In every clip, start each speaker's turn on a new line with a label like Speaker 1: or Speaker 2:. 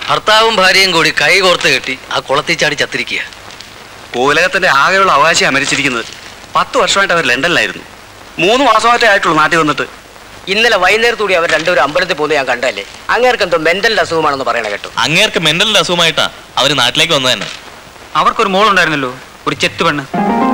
Speaker 1: ഭർത്താവും ഭാര്യയും കൂടി കൈ കോർത്ത് കെട്ടി ആ കുളത്തിൽ ചാടി ചത്തിരിക്കുക
Speaker 2: കോവിലകത്തിന്റെ ആകെയുള്ള അവകാശിയാണ് മരിച്ചിരിക്കുന്നത് പത്ത് വർഷമായിട്ട് അവർ ലണ്ടനിലായിരുന്നു മൂന്ന് മാസമായിട്ടേ ആയിട്ടുള്ളൂ നാട്ടിൽ വന്നിട്ട്
Speaker 3: ഇന്നലെ വൈകുന്നേരത്തൂടി അവർ രണ്ടുപേരും അമ്പലത്തിൽ പോകുന്നത് ഞാൻ കണ്ടല്ലേ അങ്ങേർക്ക് എന്തോ മെന്റൽ അസുഖമാണെന്ന് പറയണ കേട്ടു
Speaker 4: അങ്ങേർക്ക് മെന്റൽ അസുഖമായിട്ടാ അവര് നാട്ടിലേക്ക് വന്നത് തന്നെ
Speaker 2: അവർക്കൊരു മോളുണ്ടായിരുന്നല്ലോ ഒരു ചെത്ത് പെണ്ണ്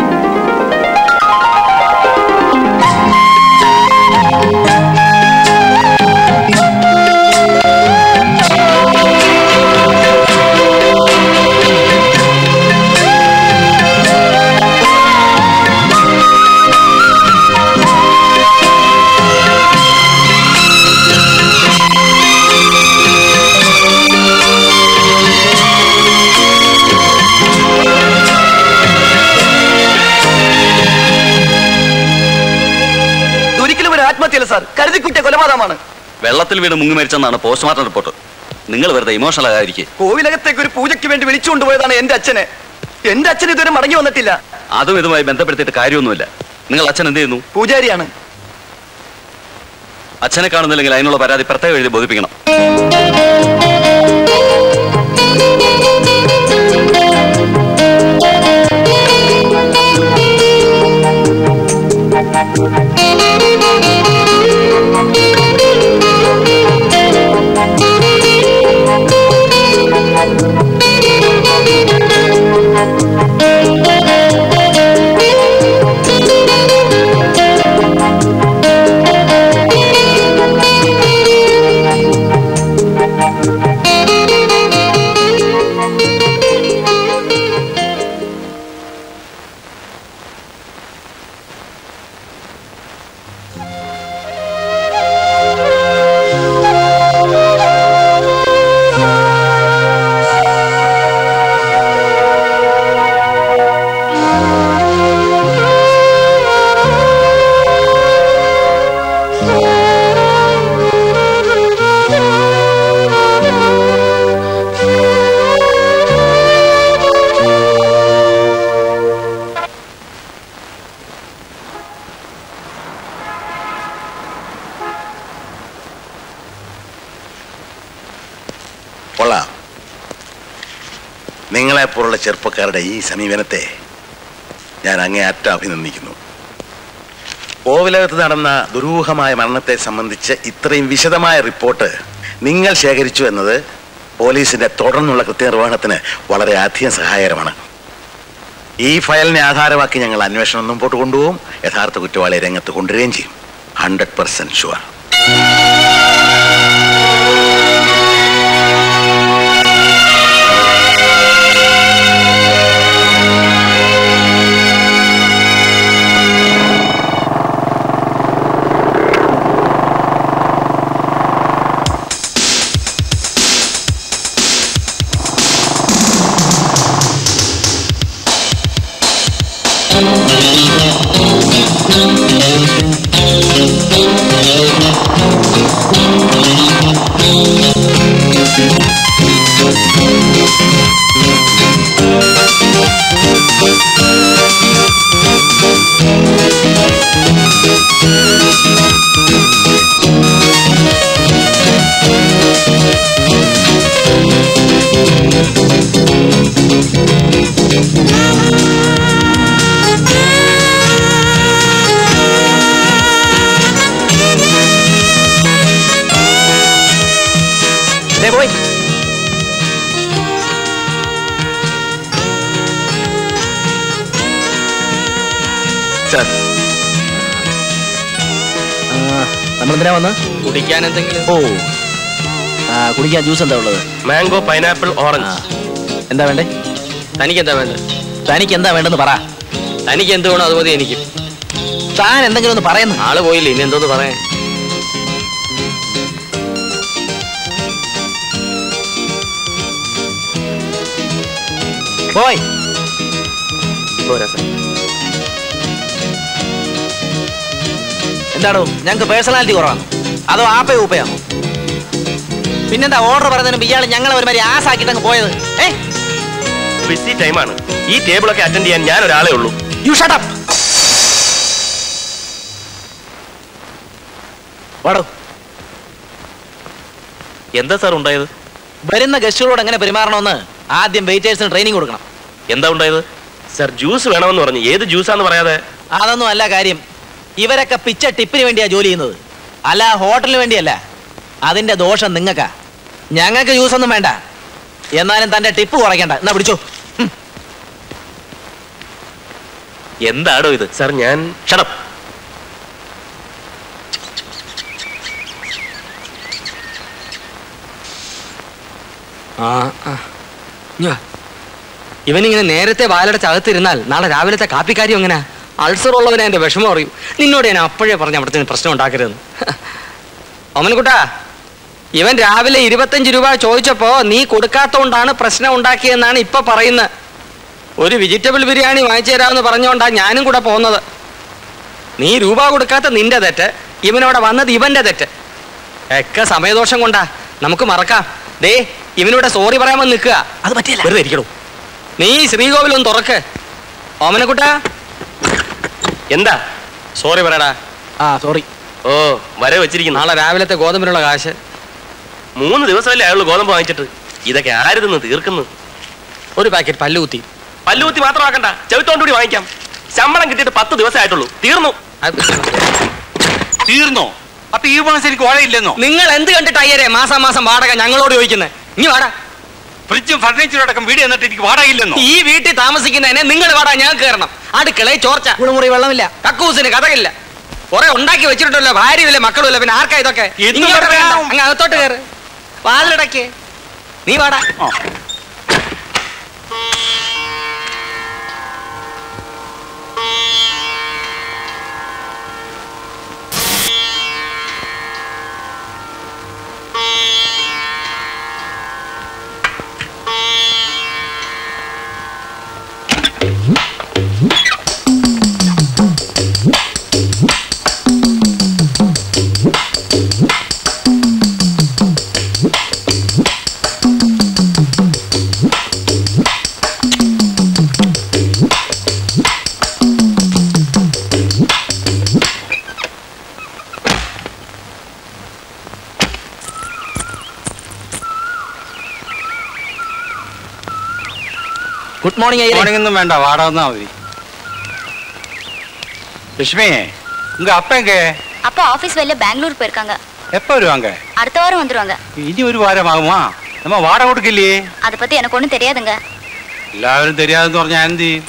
Speaker 5: ഒരിക്കലും ഒരു ആത്മഹത്യയല്ല സാർ കരുതിക്കുട്ടിയ കൊലപാതകമാണ്
Speaker 2: വെള്ളത്തിൽ വീണ് മുങ്ങി മരിച്ചെന്നാണ് പോസ്റ്റ്മോർട്ടം റിപ്പോർട്ട് നിങ്ങൾ വെറുതെ ഇമോഷണൽ ആകാതിരിക്കെ
Speaker 5: കോവിലകത്തേക്ക് ഒരു പൂജയ്ക്ക് വേണ്ടി വിളിച്ചു കൊണ്ടുപോയതാണ് എന്റെ അച്ഛനെ എന്റെ അച്ഛൻ ഇതുവരെ മടങ്ങി വന്നിട്ടില്ല
Speaker 2: അതും ഇതുമായി ബന്ധപ്പെടുത്തിയിട്ട് കാര്യമൊന്നുമില്ല നിങ്ങൾ അച്ഛൻ എന്ത് ചെയ്യുന്നു
Speaker 5: പൂജാരിയാണ്
Speaker 2: അച്ഛനെ കാണുന്നില്ലെങ്കിൽ അതിനുള്ള പരാതി പ്രത്യേകം എഴുതി ബോധിപ്പിക്കണം
Speaker 6: കൊള്ളാം നിങ്ങളെപ്പോലുള്ള ചെറുപ്പക്കാരുടെ ഈ സമീപനത്തെ ഞാൻ അങ്ങേയറ്റം അഭിനന്ദിക്കുന്നു കോവിലകത്ത് നടന്ന ദുരൂഹമായ മരണത്തെ സംബന്ധിച്ച് ഇത്രയും വിശദമായ റിപ്പോർട്ട് നിങ്ങൾ ശേഖരിച്ചു എന്നത് പോലീസിന്റെ തുടർന്നുള്ള കൃത്യനിർവഹണത്തിന് വളരെ അധികം സഹായകരമാണ് ഈ ഫയലിനെ ആധാരമാക്കി ഞങ്ങൾ അന്വേഷണം മുമ്പോട്ട് കൊണ്ടുപോകും യഥാർത്ഥ കുറ്റവാളിയെ രംഗത്ത് കൊണ്ടുവരികയും ചെയ്യും ഹൺഡ്രഡ് പെർസെന്റ് ഷുവർ
Speaker 3: ദേ പോയി
Speaker 6: സാർ
Speaker 7: നമ്മളെന്തിനാ വന്ന്
Speaker 3: കുടിക്കാൻ എന്തെങ്കിലും
Speaker 7: ഓ ആ കുടിക്കാൻ ജ്യൂസ് എന്താ ഉള്ളത്
Speaker 3: മാംഗോ പൈനാപ്പിൾ ഓറഞ്ച്
Speaker 7: എന്താ വേണ്ടേ
Speaker 3: തനിക്ക് എന്താ വേണ്ടത്
Speaker 7: തനിക്ക് എന്താ വേണ്ടെന്ന് പറ
Speaker 3: തനിക്ക് എന്ത് വേണോ അത് മതി എനിക്ക്
Speaker 7: താൻ എന്തെങ്കിലും ഒന്ന് പറയുന്നു
Speaker 3: ആള് പോയില്ലേ ഇനി എന്തോന്ന് പറയാൻ
Speaker 7: പോയി
Speaker 3: പോരാ സാർ
Speaker 7: എന്താണോ ഞങ്ങൾക്ക് പേഴ്സണാലിറ്റി കുറവാണ് അതോ ആപ്പേ ഊപ്പയാണോ പിന്നെന്താ ഓർഡർ പറയുന്നതിന് ഇയാൾ ഞങ്ങളെ ഒരുമാതിരി ആസാക്കിട്ട് അങ്ങ് പോയത് ഏ
Speaker 3: ബിസി ടൈമാണ് ഈ ടേബിളൊക്കെ അറ്റൻഡ് ചെയ്യാൻ ഞാൻ ഒരാളേ ഉള്ളൂ
Speaker 7: യു ഷട്ട് അപ്പ് വാടോ
Speaker 4: എന്താ സാർ ഉണ്ടായത്
Speaker 7: വരുന്ന ഗസ്റ്റുകളോട് എങ്ങനെ പെരുമാറണമെന്ന് ആദ്യം വെയിറ്റേഴ്സിന് ട്രെയിനിങ് കൊടുക്കണം
Speaker 4: എന്താ ഉണ്ടായത്
Speaker 8: സർ ജ്യൂസ് വേണമെന്ന് പറഞ്ഞു ഏത് ജ്യൂസാന്ന് പറയാതെ
Speaker 7: അതൊന്നും അല്ല കാര്യം ഇവരൊക്കെ പിച്ച ടിപ്പിന് വേണ്ടിയാ ജോലി ചെയ്യുന്നത് അല്ല ഹോട്ടലിന് വേണ്ടിയല്ല അതിന്റെ ദോഷം നിങ്ങൾക്കാ ഞങ്ങൾക്ക് ജ്യൂസ് ഒന്നും വേണ്ട എന്നാലും തന്റെ ടിപ്പ് കുറയ്ക്കണ്ട എന്നാ പിടിച്ചോ
Speaker 4: എന്താടോ ഇത്
Speaker 8: സർ ഞാൻ
Speaker 4: ഷടപ്പ്
Speaker 3: ആ ആ. ഞാ. ഇവനിങ്ങനെ നേരത്തെ വാലടച്ച് അകത്തിരുന്നാൽ നാളെ രാവിലത്തെ കാപ്പിക്കാര്യം എങ്ങനെ അൾസർ ഉള്ളവനെ എന്റെ വിഷമം അറിയും നിന്നോട് ഞാൻ അപ്പോഴേ പറഞ്ഞ അവിടുത്തെ പ്രശ്നം ഉണ്ടാക്കരുതെന്ന് ഒമൻകുട്ടാ ഇവൻ രാവിലെ ഇരുപത്തഞ്ച് രൂപ ചോദിച്ചപ്പോ നീ കൊടുക്കാത്തോണ്ടാണ് പ്രശ്നം ഉണ്ടാക്കിയെന്നാണ് ഇപ്പൊ പറയുന്നത് ഒരു വെജിറ്റബിൾ ബിരിയാണി വാങ്ങിച്ചു തരാമെന്ന് പറഞ്ഞുകൊണ്ടാ ഞാനും കൂടെ പോകുന്നത് നീ രൂപ കൊടുക്കാത്ത നിന്റെ തെറ്റ് ഇവനവിടെ വന്നത് ഇവന്റെ തെറ്റ് ഒക്കെ സമയദോഷം കൊണ്ടാ നമുക്ക് മറക്കാം ദേ ഇവനിവിടെ സോറി പറയാമെന്ന് നിൽക്കുക
Speaker 7: അത് പറ്റിയല്ല
Speaker 3: വെറുതെ ഇരിക്കണു നീ ശ്രീകോവിലൊന്ന് തുറക്ക് ഓമനക്കുട്ട
Speaker 8: എന്താ
Speaker 3: സോറി പറയടാ
Speaker 7: ആ സോറി
Speaker 8: ഓ വരെ വെച്ചിരിക്കുന്നു
Speaker 3: നാളെ രാവിലത്തെ ഗോതമ്പിനുള്ള കാശ്
Speaker 8: മൂന്ന് ദിവസമല്ലേ അയാൾ ഗോതമ്പ് വാങ്ങിച്ചിട്ട് ഇതൊക്കെ ആര് തിന്ന് തീർക്കുന്നു
Speaker 3: ഒരു പാക്കറ്റ് പല്ലുകുത്തി
Speaker 8: പല്ലുകുത്തി മാത്രമാക്കണ്ട ചെവിത്തോണ്ട് കൂടി വാങ്ങിക്കാം ശമ്പളം കിട്ടിയിട്ട് പത്ത് ദിവസമേ ആയിട്ടുള്ളൂ തീർന്നു
Speaker 3: അത്
Speaker 2: തീർന്നോ അപ്പൊ ഈ മാസം എനിക്ക് ഓഴയില്ലെന്നോ
Speaker 3: നിങ്ങൾ എന്ത് കണ്ടിട്ട് അയ്യരെ മാസം മാസം വാടക ഞങ്ങളോട് ചോദിക്കുന്നത് ഇനി വാടാ
Speaker 2: ഫ്രിഡ്ജും ഫർണിച്ചറും അടക്കം വീട് എന്നിട്ട് എനിക്ക് വാടകയില്ലെന്നോ
Speaker 3: ഈ വീട്ടിൽ താമസിക്കുന്നതിനെ നിങ്ങൾ വാടാ ഞാൻ കയറണം അടുക്കളയിൽ ചോർച്ച
Speaker 7: കുളിമുറി വെള്ളമില്ല
Speaker 3: കക്കൂസിന് കഥകില്ല കുറെ ഉണ്ടാക്കി വെച്ചിട്ടുണ്ടല്ലോ ഭാര്യയില്ല മക്കളുമില്ല പിന്നെ ആർക്കാ ഇതൊക്കെ
Speaker 2: എന്ത്
Speaker 3: ഇങ്ങോട്ട്
Speaker 2: പറയാം?
Speaker 3: വേണ്ട. അങ്ങ് അകത്തോട്ട് കയറ് വാതിലടക്ക് നീ വാടാ
Speaker 7: ഗുഡ് മോർണിംഗ് അയ്യരെ
Speaker 2: മോർണിംഗ് വേണ്ട വാടക തന്നാ മതി லட்சுமி உங்க அப்பா எங்க
Speaker 9: அப்பா ஆபீஸ் வெளில பெங்களூர் போயிருக்காங்க
Speaker 2: எப்ப வருவாங்க
Speaker 9: அடுத்த வாரம் வந்துருவாங்க
Speaker 2: இனி ஒரு வாரம் ஆகுமா நம்ம வாடகை கொடுக்கலையே
Speaker 9: அதை பத்தி எனக்கு ஒண்ணும் தெரியாதுங்க
Speaker 2: എല്ലാവരും தெரியாதுன்னு പറഞ്ഞാ എന്ത് ചെയ്യും?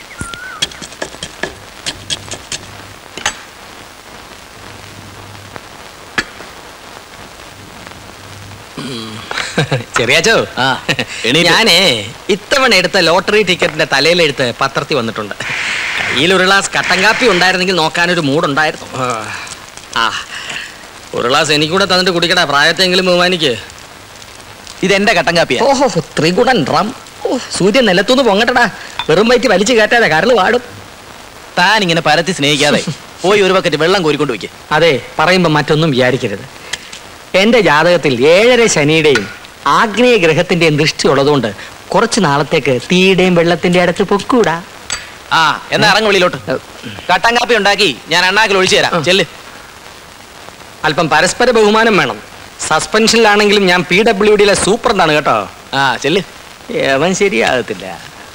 Speaker 3: ചെറിയാച്ചോ
Speaker 7: ആ, എണീറ്റു.
Speaker 3: ഞാനേ ഇത്തവണ എടുത്ത ലോട്ടറി ടിക്കറ്റിന്റെ തലയിലെടുത്ത് പത്രത്തിൽ വന്നിട്ടുണ്ട് കയ്യിൽ ഒരു ഗ്ലാസ് കട്ടൻ കാപ്പി ഉണ്ടായിരുന്നെങ്കിൽ നോക്കാനൊരു മൂടുണ്ടായിരുന്നു ആ ഒരു ഗ്ലാസ് എനിക്കൂടെ തന്നിട്ട് കുടിക്കടാ പ്രായത്തെങ്കിലും ബഹുമാനിക്ക്
Speaker 7: ഇതെന്റെ കട്ടൻ കാപ്പിയാ
Speaker 3: ഓഹോ ത്രികുടൻ റം ഓ സൂര്യൻ നിലത്തുനിന്ന് പൊങ്ങട്ടടാ വെറും വയറ്റ് വലിച്ചു കയറ്റാതെ കരള് വാടും
Speaker 7: താൻ ഇങ്ങനെ പരത്തി സ്നേഹിക്കാതെ പോയി ഒരു ബക്കറ്റ് വെള്ളം കോരിക്കൊണ്ട് വയ്ക്ക്
Speaker 3: അതെ പറയുമ്പോ മറ്റൊന്നും വിചാരിക്കരുത് എന്റെ ജാതകത്തിൽ ഏഴര ശനിയുടെയും ആഗ്നേയ ഗ്രഹത്തിന്റെയും ദൃഷ്ടി ഉള്ളതുകൊണ്ട് കുറച്ച് നാളത്തേക്ക് തീയുടെയും വെള്ളത്തിന്റെ അടുത്ത് പൊക്കൂടാ
Speaker 7: ആ എന്നാ ഇറങ്ങ് വെളിയിലോട്ട് കട്ടൻ കാപ്പി ഉണ്ടാക്കി ഞാൻ അണ്ണാക്കിൽ ഒഴിച്ചു തരാം
Speaker 3: ആ.
Speaker 7: ചെല്ല്
Speaker 3: അല്പം പരസ്പര ബഹുമാനം വേണം സസ്പെൻഷനിലാണെങ്കിലും ഞാൻ പി ഡബ്ല്യു ഡിയിലെ സൂപ്രണ്ടാണ് കേട്ടോ
Speaker 7: ആ ചെല്ല്
Speaker 3: അവൻ ശരിയാകത്തില്ല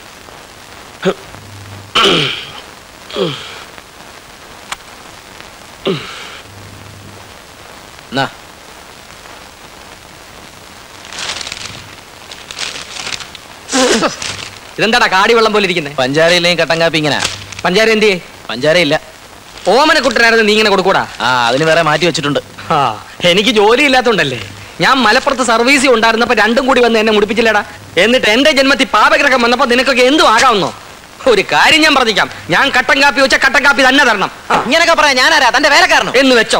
Speaker 7: എന്നാ
Speaker 3: ഇതെന്താടാ കാടി വെള്ളം പോലെ ഇരിക്കുന്നത്
Speaker 7: പഞ്ചാരയിലെയും കട്ടൻ കാപ്പി ഇങ്ങനെ
Speaker 3: പഞ്ചാര എന്തിയേ
Speaker 7: പഞ്ചാരയില്ല
Speaker 3: ഓമന കുട്ടനായിരുന്നു നീ ഇങ്ങനെ കൊടുക്കൂടാ
Speaker 7: ആ അതിന് വേറെ മാറ്റി വെച്ചിട്ടുണ്ട്
Speaker 3: ആ എനിക്ക് ജോലി ഇല്ലാത്തോണ്ടല്ലേ ഞാൻ മലപ്പുറത്ത് സർവീസിൽ ഉണ്ടായിരുന്നപ്പോ രണ്ടും കൂടി വന്ന് എന്നെ മുടിപ്പിച്ചില്ലടാ എന്നിട്ട് എന്റെ ജന്മത്തിൽ പാപഗ്രഹം വന്നപ്പോ നിനക്കൊക്കെ എന്തും ആകാമെന്നോ ഒരു കാര്യം ഞാൻ പറഞ്ഞിക്കാം ഞാൻ കട്ടൻ കാപ്പി വെച്ച കട്ടൻ കാപ്പി തന്നെ തരണം ആ,
Speaker 7: ഇങ്ങനൊക്കെ പറയാം ഞാനാരാ തന്റെ വേലക്കാരനോ
Speaker 3: എന്ന് വെച്ചോ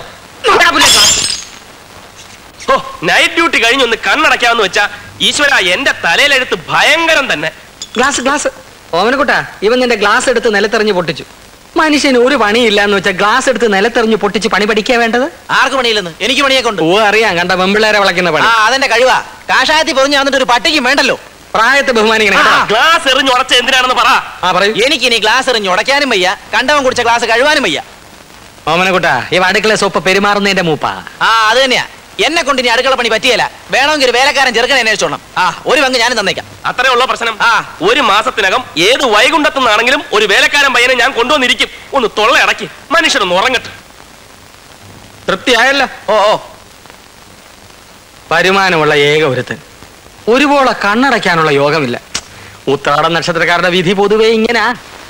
Speaker 8: ഓ നൈറ്റ് ഡ്യൂട്ടി കഴിഞ്ഞൊന്ന് കണ്ണടയ്ക്കാമെന്ന് വെച്ചാ ഈശ്വര എന്റെ തലയിലെടുത്ത് ഭയങ്കരം തന്നെ
Speaker 3: ഗ്ലാസ് ഗ്ലാസ് ഓമനക്കുട്ടാ ഇവൻ നിന്റെ ഗ്ലാസ് എടുത്ത് നിലത്തെറിഞ്ഞ് പൊട്ടിച്ചു മനുഷ്യന് ഒരു പണിയില്ല എന്ന് വെച്ചാൽ ഗ്ലാസ് എടുത്ത് നിലത്തെറിഞ്ഞ് പൊട്ടിച്ച് പണി പഠിക്കാ വേണ്ടത്
Speaker 7: ആർക്ക് പണിയില്ലെന്ന് എനിക്ക് പണിയൊക്കെ ഉണ്ട്
Speaker 3: ഓ അറിയാം കണ്ട വെമ്പിള്ളേരെ വളയ്ക്കുന്ന
Speaker 7: ആ
Speaker 3: പണി
Speaker 7: അതെന്റെ കഴിവാ കാഷായത്തിൽ പൊറിഞ്ഞു വന്നിട്ട് ഒരു പട്ടിക്കും വേണ്ടല്ലോ
Speaker 3: പ്രായത്തെ ബഹുമാനിക്കണം കേട്ടോ.
Speaker 8: ഗ്ലാസ് എറിഞ്ഞ് ഉടച്ച എന്തിനാണെന്ന് പറ
Speaker 3: ആ പറയൂ
Speaker 7: എനിക്ക് ഇനി ഗ്ലാസ് എറിഞ്ഞ് ഉടയ്ക്കാനും വയ്യ കണ്ടവൻ കുടിച്ച ഗ്ലാസ് കഴുവാനും വയ്യ
Speaker 3: ഓമനക്കുട്ടാ ഇവ അടുക്കള സോപ്പ് പെരുമാറുന്നതിന്റെ മൂപ്പാ
Speaker 7: ആ അത് തന്നെയാ എന്നെ കൊണ്ട് ഇനി അടുക്കള പണി പറ്റിയല്ല വേണമെങ്കിൽ ഒരു വേലക്കാരൻ ചെറുക്കനെ അന്വേഷിച്ചോണം ആ ഒരു പങ്ക് ഞാനും തന്നേക്കാം
Speaker 8: അത്രേ ഉള്ള പ്രശ്നം
Speaker 7: ആ.
Speaker 8: ഒരു മാസത്തിനകം ഏത് വൈകുണ്ഠത്തു നിന്നാണെങ്കിലും ഒരു വേലക്കാരൻ പയ്യനെ ഞാൻ കൊണ്ടുവന്നിരിക്കും ഒന്ന് തൊള്ള അടക്കി മനുഷ്യനൊന്ന് ഉറങ്ങട്ടെ
Speaker 3: തൃപ്തിയായല്ലോ
Speaker 7: ഓ ഓ
Speaker 3: വരുമാനമുള്ള ഏക ഒരുത്തൻ ഒരുപോലെ കണ്ണടയ്ക്കാനുള്ള യോഗമില്ല ഉത്രാടം നക്ഷത്രക്കാരുടെ വിധി പൊതുവേ ഇങ്ങനാ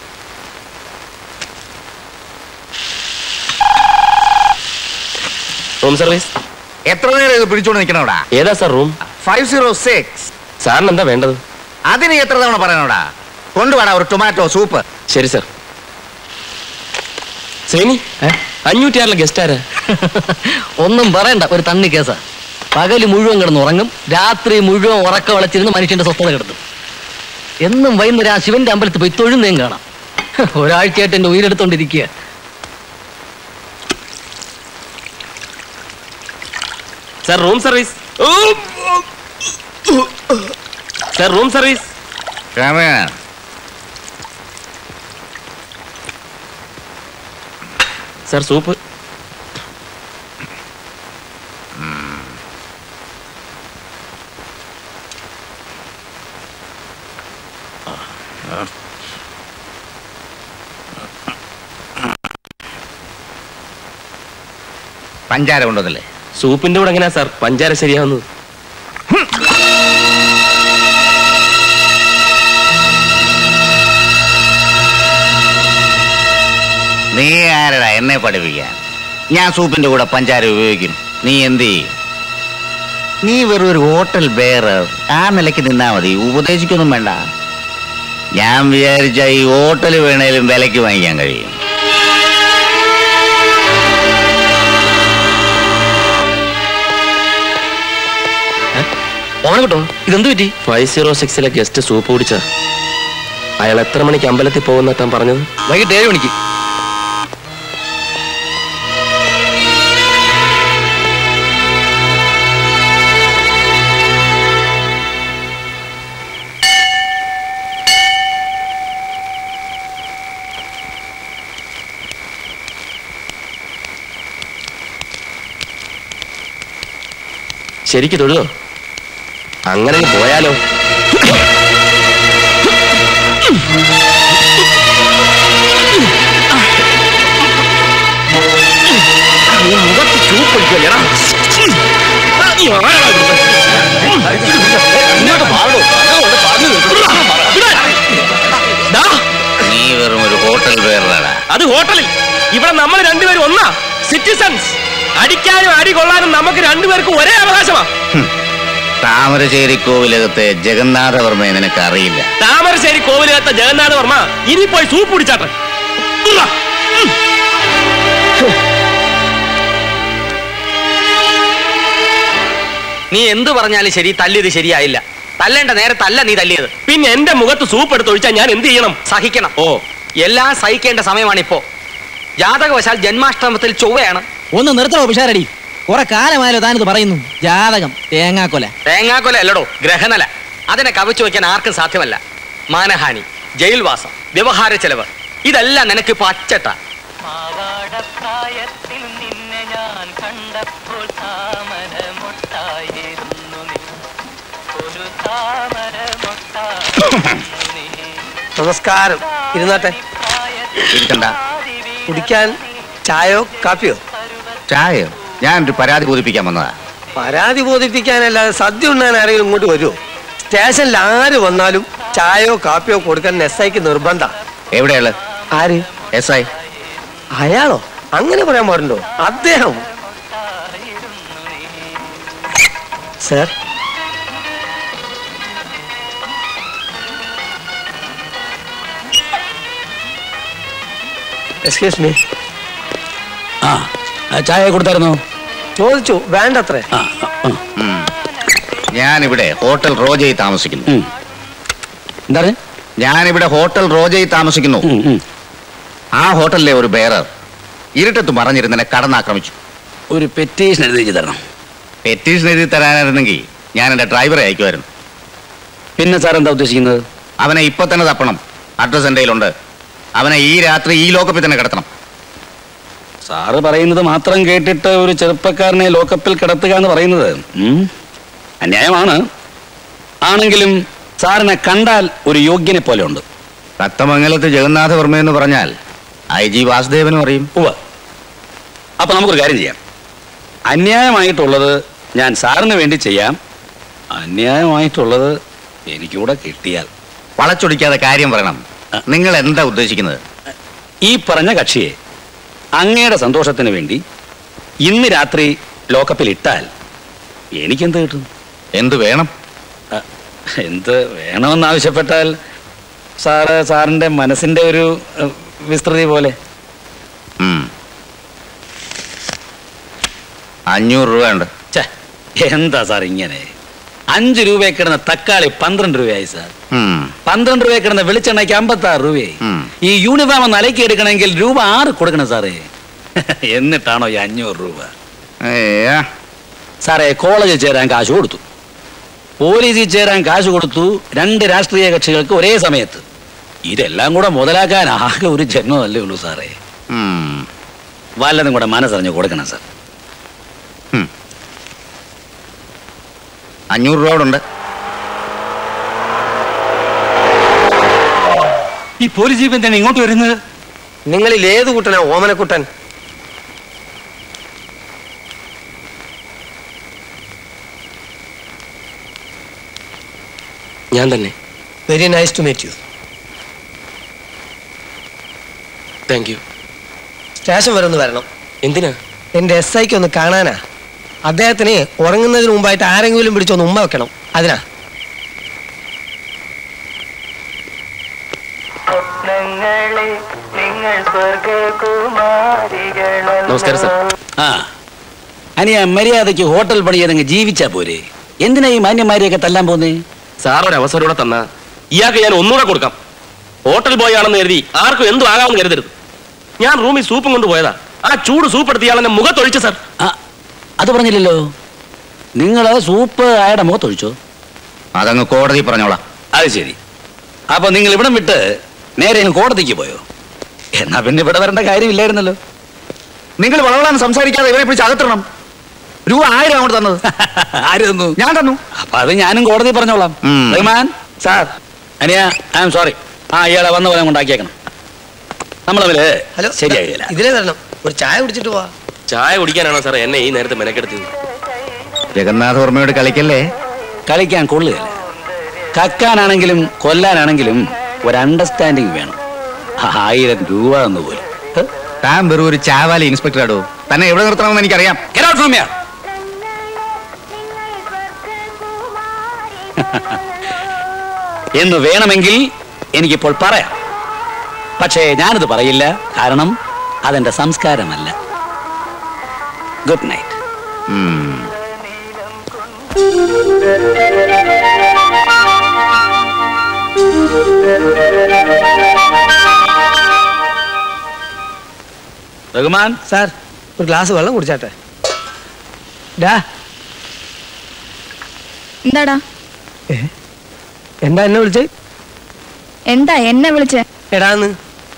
Speaker 8: റൂം സർവീസ്
Speaker 10: എത്ര നേരം ഇത് പിടിച്ചോണ്ട് നിൽക്കണോടാ
Speaker 8: ഏതാ sir room
Speaker 10: five zero six
Speaker 8: സാറിന് എന്താ വേണ്ടത്
Speaker 10: അതിന് എത്ര തവണ പറയണോടാ കൊണ്ടുവേടാ ഒരു ടൊമാറ്റോ സൂപ്പ്
Speaker 8: ശരി സാർ ശ്രീനി അഞ്ഞൂറ്റി ആറിലെ ഗസ്റ്റ് ആരാ
Speaker 1: ഒന്നും പറയണ്ട ഒരു തണ്ണി കേസാ പകല് മുഴുവൻ കിടന്ന് ഉറങ്ങും രാത്രി മുഴുവൻ ഉറക്കം വളച്ചിരുന്ന് മനുഷ്യന്റെ സ്വസ്ഥത കിടത്തും എന്നും വൈകുന്നേരം ആ ശിവന്റെ അമ്പലത്തിൽ പോയി തൊഴുന്നേം കാണാം ഒരാഴ്ചയായിട്ട് എന്റെ ഉയരെടുത്തോണ്ടിരിക്കുക
Speaker 8: sir room service sir room service sir soup
Speaker 10: പഞ്ചാര കൊണ്ടുവന്നല്ലേ
Speaker 8: സൂപ്പിന്റെ കൂടെ എങ്ങനെയാ സാർ പഞ്ചാര ശരിയാവുന്നത്
Speaker 10: നീ ആരടാ എന്നെ പഠിപ്പിക്കാൻ ഞാൻ സൂപ്പിന്റെ കൂടെ പഞ്ചാര ഉപയോഗിക്കും നീ എന്ത് ചെയ്യും നീ വെറും ഒരു ഹോട്ടൽ ബേറർ ആ നിലയ്ക്ക് നിന്നാ മതി ഉപദേശിക്കൊന്നും വേണ്ട ഞാൻ വിചാരിച്ച ഈ ഹോട്ടൽ വേണേലും വിലയ്ക്ക് വാങ്ങിക്കാൻ കഴിയും
Speaker 3: ഓണം കിട്ടോ ഇതെന്ത് പറ്റി
Speaker 8: ഫൈവ് സീറോ സിക്സിലെ ഗസ്റ്റ് സൂപ്പ് കുടിച്ച അയാൾ എത്ര മണിക്ക് അമ്പലത്തിൽ പോകുന്ന താൻ പറഞ്ഞത്
Speaker 3: വൈകിട്ട് ഏഴ് മണിക്ക്
Speaker 8: ശരിക്ക് തൊഴുതോ അങ്ങനെ അങ്ങ് പോയാലോ
Speaker 10: നീ വെറും ഒരു ഹോട്ടൽ ബേററാടാ
Speaker 8: അത് ഹോട്ടലിൽ ഇവിടെ നമ്മൾ രണ്ടുപേരും ഒന്നാ സിറ്റിസൺസ് അടിക്കാനും അടി കൊള്ളാനും നമുക്ക് രണ്ടുപേർക്കും ഒരേ അവകാശമാ
Speaker 10: താമരശ്ശേരി കോവിലകത്തെ ജഗന്നാഥവർമ്മയെ നിനക്ക് അറിയില്ല
Speaker 8: താമരശ്ശേരി കോവിലകത്ത ജഗന്നാഥ വർമ്മ ഇനി പോയി സൂപ്പ് കുടിച്ചാട്ടെ ഉള്ള.
Speaker 3: നീ എന്ത് പറഞ്ഞാലും ശരി തല്ലിയത് ശരിയായില്ല തല്ലേണ്ട നേരത്തല്ല നീ തല്ലിയത്
Speaker 8: പിന്നെ എന്റെ മുഖത്ത് സൂപ്പ് എടുത്ത് ഒഴിച്ചാൽ ഞാൻ എന്ത് ചെയ്യണം
Speaker 3: സഹിക്കണം
Speaker 8: ഓ
Speaker 3: എല്ലാം സഹിക്കേണ്ട സമയമാണിപ്പോ ജാതകവശാൽ ജന്മാഷ്ടമത്തിൽ ചൊവ്വയാണ്
Speaker 7: ഒന്ന് നിർത്തണോ പിഷാരടി കുറെ കാലമായാലോ താനിത് പറയുന്നു ജാതകം തേങ്ങാക്കൊല
Speaker 3: തേങ്ങാക്കൊല അല്ലടോ ഗ്രഹനല അതിനെ കവച്ചു വയ്ക്കാൻ ആർക്കും സാധ്യമല്ല മാനഹാനി ജയിൽവാസം വ്യവഹാര ചെലവ് ഇതെല്ലാം നിനക്കിപ്പോ അച്ചട്ട
Speaker 11: മാവാടപ്രായത്തിൽ നിന്നെ ഞാൻ കണ്ടപ്പോൾ താമരമൊട്ടായിരുന്നു നീ ഒരു താമരമൊട്ടായിരുന്നു നീ
Speaker 5: നമസ്കാരം ഇരുന്നാട്ടെ
Speaker 10: ഇരിക്കണ്ട
Speaker 5: കുടിക്കാൻ ചായയോ കാപ്പിയോ
Speaker 10: ചായയോ ഞാൻ ഒരു പരാതി ബോധിപ്പിക്കാൻ വന്നതാ
Speaker 5: പരാതി ബോധിപ്പിക്കാനല്ലാതെ സദ്യ ഉണ്ണാൻ ആരെങ്കിലും ഇങ്ങോട്ട് വരുമോ സ്റ്റേഷനിൽ ആര് വന്നാലും ചായയോ കാപ്പിയോ കൊടുക്കാൻ എസ് ഐക്ക് നിർബന്ധ
Speaker 10: എവിടെയുള്ള
Speaker 5: ആര്
Speaker 10: എസ് ഐ
Speaker 5: അയാളോ അങ്ങനെ പറയാൻ പാടുണ്ടോ അദ്ദേഹം സർ എക്സ്ക്യൂസ് മീ
Speaker 10: ചായ കൊടുത്തായിരുന്നോ
Speaker 5: ചോദിച്ചു വേണ്ടത്രേ
Speaker 10: ഞാനിവിടെ ഹോട്ടൽ റോജയിൽ താമസിക്കുന്നു
Speaker 12: എന്താണ്
Speaker 10: ഞാനിവിടെ ഹോട്ടൽ റോജയിൽ താമസിക്കുന്നു ആ ഹോട്ടലിലെ ഒരു ബേറർ ഇരുട്ടത്ത് മറഞ്ഞിരുന്നെ കടന്നാക്രമിച്ചു
Speaker 12: ഒരു പെറ്റീഷൻ എഴുതി തരണം
Speaker 10: പെറ്റീഷൻ എഴുതി തരാനായിരുന്നെങ്കിൽ ഞാൻ എൻ്റെ ഡ്രൈവറെ അയക്കുമായിരുന്നു
Speaker 12: പിന്നെ സാർ എന്താ ഉദ്ദേശിക്കുന്നത്
Speaker 10: അവനെ ഇപ്പൊ തന്നെ തപ്പണം അഡ്രസ് എൻ്റെ കയ്യിലുണ്ട് അവനെ ഈ രാത്രി ഈ ലോക്കപ്പിൽ തന്നെ കിടത്തണം
Speaker 12: സാറ് പറയുന്നത് മാത്രം കേട്ടിട്ട് ഒരു ചെറുപ്പക്കാരനെ ലോക്കപ്പിൽ കിടത്തുക എന്ന് പറയുന്നത് ഉം, അന്യായമാണ് ആണെങ്കിലും സാറിനെ കണ്ടാൽ ഒരു യോഗ്യനെ പോലെ ഉണ്ട്
Speaker 10: തത്തമംഗലത്ത് ജഗന്നാഥവർമ്മ എന്ന് പറഞ്ഞാൽ ഐ ജി വാസുദേവനും അറിയും
Speaker 12: ഉവ്വ അപ്പൊ നമുക്കൊരു കാര്യം ചെയ്യാം അന്യായമായിട്ടുള്ളത് ഞാൻ സാറിന് വേണ്ടി ചെയ്യാം അന്യായമായിട്ടുള്ളത് എനിക്കൂടെ കിട്ടിയാൽ
Speaker 10: വളച്ചൊടിക്കാതെ കാര്യം പറയണം നിങ്ങൾ എന്താ ഉദ്ദേശിക്കുന്നത്
Speaker 12: ഈ പറഞ്ഞ കക്ഷിയെ അങ്ങയുടെ സന്തോഷത്തിന് വേണ്ടി ഇന്ന് രാത്രി ലോക്കപ്പിൽ ഇട്ടാൽ എനിക്കെന്ത് കിട്ടും
Speaker 10: എന്ത് വേണം
Speaker 12: അ, എന്ത് വേണമെന്ന് ആവശ്യപ്പെട്ടാൽ സാറ് സാറിന്റെ മനസ്സിന്റെ ഒരു അ, വിസ്തൃതി പോലെ
Speaker 10: ഉം. അഞ്ഞൂറ് രൂപ ഉണ്ട്
Speaker 12: ഛെ, എന്താ സാർ ഇങ്ങനെ അഞ്ച് രൂപയെ കിടന്ന തക്കാളി പന്ത്രണ്ട് രൂപയായി സാർ
Speaker 10: ഉം.
Speaker 12: പന്ത്രണ്ട് രൂപയെ കിടന്ന വെളിച്ചെണ്ണയ്ക്ക് അമ്പത്തി ആറ് രൂപയായി
Speaker 10: ഉം.
Speaker 12: ഈ യൂണിഫോം ഒന്ന് അലക്കി എടുക്കണമെങ്കിൽ രൂപ ആറ് കൊടുക്കണം സാറേ എന്നിട്ടാണോ ഈ അഞ്ഞൂറ് രൂപ
Speaker 10: ഏയ്യാ.
Speaker 12: സാറേ കോളേജിൽ ചേരാൻ കാശ് കൊടുത്തു പോലീസിൽ ചേരാൻ കാശ് കൊടുത്തു രണ്ട് രാഷ്ട്രീയ കക്ഷികൾക്ക് ഒരേ സമയത്ത് ഇതെല്ലാം കൂടെ മുതലാക്കാൻ ആകെ ഒരു ജന്മമല്ലേ ഉള്ളൂ സാറേ
Speaker 10: ഉം.
Speaker 12: വല്ലതും കൂടെ മനസ്സറിഞ്ഞ് കൊടുക്കണം സാർ
Speaker 10: അഞ്ഞൂറ് രൂപ അവിടെ ഉണ്ട്
Speaker 12: ഈ പോലീസ് ജീപ്പ് എന്താണ് ഇങ്ങോട്ട് വരുന്നത്
Speaker 5: നിങ്ങളിൽ ഏത് കുട്ടനാ ഓമനക്കുട്ടൻ
Speaker 8: ഞാൻ തന്നെ
Speaker 5: very nice to meet you
Speaker 8: thank you
Speaker 5: station വരെ ഒന്ന് വരണം
Speaker 8: എന്തിനാ
Speaker 5: എന്റെ എസ് ഐക്ക് ഒന്ന് കാണാനാ അദ്ദേഹത്തിന് ഉറങ്ങുന്നതിന് മുമ്പായിട്ട് ആരെങ്കിലും പിടിച്ചൊന്ന് ഉമ്മ വെക്കണം അതിനാ
Speaker 8: നമസ്കാരം സർ
Speaker 12: ആ അനിയ മര്യാദയ്ക്ക് ഹോട്ടൽ പണിയതങ്ങ് ജീവിച്ചാ പോരെ എന്തിനാ ഈ മാന്യന്മാരെയൊക്കെ തല്ലാൻ പോന്നേ
Speaker 8: സാർ ഒരു അവസരം കൂടെ തന്ന ഇയാൾക്ക് ഞാൻ ഒന്നുകൂടെ കൊടുക്കാം ഹോട്ടൽ ബോയ് ആണെന്ന് കരുതി ആർക്കും എന്തും ആകാമെന്ന് കരുതരുത് ഞാൻ റൂമിൽ സൂപ്പും കൊണ്ടുപോയതാ ആ ചൂട് സൂപ്പ് എടുത്ത് ഇയാൾ എന്നെ മുഖത്തൊഴിച്ചു സാർ
Speaker 12: ആ അത് പറഞ്ഞില്ലല്ലോ നിങ്ങള് സൂപ്പ് അയാളുടെ മുഖത്തൊഴിച്ചോ
Speaker 10: അതങ്ങ് കോടതി പറഞ്ഞോളാം
Speaker 12: അത് ശരി അപ്പൊ നിങ്ങൾ ഇവിടം വിട്ട് നേരെ അങ്ങ് കോടതിക്ക് പോയോ എന്നാ പിന്നെ ഇവിടെ വരേണ്ട കാര്യമില്ലായിരുന്നല്ലോ
Speaker 10: നിങ്ങൾ വളവളാൻ സംസാരിക്കാതെ ഇവരെ പിടിച്ച് അകത്തിടണം രൂപ ആയിരം അങ്ങോട്ട് തന്നത്
Speaker 12: ആര് തന്നു
Speaker 10: ഞാൻ തന്നു
Speaker 12: അപ്പൊ അത് ഞാനും കോടതി പറഞ്ഞോളാം
Speaker 10: ഉം.
Speaker 12: റഹ്മാൻ സാർ അനിയ ഐ എം സോറി ആ ഇയാളെ വന്ന പോലെ കൊണ്ടാക്കിയേക്കണം നമ്മൾ തമ്മില്
Speaker 5: ഹലോ
Speaker 12: ശരിയാകില്ല
Speaker 5: ഇതിലേ തരണം ഒരു ചായ കുടിച്ചിട്ട് പോവാ
Speaker 8: ചായ കുടിക്കാനാണോ സാർ എന്നെ ഈ നേരത്തെ മെനക്കെടുത്തത്
Speaker 10: ജഗന്നാഥവർമ്മയോട് കളിക്കല്ലേ
Speaker 12: കളിക്കാൻ കൊള്ളുകയില്ല കക്കാനാണെങ്കിലും കൊല്ലാനാണെങ്കിലും ഒരു അണ്ടർസ്റ്റാൻഡിങ് വേണം ആയിരം രൂപ എന്ന് പോലും
Speaker 10: താൻ വെറും ഒരു ചാവാലി ഇൻസ്പെക്ടർ ആടോ തന്നെ എവിടെ നിർത്തണമെന്ന് എനിക്കറിയാം
Speaker 12: Get out from here. എന്ന് വേണമെങ്കിൽ എനിക്കിപ്പോൾ പറയാം പക്ഷേ ഞാനിത് പറയില്ല കാരണം അതെന്റെ സംസ്കാരമല്ല ഗുഡ് നൈറ്റ്
Speaker 10: ഉം.
Speaker 12: റഹ്മാൻ
Speaker 5: സാർ ഒരു ഗ്ലാസ് വെള്ളം കുടിച്ചാട്ടെ ഡാ
Speaker 13: എന്താടാ
Speaker 5: എന്താ എന്നെ വിളിച്ചേ
Speaker 13: എന്താ എന്നെ വിളിച്ചേ
Speaker 5: എടാന്ന്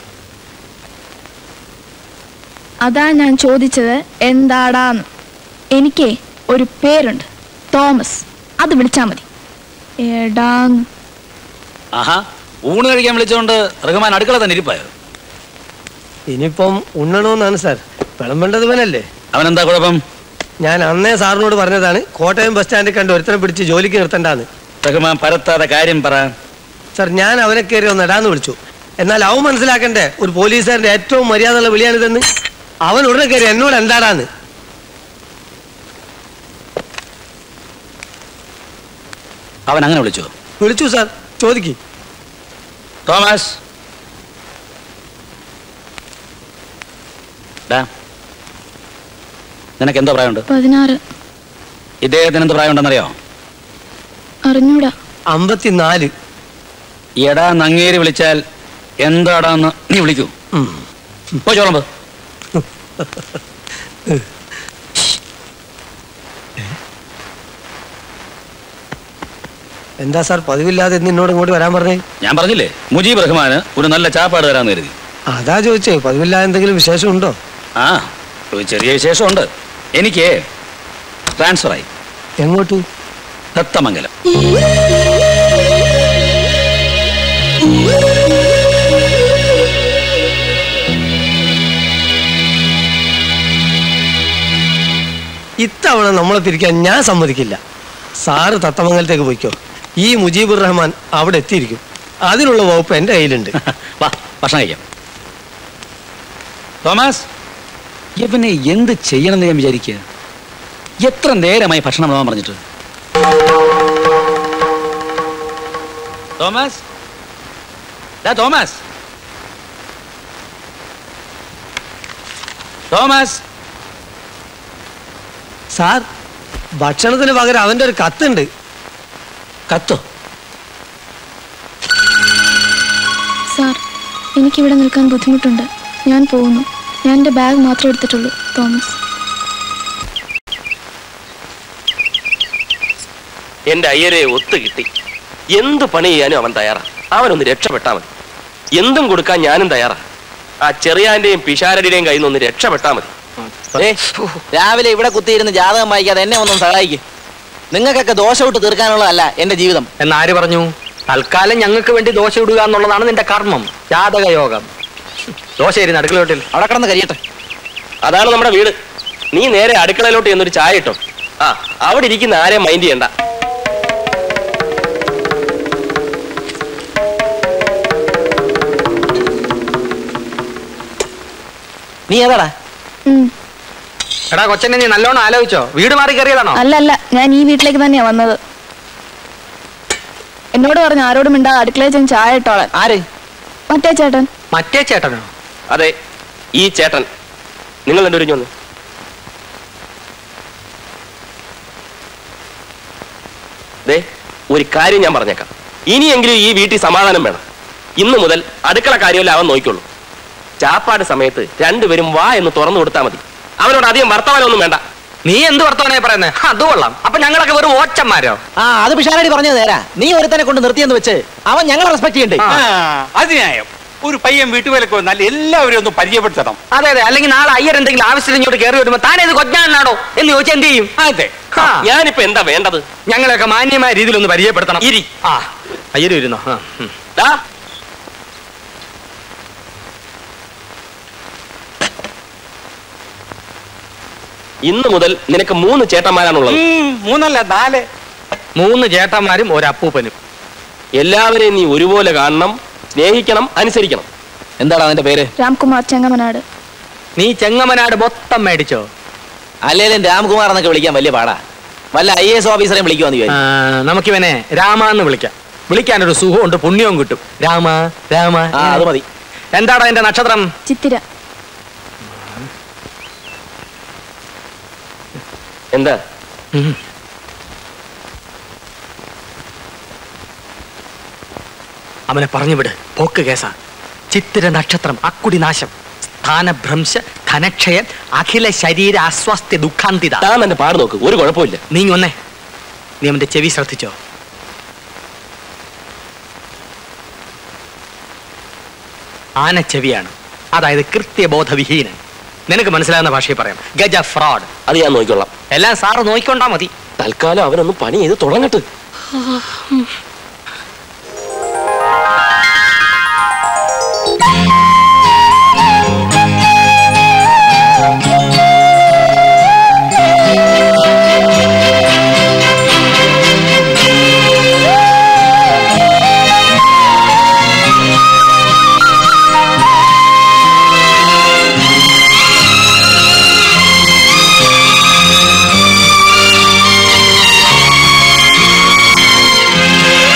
Speaker 13: അതാ ഞാൻ ചോദിച്ചത് എന്താടാന്ന് എനിക്കേ ഒരു പേരുണ്ട് തോമസ് അത് വിളിച്ചാ മതി എടാന്ന്
Speaker 12: ആഹാ ഊണ് കഴിക്കാൻ വിളിച്ചുകൊണ്ട് റഹ്മാൻ അടുക്കള തന്നെ ഇരിപ്പായോ
Speaker 5: ഇനിയിപ്പം ഉണ്ണണമെന്നാണ് സാർ വിളമ്പേണ്ടത് ഇവനല്ലേ
Speaker 12: അവനെന്താ കുഴപ്പം
Speaker 5: ഞാൻ അന്നേ സാറിനോട് പറഞ്ഞതാണ് കോട്ടയം ബസ് സ്റ്റാൻഡിൽ കണ്ട് ഒരുത്തനെ പിടിച്ച് ജോലിക്ക് നിർത്തണ്ടാന്ന്
Speaker 12: റഹ്മാൻ പരത്താതെ കാര്യം പറ
Speaker 5: സാർ ഞാൻ അവനെ കയറി ഒന്ന് ഇടാന്ന് വിളിച്ചു എന്നാൽ അവൻ മനസ്സിലാക്കണ്ടേ ഒരു പോലീസുകാരന്റെ ഏറ്റവും മര്യാദയുള്ള വിളിയാണിതെന്ന് അവൻ ഉടനെ കയറി എന്നോട് എന്താടാന്ന്
Speaker 12: അവൻ അങ്ങനെ വിളിച്ചോ
Speaker 5: വിളിച്ചു സാർ ചോദിക്ക്
Speaker 12: തോമസ് ഡാ, നിനക്ക് എന്തോ പ്രായമുണ്ട്
Speaker 13: പതിനാറ്
Speaker 12: ഇദ്ദേഹത്തിന് എന്ത് പ്രായമുണ്ടെന്നറിയോ
Speaker 13: അറിഞ്ഞൂടാ
Speaker 5: അമ്പത്തിനാല്
Speaker 12: എടാ നങ്ങേരി വിളിച്ചാൽ എന്താടാന്ന് നീ വിളിക്കൂ പോയി ചോളം പോ.
Speaker 5: എന്താ സാർ പതിവില്ലാതെ ഇന്ന് എന്നോട് ഇങ്ങോട്ട് വരാൻ പറഞ്ഞേ
Speaker 12: ഞാൻ പറഞ്ഞില്ലേ മുജീബ് റഹ്മാന് ഒരു നല്ല ചാപ്പാട് തരാന്ന് കരുതി
Speaker 5: അതാ ചോദിച്ചേ പതിവില്ലാതെ എന്തെങ്കിലും വിശേഷം ഉണ്ടോ
Speaker 12: ആ ഒരു ചെറിയ വിശേഷമുണ്ട് എനിക്ക് ട്രാൻസ്ഫർ ആയി
Speaker 5: എങ്ങോട്ട്
Speaker 12: ദത്തമംഗലം
Speaker 5: ഇത്തവണ നമ്മളെ പിരിക്കാൻ ഞാൻ സമ്മതിക്കില്ല സാറ് തത്തമംഗലത്തേക്ക് പോയിക്കോ ഈ മുജീബുർ റഹ്മാൻ അവിടെ എത്തിയിരിക്കും അതിനുള്ള വകുപ്പ് എൻ്റെ കയ്യിലുണ്ട്
Speaker 12: വാ ഭക്ഷണം കഴിക്കാം തോമസ് ഇവനെ എന്ത് ചെയ്യണമെന്ന് ഞാൻ വിചാരിക്കുക എത്ര നേരമായി ഭക്ഷണം വിളവാൻ പറഞ്ഞിട്ട് തോമസ് ദാ തോമസ് തോമസ്
Speaker 5: സാർ ഭക്ഷണത്തിന് പകരം അവൻ്റെ ഒരു കത്തുണ്ട്
Speaker 12: കത്തോ
Speaker 13: സാർ എനിക്കിവിടെ നിൽക്കാൻ ബുദ്ധിമുട്ടുണ്ട് ഞാൻ പോകുന്നു ഞാൻ എൻ്റെ ബാഗ് മാത്രമേ എടുത്തിട്ടുള്ളൂ തോമസ്
Speaker 8: എന്റെ അയ്യരെ ഒത്തു കിട്ടി എന്ത് പണി ചെയ്യാനും അവൻ തയ്യാറാ അവനൊന്ന് രക്ഷപ്പെട്ടാ മതി എന്തും കൊടുക്കാൻ ഞാനും തയ്യാറാ ആ ചെറിയാന്റെയും പിഷാരടിയുടെയും കയ്യിൽ നിന്ന് ഒന്ന് രക്ഷപ്പെട്ടാ മതി
Speaker 7: ഏ, രാവിലെ ഇവിടെ കുത്തിയിരുന്ന് ജാതകം വായിക്കാതെ എന്നെ ഒന്നും സഹായിക്കും നിങ്ങൾക്കൊക്കെ ദോശ വിട്ട് തീർക്കാനുള്ളതല്ല എന്റെ ജീവിതം
Speaker 3: എന്നാര് പറഞ്ഞു തൽക്കാലം ഞങ്ങൾക്ക് വേണ്ടി ദോശ ഇടുക എന്നുള്ളതാണ് നിന്റെ കർമ്മം ജാതക യോഗം ദോശ ഇരുന്ന് അടുക്കളയോട്ടിൽ
Speaker 7: അവിടെ കിടന്ന് കരിയട്ടെ
Speaker 8: അതാണ് നമ്മുടെ വീട് നീ നേരെ അടുക്കളയിലോട്ട് എന്നൊരു ചായ ഇട്ടോ ആ അവിടെ ഇരിക്കുന്ന ആരെയും മൈൻഡ് ചെയ്യണ്ട
Speaker 7: നീ ഏതാടാ
Speaker 3: എടാ കൊച്ചനെ നീ നല്ലോണം ആലോചിച്ചോ വീട് മാറി കയറിയതാണോ
Speaker 13: അല്ല അല്ല ഞാൻ ഈ വീട്ടിലേക്ക് തന്നെയാ വന്നത് എന്നോട് പറഞ്ഞു ആരോടും മിണ്ടാ അടുക്കളയിൽ ചെന്ന് ചായ ഇട്ടോളാൻ
Speaker 7: ആര്
Speaker 13: മറ്റേ ചേട്ടൻ
Speaker 3: മറ്റേ ചേട്ടനോ
Speaker 8: അതെ ഈ ചേട്ടൻ നിങ്ങൾ എന്റെ ഒരുങ്ങി വന്ന് ദേ ഒരു കാര്യം ഞാൻ പറഞ്ഞേക്കാം ഇനിയെങ്കിലും ഈ വീട്ടിൽ സമാധാനം വേണം ഇന്നു മുതൽ അടുക്കള കാര്യമല്ല അവൻ നോക്കിക്കൊള്ളൂ ചാപ്പാട് സമയത്ത് രണ്ടുപേരും വാ എന്ന് തുറന്നു കൊടുത്താൽ മതി അവനോട് അധികം വർത്തമാനമൊന്നും വേണ്ട
Speaker 3: നീ എന്ത് വർത്തമാനായി പറയുന്നത് അത് കൊള്ളാം അപ്പൊ ഞങ്ങളൊക്കെ വെറും ഓച്ചന്മാരോ
Speaker 7: ആ അത് പിഷാരടി പറഞ്ഞത് നേരാ നീ ഒരുത്തനെ കൊണ്ട് നിർത്തിയെന്ന് വെച്ച് അവൻ ഞങ്ങളെ റെസ്പെക്ട് ചെയ്യണ്ടേ
Speaker 14: അത് ന്യായം ഒരു പയ്യൻ വീട്ടുവേലക്ക് വന്നാൽ എല്ലാവരും ഒന്ന് പരിചയപ്പെടുത്തണം
Speaker 3: അതെ അതെ അല്ലെങ്കിൽ നാളെ അയ്യർ എന്തെങ്കിലും ആവശ്യത്തിന് ഇങ്ങോട്ട് കയറി വരുമ്പോ താൻ ഇത് കൊച്ചാനാണോ എന്ന് ചോദിച്ചാൽ എന്ത് ചെയ്യും
Speaker 14: അതെ
Speaker 8: ഞാനിപ്പോ എന്താ വേണ്ടത്
Speaker 3: ഞങ്ങളെയൊക്കെ മാന്യമായ രീതിയിൽ ഒന്ന് പരിചയപ്പെടുത്തണം ഇരി ആ അയ്യര് ഇരുന്നോ ആ, ഉം.
Speaker 8: ദാ, ഇന്ന് മുതൽ നിനക്ക് മൂന്ന് ചേട്ടന്മാരാണുള്ളത്
Speaker 14: മൂന്നല്ല നാല്
Speaker 3: മൂന്ന് ചേട്ടന്മാരും ഒരു അപ്പൂപ്പനും
Speaker 8: എല്ലാവരെയും നീ ഒരുപോലെ കാണണം സ്നേഹിക്കണം അനുസരിക്കണം
Speaker 7: എന്താണ് അതിന്റെ പേര്
Speaker 13: രാംകുമാർ ചെങ്ങമനാട്
Speaker 3: നീ ചെങ്ങമനാട് മൊത്തം മേടിച്ചോ
Speaker 7: അല്ലേലും രാംകുമാർ എന്നൊക്കെ വിളിക്കാൻ വലിയ പാടാ വല്ല ഐ എസ് ഓഫീസറെയും വിളിക്കുവാന്ന്
Speaker 3: ആ,
Speaker 7: വിചാരിച്ചു
Speaker 3: നമുക്കിവനെ രാമ എന്ന് വിളിക്കാം വിളിക്കാനൊരു സുഖമുണ്ട് പുണ്യവും കിട്ടും രാമ രാമ
Speaker 7: ആ അത് മതി
Speaker 3: എന്താടാ എന്റെ നക്ഷത്രം
Speaker 13: ചിത്തിര
Speaker 8: എന്താ
Speaker 3: അവനെ പറഞ്ഞു വിട് പോക്ക് കേസാ ചിത്തിര നക്ഷത്രം അക്കുടി നാശം സ്ഥാനഭ്രംശ ധനക്ഷയൻ അഖില ശരീര അസ്വാസ്ഥ്യ ദുഃഖാന്തിത
Speaker 8: താൻ എന്റെ പാട് നോക്ക് ഒരു കുഴപ്പമില്ല
Speaker 3: നീ ഇങ്ങ് വന്നേ നീ അവന്റെ ചെവി ശ്രദ്ധിച്ചോ ആനച്ചെവിയാണ് അതായത് കൃത്യബോധവിഹീനൻ നിനക്ക് മനസ്സിലാകുന്ന ഭാഷയിൽ പറയാം ഗജ ഫ്രോഡ്
Speaker 8: അത് ഞാൻ നോക്കിക്കൊള്ളാം
Speaker 3: എല്ലാം സാറ് നോക്കിക്കൊണ്ടാ മതി
Speaker 8: തൽക്കാലം അവനൊന്ന് പണി ചെയ്ത് തുടങ്ങട്ട്
Speaker 15: Thank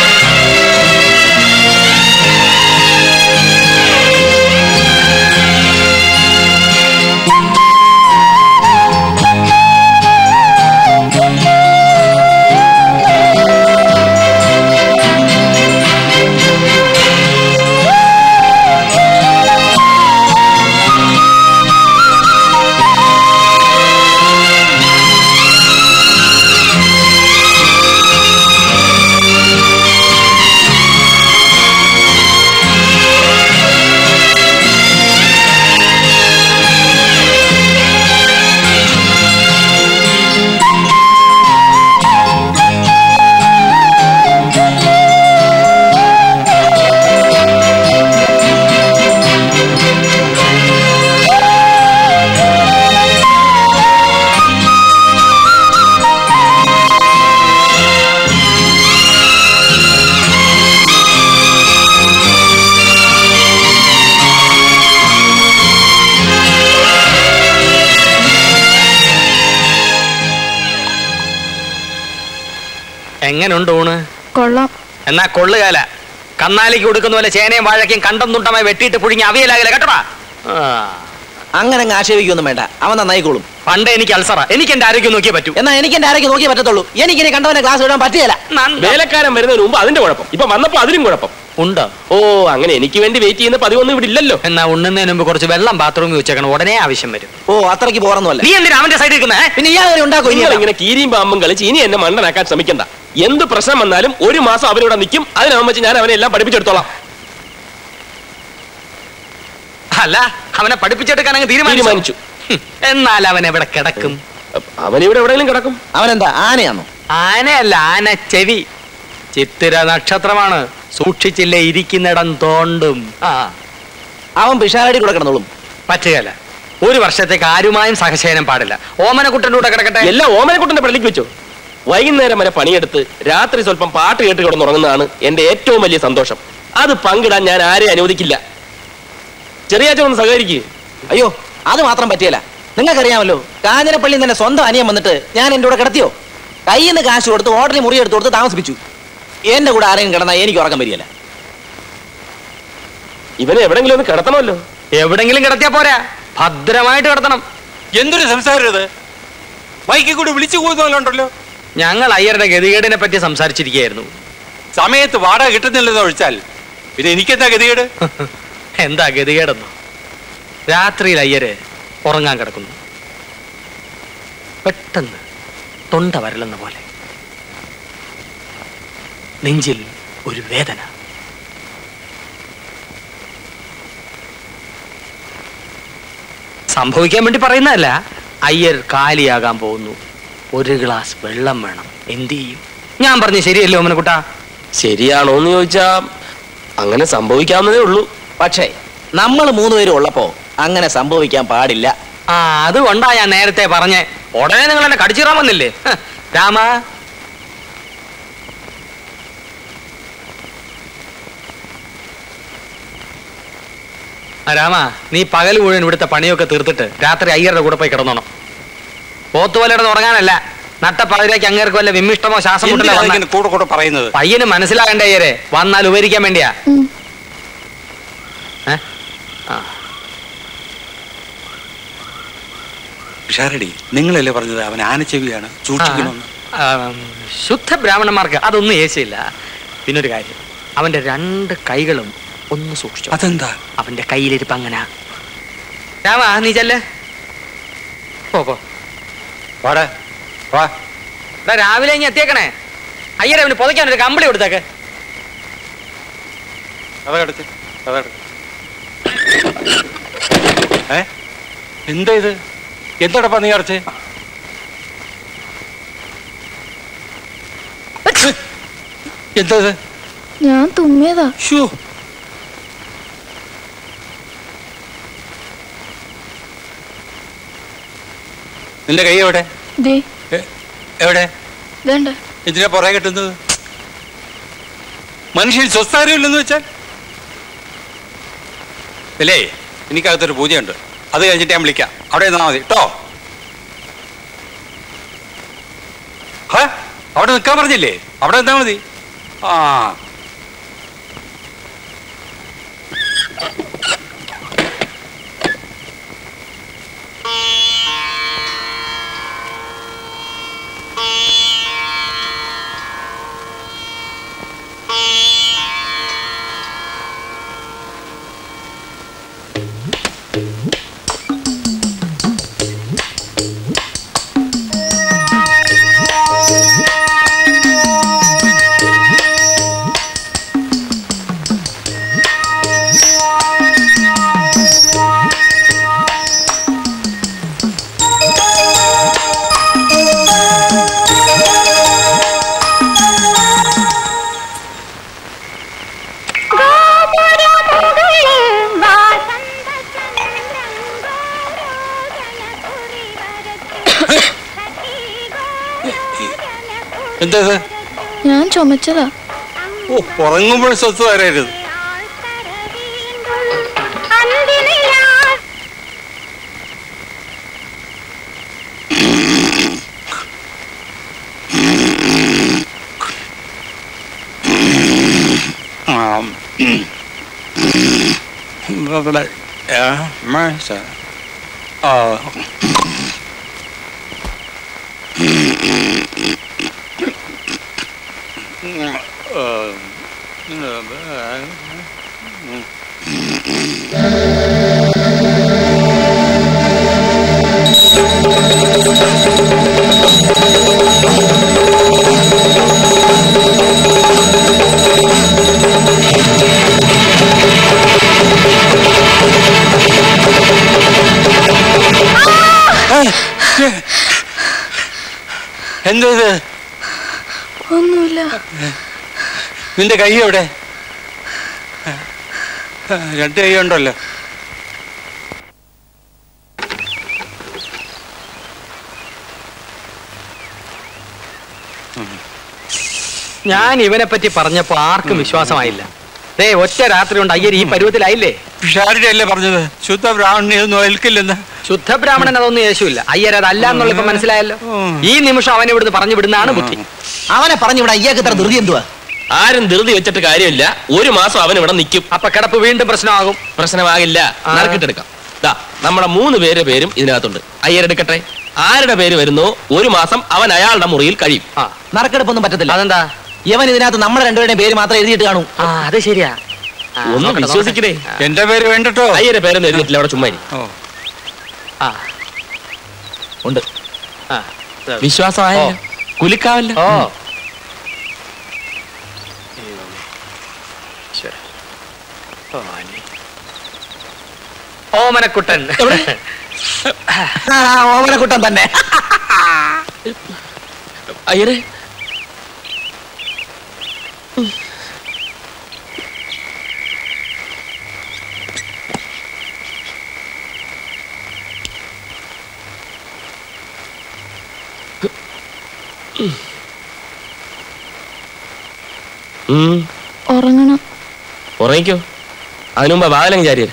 Speaker 3: എങ്ങനെയുണ്ട് ഊണ്
Speaker 13: കൊള്ളാം
Speaker 3: എന്നാ കൊള്ളുകാല കന്നാലിക്ക് കൊടുക്കുന്ന പോലെ ചേനയും വാഴയ്ക്കും കണ്ടം തുണ്ടമായി വെട്ടിയിട്ട് പുഴുങ്ങി അവിയലാകില്ല കേട്ടോടാ
Speaker 7: അങ്ങനെ അങ്ങ് ആക്ഷേപിക്കൊന്നും വേണ്ട അവൻ നന്നായിക്കോളും
Speaker 3: പണ്ട് എനിക്ക് അൾസറ എനിക്ക് എന്റെ ആരോഗ്യം നോക്കിയേ പറ്റൂ
Speaker 7: എന്നാ എനിക്ക് എന്റെ ആരോഗ്യം നോക്കിയേ പറ്റത്തുള്ളൂ എനിക്കിനി കണ്ടവനെ ക്ലാസ് വിടാൻ പറ്റുകയില്ല
Speaker 8: വേലക്കാരൻ വരുന്നതിന് മുമ്പ് അതിന്റെ കുഴപ്പം ഇപ്പൊ വന്നപ്പോ അതിനും കുഴപ്പം
Speaker 3: ഉണ്ടോ
Speaker 8: ഓ അങ്ങനെ എനിക്ക് വേണ്ടി വെയിറ്റ് ചെയ്യുന്ന പതിവൊന്നും ഇവിടെ ഇല്ലല്ലോ
Speaker 3: എന്നാ ഉണ്ണുന്നതിന് മുമ്പ് കുറച്ച് വെള്ളം ബാത്റൂമിൽ വെച്ചേക്കണം ഉടനെ ആവശ്യം വരും
Speaker 7: ഓ അത്രയ്ക്ക് പോറൊന്നുമല്ല
Speaker 3: നീ എന്തിനാ അവന്റെ സൈഡിൽ നിൽക്കുന്നേ
Speaker 7: പിന്നെ ഇയാൾ ഉണ്ടാക്കും
Speaker 8: നിങ്ങൾ ഇങ്ങനെ കീരിയും പാമ്പും കളിച്ച് ഇനി എന്നെ മണ്ടനാക്കാൻ ശ്രമിക്കണ്ട എന്ത് പ്രശ്നം വന്നാലും ഒരു മാസം അവനിവിടെ നിൽക്കും അതിനാവും വെച്ച് ഞാൻ അവനെ എല്ലാം പഠിപ്പിച്ചെടുത്തോളാം
Speaker 3: അല്ല അവനെ പഠിപ്പിച്ചെടുക്കാൻ അങ്ങ് തീരുമാനിച്ചു ഹും, എന്നാൽ അവൻ എവിടെ കിടക്കും
Speaker 8: അവൻ ഇവിടെ എവിടെയെങ്കിലും കിടക്കും
Speaker 7: അവനെന്താ ആനയാണോ
Speaker 3: ആനയല്ല ആന ചെവി ചിത്തിര നക്ഷത്രമാണ് സൂക്ഷിച്ചില്ലേ ഇരിക്കുന്നിടം തോണ്ടും ആ
Speaker 7: അവൻ പിഷാരടി കൂടെ കിടന്നോളും
Speaker 3: പറ്റുകയല്ല ഒരു വർഷത്തേക്ക് ആരുമായും സഹശയനം പാടില്ല ഓമനക്കുട്ടൻ്റെ കൂടെ കിടക്കട്ടെ
Speaker 8: എല്ലാം ഓമനക്കുട്ടന്റെ പള്ളിക്ക് വെച്ചോ വൈകുന്നേരം വരെ പണിയെടുത്ത് രാത്രി സ്വല്പം പാട്ട് കേട്ട് കിടന്നുറങ്ങുന്നതാണ് എന്റെ ഏറ്റവും വലിയ സന്തോഷം അത് പങ്കിടാൻ ഞാൻ ആരെയും അനുവദിക്കില്ല ചെറിയാച്ച ഒന്ന് സഹകരിക്കുക
Speaker 7: അയ്യോ അത് മാത്രം പറ്റിയല്ല നിങ്ങൾക്കറിയാമല്ലോ കാഞ്ഞിരപ്പള്ളി തന്നെ സ്വന്തം അനിയൻ വന്നിട്ട് ഞാൻ എൻ്റെ കൂടെ കിടത്തിയോ കയ്യിൽ നിന്ന് കാശ് കൊടുത്ത് ഹോട്ടലിൽ മുറി എടുത്ത് കൊടുത്ത് താമസിപ്പിച്ചു എന്റെ കൂടെ ആരെങ്കിലും കിടന്നാൽ എനിക്ക് ഉറക്കം വരികയില്ല
Speaker 8: ഇവനെ എവിടെങ്കിലും ഒന്ന് കിടത്തണമല്ലോ
Speaker 3: എവിടെങ്കിലും കിടത്തിയാ പോരാ ഭദ്രമായിട്ട് കിടത്തണം
Speaker 14: എന്തൊരു സംസാരം ഇത് മൈക്കിൽ കൂടി വിളിച്ചു പോകുന്നല്ലോ
Speaker 3: ഞങ്ങൾ അയ്യരുടെ ഗതികേടിനെ പറ്റി സംസാരിച്ചിരിക്കുകയായിരുന്നു
Speaker 14: സമയത്ത് വാടക കിട്ടുന്നില്ലെന്ന് ഒഴിച്ചാൽ പിന്നെ എനിക്കെന്താ ഗതികേട്
Speaker 3: എന്താ ഗതികേടെന്നോ രാത്രിയിൽ അയ്യര് ഉറങ്ങാൻ കിടക്കുന്നു പെട്ടെന്ന് തൊണ്ട വരളുന്ന പോലെ നെഞ്ചിൽ ഒരു വേദന സംഭവിക്കാൻ വേണ്ടി പറയുന്നതല്ല അയ്യർ കാലിയാകാൻ പോകുന്നു ഒരു ഗ്ലാസ് വെള്ളം വേണം എന്ത് ചെയ്യും ഞാൻ പറഞ്ഞു ശരിയല്ലോ ഓമനക്കുട്ടാ
Speaker 8: ശരിയാണോ എന്ന് ചോദിച്ചാ അങ്ങനെ സംഭവിക്കാവുന്നതേ ഉള്ളൂ
Speaker 7: പക്ഷേ നമ്മൾ മൂന്നുപേരും ഉള്ളപ്പോ അങ്ങനെ സംഭവിക്കാൻ പാടില്ല
Speaker 3: ആ അതുകൊണ്ടാ ഞാൻ നേരത്തെ പറഞ്ഞേ ഉടനെ നിങ്ങൾ എന്നെ കടിച്ചിറാൻ വന്നില്ലേ ഹ്, രാമ ആ രാമ നീ പകൽ മുഴുവൻ ഇവിടുത്തെ പണിയൊക്കെ തീർത്തിട്ട് രാത്രി അയ്യരുടെ കൂടെ പോയി കിടന്നോണം പോത്തുപോലെ ഉറങ്ങാനല്ല നട്ട പകരേക്ക് അങ്ങേർക്ക് വല്ല വിമ്മിഷ്ടമോ ശ്വാസം മുട്ടലോ
Speaker 14: എന്തിനാ
Speaker 3: വന്നാ-
Speaker 14: ഇങ്ങനെ കൂടെ കൂടെ പറയുന്നത്
Speaker 3: പയ്യന് മനസ്സിലാകണ്ടേ അയ്യരെ വന്നാൽ ഉപകരിക്കാൻ വേണ്ടിയാ ഏ? ആ
Speaker 14: പിഷാരടി നിങ്ങളല്ലേ പറഞ്ഞത് അവൻ ആനച്ചെവിയാണ് സൂക്ഷിക്കണമെന്ന്
Speaker 3: ആ, ശുദ്ധ ബ്രാഹ്മണന്മാർക്ക് അതൊന്നും ഏശയില്ല പിന്നൊരു കാര്യം അവന്റെ രണ്ട് കൈകളും ഒന്ന് സൂക്ഷിച്ചു
Speaker 14: അതെന്താ
Speaker 3: അവന്റെ കയ്യിലിരിപ്പ് അങ്ങനെ രാമ നീ ചെല്ലേ പോ പോ
Speaker 14: വാടാ വാ
Speaker 3: എടാ, രാവിലെ ഇനി എത്തിയേക്കണേ അയ്യരെ അവന് പുതയ്ക്കാൻ ഒരു കമ്പിളി കൊടുത്തേക്ക്
Speaker 14: അതടച്ച് അതടച്ച് ഏ എന്താ ഇത് എന്താടപ്പാ നീ അടച്ചേ എന്താ ഇത്
Speaker 13: ഞാൻ തുമ്മിയതാ
Speaker 14: ഷൂ നിന്റെ കൈ എവിടെ
Speaker 13: ദേ
Speaker 14: എ- എവിടെ
Speaker 13: വേണ്ട
Speaker 14: എന്തിനാ പുറകെ കെട്ടുന്നത് മനുഷ്യൻ സ്വസ്ഥാരമില്ലെന്ന് വെച്ചാൽ ഇല്ലേ എനിക്കകത്തൊരു പൂജയുണ്ട് അത് കഴിഞ്ഞിട്ട് ഞാൻ വിളിക്കാം അവിടെ നിന്നാ മതി കേട്ടോ ഹ അവിടെ നിൽക്കാൻ പറഞ്ഞില്ലേ അവിടെ നിന്നാ മതി ആ എന്താ ഇത്
Speaker 13: ഞാൻ ചുമച്ചതാ
Speaker 14: ഓ ഉറങ്ങുമ്പോൾ സ്വത്ത് വരരുത് Ja, maar zo. Oh. എന്തോ ഇത്
Speaker 13: ഒന്നുമില്ല
Speaker 14: നിന്റെ കൈ എവിടെ രണ്ട് കൈ ഉണ്ടല്ലോ
Speaker 3: ഞാൻ ഇവനെ പറ്റി പറഞ്ഞപ്പോ ആർക്കും വിശ്വാസമായില്ല ദേ ഒറ്റ രാത്രി കൊണ്ട് അയ്യർ ഈ പരുവത്തിലായില്ലേ
Speaker 14: പിഷാരുടെ അല്ലേ പറഞ്ഞത് ശുദ്ധ ബ്രാഹ്മണി ഒന്നും ഏൽക്കില്ലെന്ന്
Speaker 3: ശുദ്ധ ബ്രാഹ്മണൻ അതൊന്നും യേശുവില്ല അയ്യർ അതല്ല എന്നുള്ള ഇപ്പൊ മനസ്സിലായല്ലോ ഈ നിമിഷം അവനെ ഇവിടുന്ന് പറഞ്ഞു വിടുന്നതാണ് ബുദ്ധി
Speaker 7: അവനെ പറഞ്ഞു ഇവിടെ അയ്യാക്ക് ഇത്ര ധൃതി എന്തുവാ
Speaker 8: ആരും ധൃതി വെച്ചിട്ട് കാര്യമില്ല ഒരു മാസം അവൻ ഇവിടെ നിൽക്കും
Speaker 3: അപ്പൊ കിടപ്പ് വീണ്ടും പ്രശ്നമാകും
Speaker 8: പ്രശ്നമാകില്ല നറുക്കിട്ടെടുക്കാം ദാ നമ്മുടെ മൂന്ന് പേരുടെ പേരും ഇതിനകത്തുണ്ട് അയ്യരെടുക്കട്ടെ ആരുടെ പേര് വരുന്നോ ഒരു മാസം അവൻ അയാളുടെ മുറിയിൽ കഴിയും
Speaker 7: നറുക്കെടുപ്പൊന്നും പറ്റത്തില്ല
Speaker 3: അതെന്താ
Speaker 7: ഇവൻ ഇതിനകത്ത് നമ്മുടെ രണ്ടുപേരുടെയും പേര് മാത്രം എഴുതിയിട്ട് കാണൂ
Speaker 3: ആ അത് ശരിയാ
Speaker 8: ഒന്ന് വിശ്വസിക്കണേ
Speaker 14: എന്റെ പേര് വേണ്ടട്ടോ
Speaker 8: അയ്യരെ പേരൊന്നും എഴുതിയിട്ടില്ല അവിടെ ചുമ്മാ ഇരി.
Speaker 3: ആ
Speaker 8: ഉണ്ട്
Speaker 3: ആ
Speaker 8: വിശ്വാസമായ കുലിക്കാവല്ല
Speaker 3: ഓ ഓമനക്കുട്ടൻ
Speaker 7: ഓമനക്കുട്ടൻ തന്നെ
Speaker 8: അയ്യരെ ഉം,
Speaker 13: ഉറങ്ങണം
Speaker 8: ഉറങ്ങിക്കോ അതിനു മുമ്പ് വാലങ്ങ് ചാരിയർ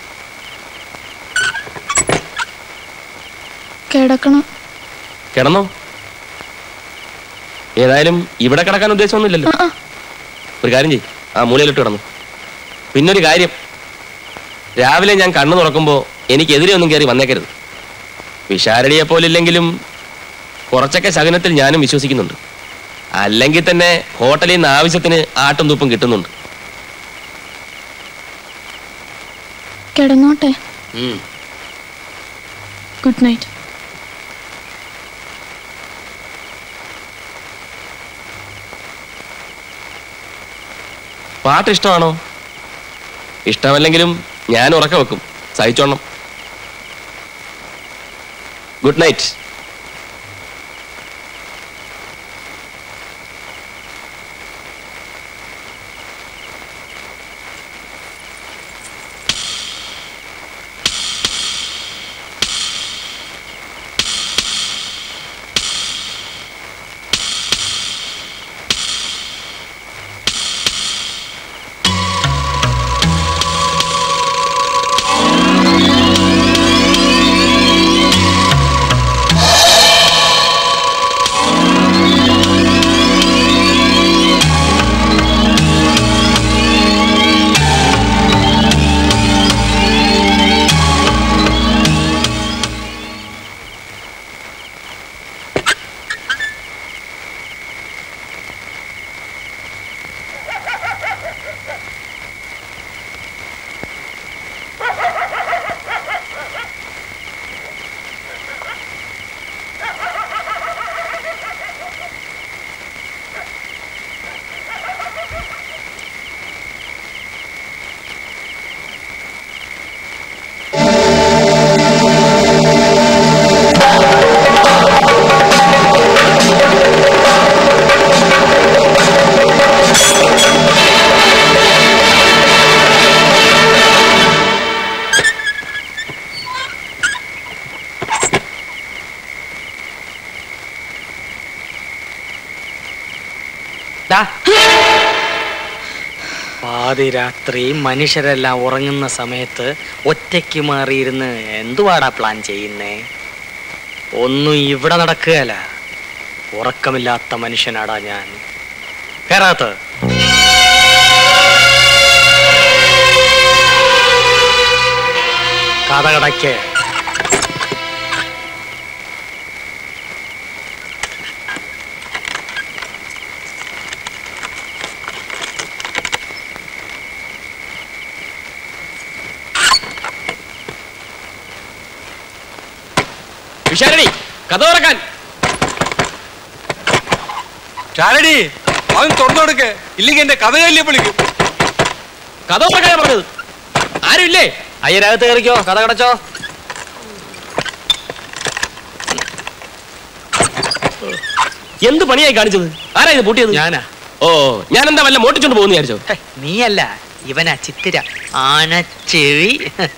Speaker 13: കിടക്കണം
Speaker 8: കിടന്നോ ഏതായാലും ഇവിടെ കിടക്കാൻ ഉദ്ദേശമൊന്നുമില്ലല്ലോ ഒരു കാര്യം ചെയ് ആ മൂലയിലിട്ട് കിടന്നു പിന്നൊരു കാര്യം രാവിലെ ഞാൻ കണ്ണു തുറക്കുമ്പോ എനിക്കെതിരെ ഒന്നും കയറി വന്നേക്കരുത് വിശാരടിയെ പോലില്ലെങ്കിലും കുറച്ചൊക്കെ ശകനത്തിൽ ഞാനും വിശ്വസിക്കുന്നുണ്ട് അല്ലെങ്കിൽ തന്നെ ഹോട്ടലിൽ നിന്ന് ആവശ്യത്തിന് ആട്ടും തൂപ്പും കിട്ടുന്നുണ്ട്
Speaker 13: കിടന്നോട്ടെ ഗുഡ് നൈറ്റ്
Speaker 8: പാട്ട് ഇഷ്ടമാണോ ഇഷ്ടമല്ലെങ്കിലും ഞാൻ ഉറക്ക വെക്കും സഹിച്ചോണം ഗുഡ് നൈറ്റ്
Speaker 3: ദാ. പാതിരാത്രി മനുഷ്യരെല്ലാം ഉറങ്ങുന്ന സമയത്ത് ഒറ്റയ്ക്ക് മാറിയിരുന്ന് എന്തുവാടാ പ്ലാൻ ചെയ്യുന്നേ ഒന്നും ഇവിടെ നടക്കുകയല്ല ഉറക്കമില്ലാത്ത മനുഷ്യനാടാ ഞാൻ കേറാത്ത കഥകടയ്ക്ക്
Speaker 8: വിശാരണി കഥ തുറക്കാൻ
Speaker 14: ചാരടി അവൻ തുറന്നു കൊടുക്ക് ഇല്ലെങ്കിൽ എന്റെ കഥ കല്ലിയെ വിളിക്കും
Speaker 8: കഥ തുറക്കാൻ പറഞ്ഞത് ആരുമില്ലേ
Speaker 3: അയ്യരകത്ത് കയറിക്കോ കഥ കടച്ചോ
Speaker 8: എന്ത് പണിയായി കാണിച്ചത് ആരാ ഇത് പൂട്ടിയത്
Speaker 3: ഞാനാ
Speaker 8: ഓ ഞാൻ എന്താ വല്ല മോട്ടിച്ചോണ്ട് പോകുന്ന വിചാരിച്ചോ
Speaker 3: ഹേ, നീയല്ല ഇവനാ ചിത്തിര ആനച്ചെവി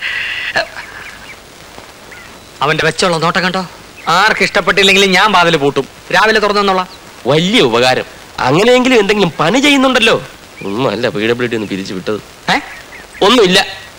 Speaker 3: അവന്റെ വെച്ചുള്ള നോട്ടം കണ്ടോ ആർക്ക് ഇഷ്ടപ്പെട്ടില്ലെങ്കിലും ഞാൻ വാതിൽ പൂട്ടും രാവിലെ തുറന്നെന്നുള്ള
Speaker 8: വലിയ ഉപകാരം അങ്ങനെയെങ്കിലും എന്തെങ്കിലും പണി ചെയ്യുന്നുണ്ടല്ലോ ഒന്നും അല്ല പി ഡബ്ല്യു ഡി ഒന്ന് പിരിച്ചു വിട്ടത്
Speaker 3: ഏ
Speaker 8: ഒന്നുമില്ല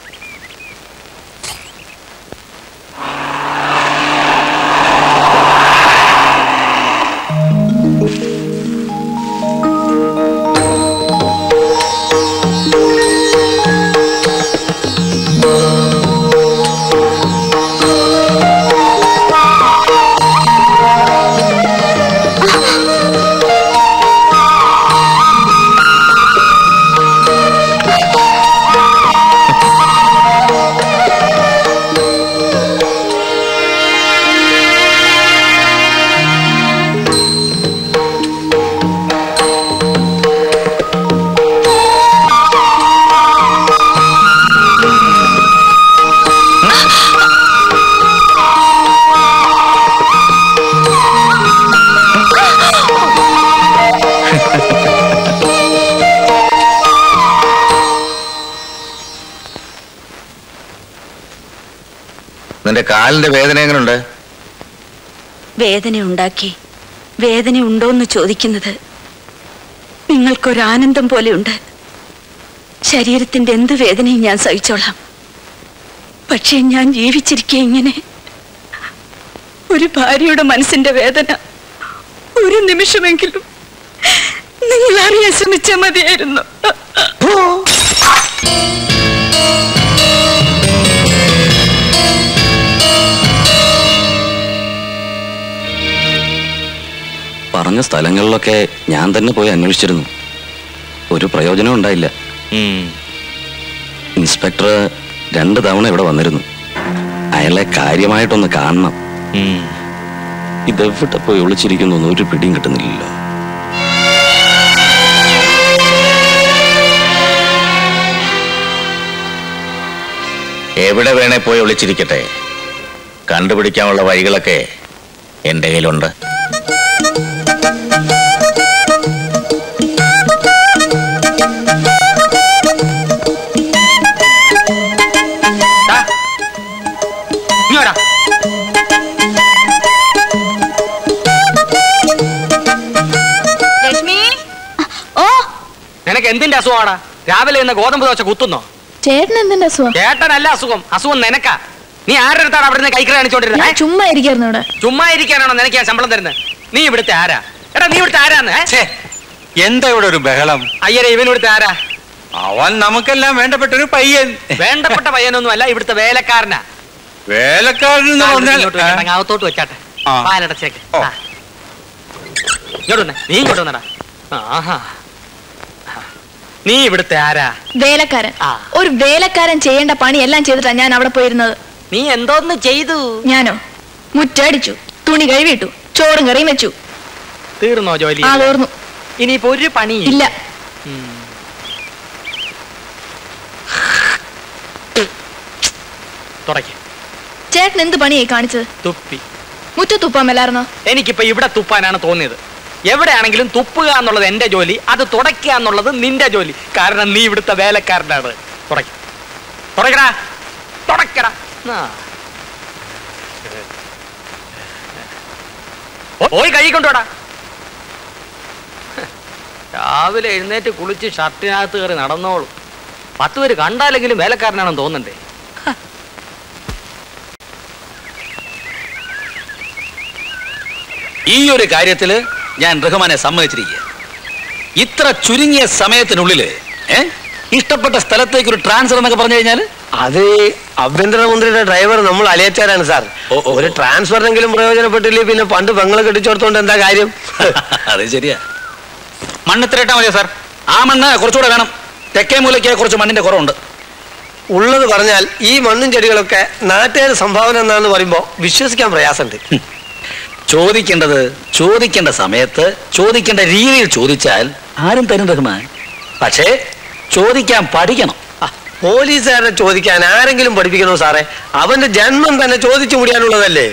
Speaker 10: നിന്റെ കാലിന്റെ വേദന എങ്ങനെയുണ്ട്
Speaker 15: വേദന ഉണ്ടാക്കി വേദന ഉണ്ടോന്ന് ചോദിക്കുന്നത് നിങ്ങൾക്കൊരാനന്ദം പോലെയുണ്ട് ശരീരത്തിന്റെ എന്ത് വേദനയും ഞാൻ സഹിച്ചോളാം പക്ഷേ ഞാൻ ജീവിച്ചിരിക്കെ ഇങ്ങനെ ഒരു ഭാര്യയുടെ മനസ്സിന്റെ വേദന ഒരു നിമിഷമെങ്കിലും നിങ്ങൾ അറിയാൻ ശ്രമിച്ചാൽ മതിയായിരുന്നു
Speaker 16: പറഞ്ഞ സ്ഥലങ്ങളിലൊക്കെ ഞാൻ തന്നെ പോയി അന്വേഷിച്ചിരുന്നു ഒരു പ്രയോജനം ഉണ്ടായില്ല ഇൻസ്പെക്ടർ രണ്ട് തവണ ഇവിടെ വന്നിരുന്നു അയാളെ കാര്യമായിട്ടൊന്ന് കാണണം ഇതെവിടെ പോയി ഒളിച്ചിരിക്കുന്നു എന്ന് ഒരു പിടിയും കിട്ടുന്നില്ലല്ലോ
Speaker 10: എവിടെ വേണേ പോയി ഒളിച്ചിരിക്കട്ടെ കണ്ടുപിടിക്കാനുള്ള വഴികളൊക്കെ എന്റെ കയ്യിലുണ്ട്
Speaker 3: ഇങ്ങോട്ടാ
Speaker 9: ലക്ഷ്മി ഓ
Speaker 3: നിനക്ക് എന്തിന്റെ അസുഖമാടാ രാവിലെ ഇന്ന് ഗോതമ്പ് ദോശ കുത്തുന്നോ
Speaker 13: ചേട്ടൻ എന്തിന്റെ അസുഖം
Speaker 3: ചേട്ടനല്ല അസുഖം അസുഖം നിനക്കാ നീ ആരുടെ അടുത്താണ് അവിടെ നിന്ന് കൈക്കറി
Speaker 13: ഞാൻ
Speaker 3: കാണിച്ചോണ്ടിരുന്നത്
Speaker 13: ചുമ്മാ ഇരിക്കായിരുന്നു ഇവിടെ
Speaker 3: ചുമ്മാ ഇരിക്കാനാണോ നിനക്ക് ഞാൻ ശമ്പളം തരുന്നത് നീ ഇവിടുത്തെ ആരാ എടാ നീ ഇവിടുത്തെ ആരാന്ന് ഏ?
Speaker 14: എന്താ ഇവിടെ ഒരു ബഹളം
Speaker 3: അയ്യരെ ഇവൻ ഇവിടുത്തെ ആരാ
Speaker 14: അവൻ നമുക്കെല്ലാം വേണ്ടപ്പെട്ട ഒരു പയ്യൻ
Speaker 3: വേണ്ടപ്പെട്ട പയ്യനൊന്നും അല്ല ഇവിടുത്തെ വേലക്കാരനാ
Speaker 14: വേലക്കാരൻ എന്ന്
Speaker 3: ആ,
Speaker 14: പറഞ്ഞാൽ
Speaker 3: ഇങ്ങോട്ട് വെക്കട്ടെ, അകത്തോട്ട് വെച്ചാട്ടെ
Speaker 14: ആ.
Speaker 3: പാലടച്ചേക്ക് ആ. ഇങ്ങോട്ട് വന്നേ നീ ഇങ്ങോട്ട് വന്നടാ ആഹാ നീ ഇവിടുത്തെ ആരാ
Speaker 13: വേലക്കാരൻ ഒരു വേലക്കാരൻ ചെയ്യേണ്ട പണി എല്ലാം ചെയ്തിട്ടാ ഞാൻ അവിടെ പോയിരുന്നത്
Speaker 3: നീ എന്തോന്ന് ചെയ്തു
Speaker 13: ഞാനോ മുറ്റടിച്ചു തുണി കഴുകിയിട്ടു ചോറും കറിയും വെച്ചു
Speaker 3: തീർന്നോ ജോലി
Speaker 13: ആ തീർന്നു
Speaker 3: ഇനിയിപ്പോ ഒരു പണി
Speaker 13: ഇല്ല
Speaker 3: തുടക്കി
Speaker 13: ചേട്ടൻ എന്ത് പണിയായി കാണിച്ചത്
Speaker 3: തുപ്പി
Speaker 13: മുറ്റത്ത് തുപ്പാൻ മേലായിരുന്നോ
Speaker 3: എനിക്കിപ്പോ ഇവിടെ തുപ്പാനാണ് തോന്നിയത് എവിടെയാണെങ്കിലും തുപ്പുക എന്നുള്ളത് എന്റെ ജോലി അത് തുടയ്ക്കുക എന്നുള്ളത് നിന്റെ ജോലി കാരണം നീ ഇവിടുത്തെ വേലക്കാരനാണ് തുടയ്ക്ക തുടക്കടാ തുടക്കടാ ആ. ഓ- പോയി കൈ കൊണ്ടുപോടാ രാവിലെ എഴുന്നേറ്റ് കുളിച്ച് ഷർട്ടിനകത്ത് കയറി നടന്നോളൂ പത്ത് പേര് കണ്ടാലെങ്കിലും വേലക്കാരനാണെന്ന് തോന്നണ്ടേ
Speaker 12: ഈ ഒരു കാര്യത്തില് ഞാൻ റഹ്മാനെ സമ്മതിച്ചിരിക്കുക ഇത്ര ചുരുങ്ങിയ സമയത്തിനുള്ളിൽ ഏ ഇഷ്ടപ്പെട്ട സ്ഥലത്തേക്ക് ഒരു ട്രാൻസ്ഫർ എന്നൊക്കെ പറഞ്ഞു കഴിഞ്ഞാൽ
Speaker 5: അത് ഈ ആഭ്യന്തരമന്ത്രിയുടെ ഡ്രൈവർ നമ്മൾ അലിയച്ചാരാണ് സാർ ഒരു ട്രാൻസ്ഫറിനെങ്കിലും പ്രയോജനപ്പെട്ടില്ലേ പിന്നെ പണ്ട് പെങ്ങളെ കെട്ടിച്ചോർത്തോണ്ട് എന്താ കാര്യം
Speaker 12: അത് ശരിയാ മണ്ണ് ഇത്ര ഇട്ടാ മതിയോ സാർ ആ മണ്ണ് കുറച്ചുകൂടെ വേണം തെക്കേ മൂലയ്ക്ക് കുറച്ച് മണ്ണിന്റെ കുറവുണ്ട്
Speaker 5: ഉള്ളത് പറഞ്ഞാൽ ഈ മണ്ണും ചെടികളൊക്കെ നാട്ടുകാർ സംഭാവന എന്നാന്ന് പറയുമ്പോൾ വിശ്വസിക്കാൻ പ്രയാസമുണ്ട്
Speaker 12: ചോദിക്കേണ്ടത് ചോദിക്കേണ്ട സമയത്ത് ചോദിക്കേണ്ട രീതിയിൽ ചോദിച്ചാൽ ആരും തരും റഹ്മാൻ പക്ഷേ ചോദിക്കാൻ പഠിക്കണം
Speaker 5: പോലീസുകാരനെ ചോദിക്കാൻ ആരെങ്കിലും പഠിപ്പിക്കണോ സാറേ അവന്റെ ജന്മം തന്നെ ചോദിച്ചു മുടിയാനുള്ളതല്ലേ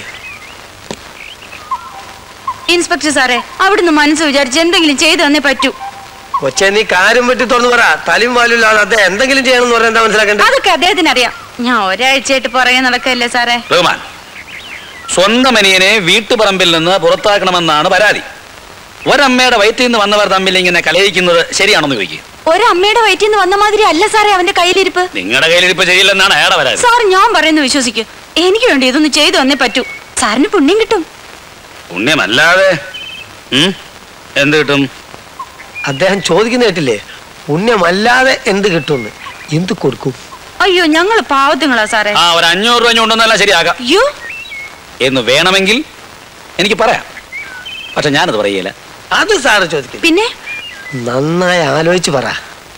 Speaker 17: ഇൻസ്പെക്ടർ സാറേ അവിടുന്ന് മനസ്സ് വിചാരിച്ച് എന്തെങ്കിലും ചെയ്തു തന്നേ പറ്റൂ
Speaker 5: കൊച്ചെ നീ കാര്യം പറ്റി തുറന്നു പറ തലയും വാലില്ലാതെ അദ്ദേഹം എന്തെങ്കിലും ചെയ്യണമെന്ന് പറഞ്ഞാൽ എന്താ മനസ്സിലാക്കണ്ടേ
Speaker 17: അതൊക്കെ അദ്ദേഹത്തിന് അറിയാം ഞാൻ ഒരാഴ്ചയായിട്ട് പുറകെ നടക്കല്ലേ സാറേ
Speaker 12: റഹ്മാൻ സ്വന്തം അനിയനെ വീട്ടുപറമ്പിൽ നിന്ന് പുറത്താക്കണമെന്നാണ് പരാതി ഒരമ്മയുടെ വയറ്റിൽ നിന്ന് വന്നവർ തമ്മിൽ ഇങ്ങനെ കലയിക്കുന്നത് ശരിയാണെന്ന് ചോദിക്കുക
Speaker 17: ഒരമ്മയുടെ വയറ്റിൽ നിന്ന് വന്ന മാതിരി അല്ല സാറേ അവന്റെ കയ്യിലിരിപ്പ്
Speaker 12: നിങ്ങളുടെ കയ്യിലിരിപ്പ് ചെയ്യില്ലെന്നാണ് അയാളുടെ പരാതി
Speaker 17: സാർ ഞാൻ പറയുന്നു വിശ്വസിക്കൂ എനിക്ക് വേണ്ടി ഇതൊന്ന് ചെയ്തു തന്നേ പറ്റൂ സാറിന് പുണ്യം കിട്ടും
Speaker 12: പുണ്യമല്ലാതെ ഉം? എന്ത് കിട്ടും
Speaker 5: അദ്ദേഹം ചോദിക്കുന്ന കേട്ടില്ലേ പുണ്യമല്ലാതെ എന്ത് കിട്ടുമെന്ന് എന്ത് കൊടുക്കും
Speaker 17: അയ്യോ ഞങ്ങള് പാവത്തുങ്ങളാ സാറേ
Speaker 12: ആ ഒരു അഞ്ഞൂറ് രൂപ കൊണ്ടൊന്നല്ല ശരിയാകാം
Speaker 17: അയ്യോ
Speaker 12: എന്ന് വേണമെങ്കിൽ എനിക്ക് പറയാം പക്ഷെ ഞാനത് പറയില്ല
Speaker 5: അത് സാറ് ചോദിക്കും
Speaker 17: പിന്നെ
Speaker 5: നന്നായി ആലോചിച്ച് പറ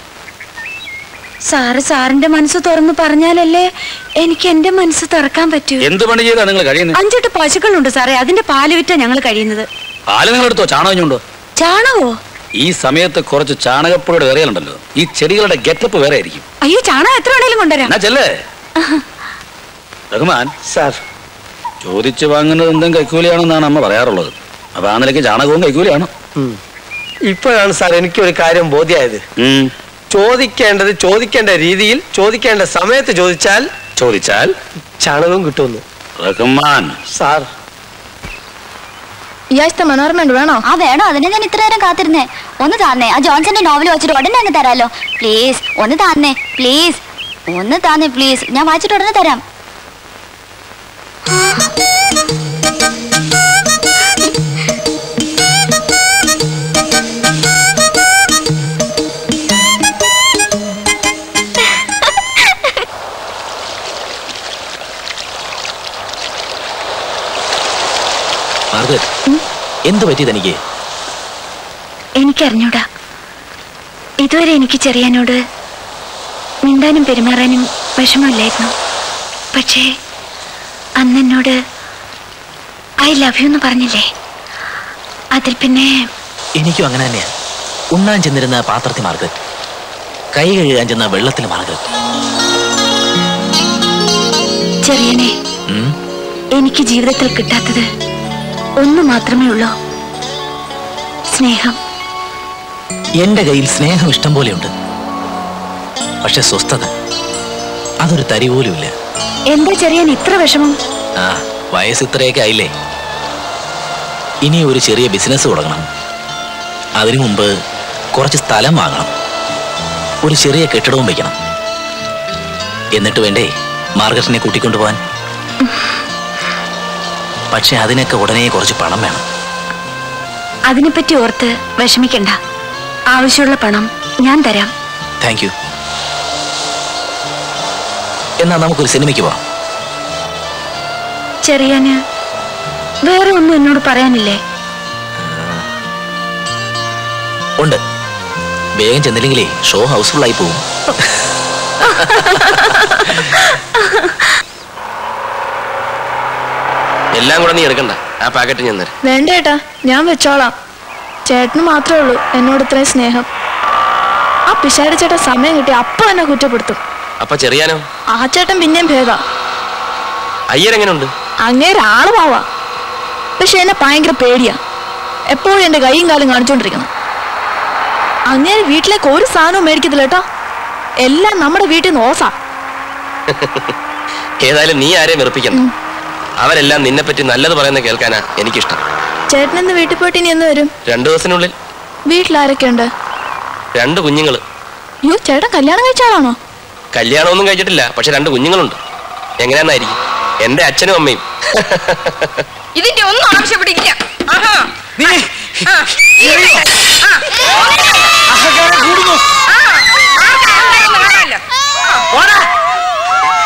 Speaker 17: സാറ് സാറിന്റെ മനസ്സ് തുറന്നു പറഞ്ഞാലല്ലേ എനിക്ക് എന്റെ മനസ്സ് തുറക്കാൻ പറ്റൂ
Speaker 12: എന്ത് പണി ചെയ്താ നിങ്ങൾ കഴിയുന്നത്
Speaker 17: അഞ്ചെട്ട് പശുക്കളുണ്ട് സാറേ അതിന്റെ പാല് വിറ്റാ ഞങ്ങൾ കഴിയുന്നത്
Speaker 12: പാല് നിങ്ങൾ എടുത്തോ ചാണകഞ്ഞുണ്ടോ
Speaker 17: ചാണകോ
Speaker 12: ഈ സമയത്ത് കുറച്ച് ചാണകപ്പുഴയുടെ വേറെയുണ്ടല്ലോ ഈ ചെടികളുടെ ഗെറ്റപ്പ് വേറെ ആയിരിക്കും
Speaker 17: അയ്യോ ചാണകം എത്ര വേണേലും കൊണ്ടുവരാം
Speaker 12: എന്നാ ചെല്ലേ റഹ്മാൻ
Speaker 5: സാർ
Speaker 12: ചോദിച്ചു വാങ്ങുന്നത് എന്തും കൈക്കൂലിയാണെന്നാണ് അമ്മ പറയാറുള്ളത് അപ്പൊ ആ നിലയ്ക്ക് ചാണകവും കൈക്കൂലിയാണ്
Speaker 5: ഉം. ഇപ്പോഴാണ് സാർ എനിക്കൊരു കാര്യം ബോധ്യമായത് ചോദിക്കേണ്ടത് ചോദിക്കേണ്ട രീതിയിൽ ചോദിക്കേണ്ട സമയത്ത് ചോദിച്ചാൽ
Speaker 12: ചോദിച്ചാൽ
Speaker 5: ചാണകവും കിട്ടുമെന്ന്
Speaker 12: റഹ്മാൻ
Speaker 5: സാർ
Speaker 9: ഈ ആഴ്ചത്തെ മനോരമ ഉണ്ട് വേണോ ആ വേണോ അതിനെ ഞാൻ ഇത്ര നേരം കാത്തിരുന്നേ ഒന്ന് താന്നേ ആ ജോൺസന്റെ നോവൽ വെച്ചിട്ട് ഉടനെ അങ്ങ് തരാലോ പ്ലീസ് ഒന്ന് താന്നേ പ്ലീസ് ഒന്ന് താന്നേ പ്ലീസ് ഞാൻ വായിച്ചിട്ട് ഉടനെ തരാം
Speaker 7: മാർഗരറ്റ് എന്ത് പറ്റി തനിക്ക്
Speaker 15: എനിക്കറിഞ്ഞൂടാ ഇതുവരെ എനിക്ക് ചെറിയാനോട് മിണ്ടാനും പെരുമാറാനും വിഷമമില്ലായിരുന്നു പക്ഷേ അന്ന് എന്നോട് ഐ ലവ് യു എന്ന് പറഞ്ഞില്ലേ അതിൽ പിന്നെ
Speaker 7: എനിക്കും അങ്ങനെ തന്നെയാ ഉണ്ണാൻ ചെന്നിരുന്ന പാത്രത്തിൽ മാർഗരറ്റ് കൈ കഴുകാൻ ചെന്ന വെള്ളത്തിൽ മാർഗരറ്റ്
Speaker 15: ചെറിയനെ
Speaker 7: ഉം?
Speaker 15: എനിക്ക് ജീവിതത്തിൽ കിട്ടാത്തത് ഒന്നു മാത്രമേ ഉള്ളൂ സ്നേഹം
Speaker 7: എന്റെ കയ്യിൽ സ്നേഹം ഇഷ്ടം പോലെയുണ്ട് പക്ഷെ സ്വസ്ഥത അതൊരു തരി പോലുമില്ല
Speaker 15: എന്താ ചെറിയാൻ ഇത്ര വിഷമം
Speaker 7: ആ വയസ്സ് ഇത്രയൊക്കെ ആയില്ലേ ഇനി ഒരു ചെറിയ ബിസിനസ് തുടങ്ങണം അതിനു മുമ്പ് കുറച്ച് സ്ഥലം വാങ്ങണം ഒരു ചെറിയ കെട്ടിടവും വെക്കണം എന്നിട്ട് വേണ്ടേ മാർഗറ്റിനെ കൂട്ടിക്കൊണ്ടുപോകാൻ പക്ഷെ അതിനൊക്കെ ഉടനെ കുറച്ച് പണം വേണം
Speaker 15: അതിനെപ്പറ്റി ഓർത്ത് വിഷമിക്കണ്ട ആവശ്യമുള്ള പണം ഞാൻ തരാം
Speaker 7: താങ്ക് യു എന്നാ നമുക്കൊരു സിനിമയ്ക്ക് പോവാം
Speaker 15: ചെറിയാന് വേറെ ഒന്നും എന്നോട് പറയാനില്ലേ
Speaker 7: ഉണ്ട് വേഗം ചെന്നില്ലെങ്കിലേ ഷോ ഹൗസ്ഫുൾ ആയി പോകും
Speaker 8: എല്ലാം കൂടെ നീ എടുക്കണ്ട ആ പാക്കറ്റ് ഞാൻ തരാം
Speaker 13: വേണ്ട ഏട്ടാ ഞാൻ വെച്ചോളാം ചേട്ടന് മാത്രമേ ഉള്ളൂ എന്നോട് ഇത്രയും സ്നേഹം ആ പിശാരി ചേട്ടൻ സമയം കിട്ടി അപ്പൊ എന്നെ കുറ്റപ്പെടുത്തും
Speaker 8: അപ്പൊ ചെറിയാനോ
Speaker 13: ആ ചേട്ടൻ പിന്നെയും ഭേദ
Speaker 8: അയ്യരെങ്ങനുണ്ട്
Speaker 13: അങ്ങേര് ആള് പാവാ പക്ഷെ എന്നെ ഭയങ്കര പേടിയാ എപ്പോഴും എന്റെ കൈയും കാലും കാണിച്ചോണ്ടിരിക്കണം അങ്ങേര് വീട്ടിലേക്ക് ഒരു സാധനവും മേടിക്കത്തില്ല കേട്ടോ എല്ലാം നമ്മുടെ വീട്ടിൽ നിന്ന് ഓസാ
Speaker 8: ഏതായാലും നീ ആരെയും വെറുപ്പിക്കണം അവരെല്ലാം നിന്നെ പറ്റി നല്ലത് പറയുന്നത് കേൾക്കാനാ എനിക്കിഷ്ടം
Speaker 13: ചേട്ടൻ ഇന്ന് വീട്ടിൽ പോയിട്ട് ഇനി എന്ന് വരും
Speaker 8: രണ്ടു ദിവസത്തിനുള്ളിൽ
Speaker 13: വീട്ടിലാരൊക്കെ ഉണ്ട്
Speaker 8: രണ്ട് കുഞ്ഞുങ്ങള്
Speaker 13: അയ്യോ ചേട്ടൻ കല്യാണം കഴിച്ച ആളാണോ
Speaker 8: കല്യാണമൊന്നും കഴിച്ചിട്ടില്ല പക്ഷെ രണ്ട് കുഞ്ഞുങ്ങളുണ്ട് എങ്ങനെയാന്നായിരിക്കും എന്റെ അച്ഛനും അമ്മയും
Speaker 17: ഇതിന്റെ ഒന്നും ആവശ്യപ്പെട്ടില്ല ആഹാ. ആ. ആ. ആ. ആർക്കാ അഹങ്കാരം കാണാമല്ലോ.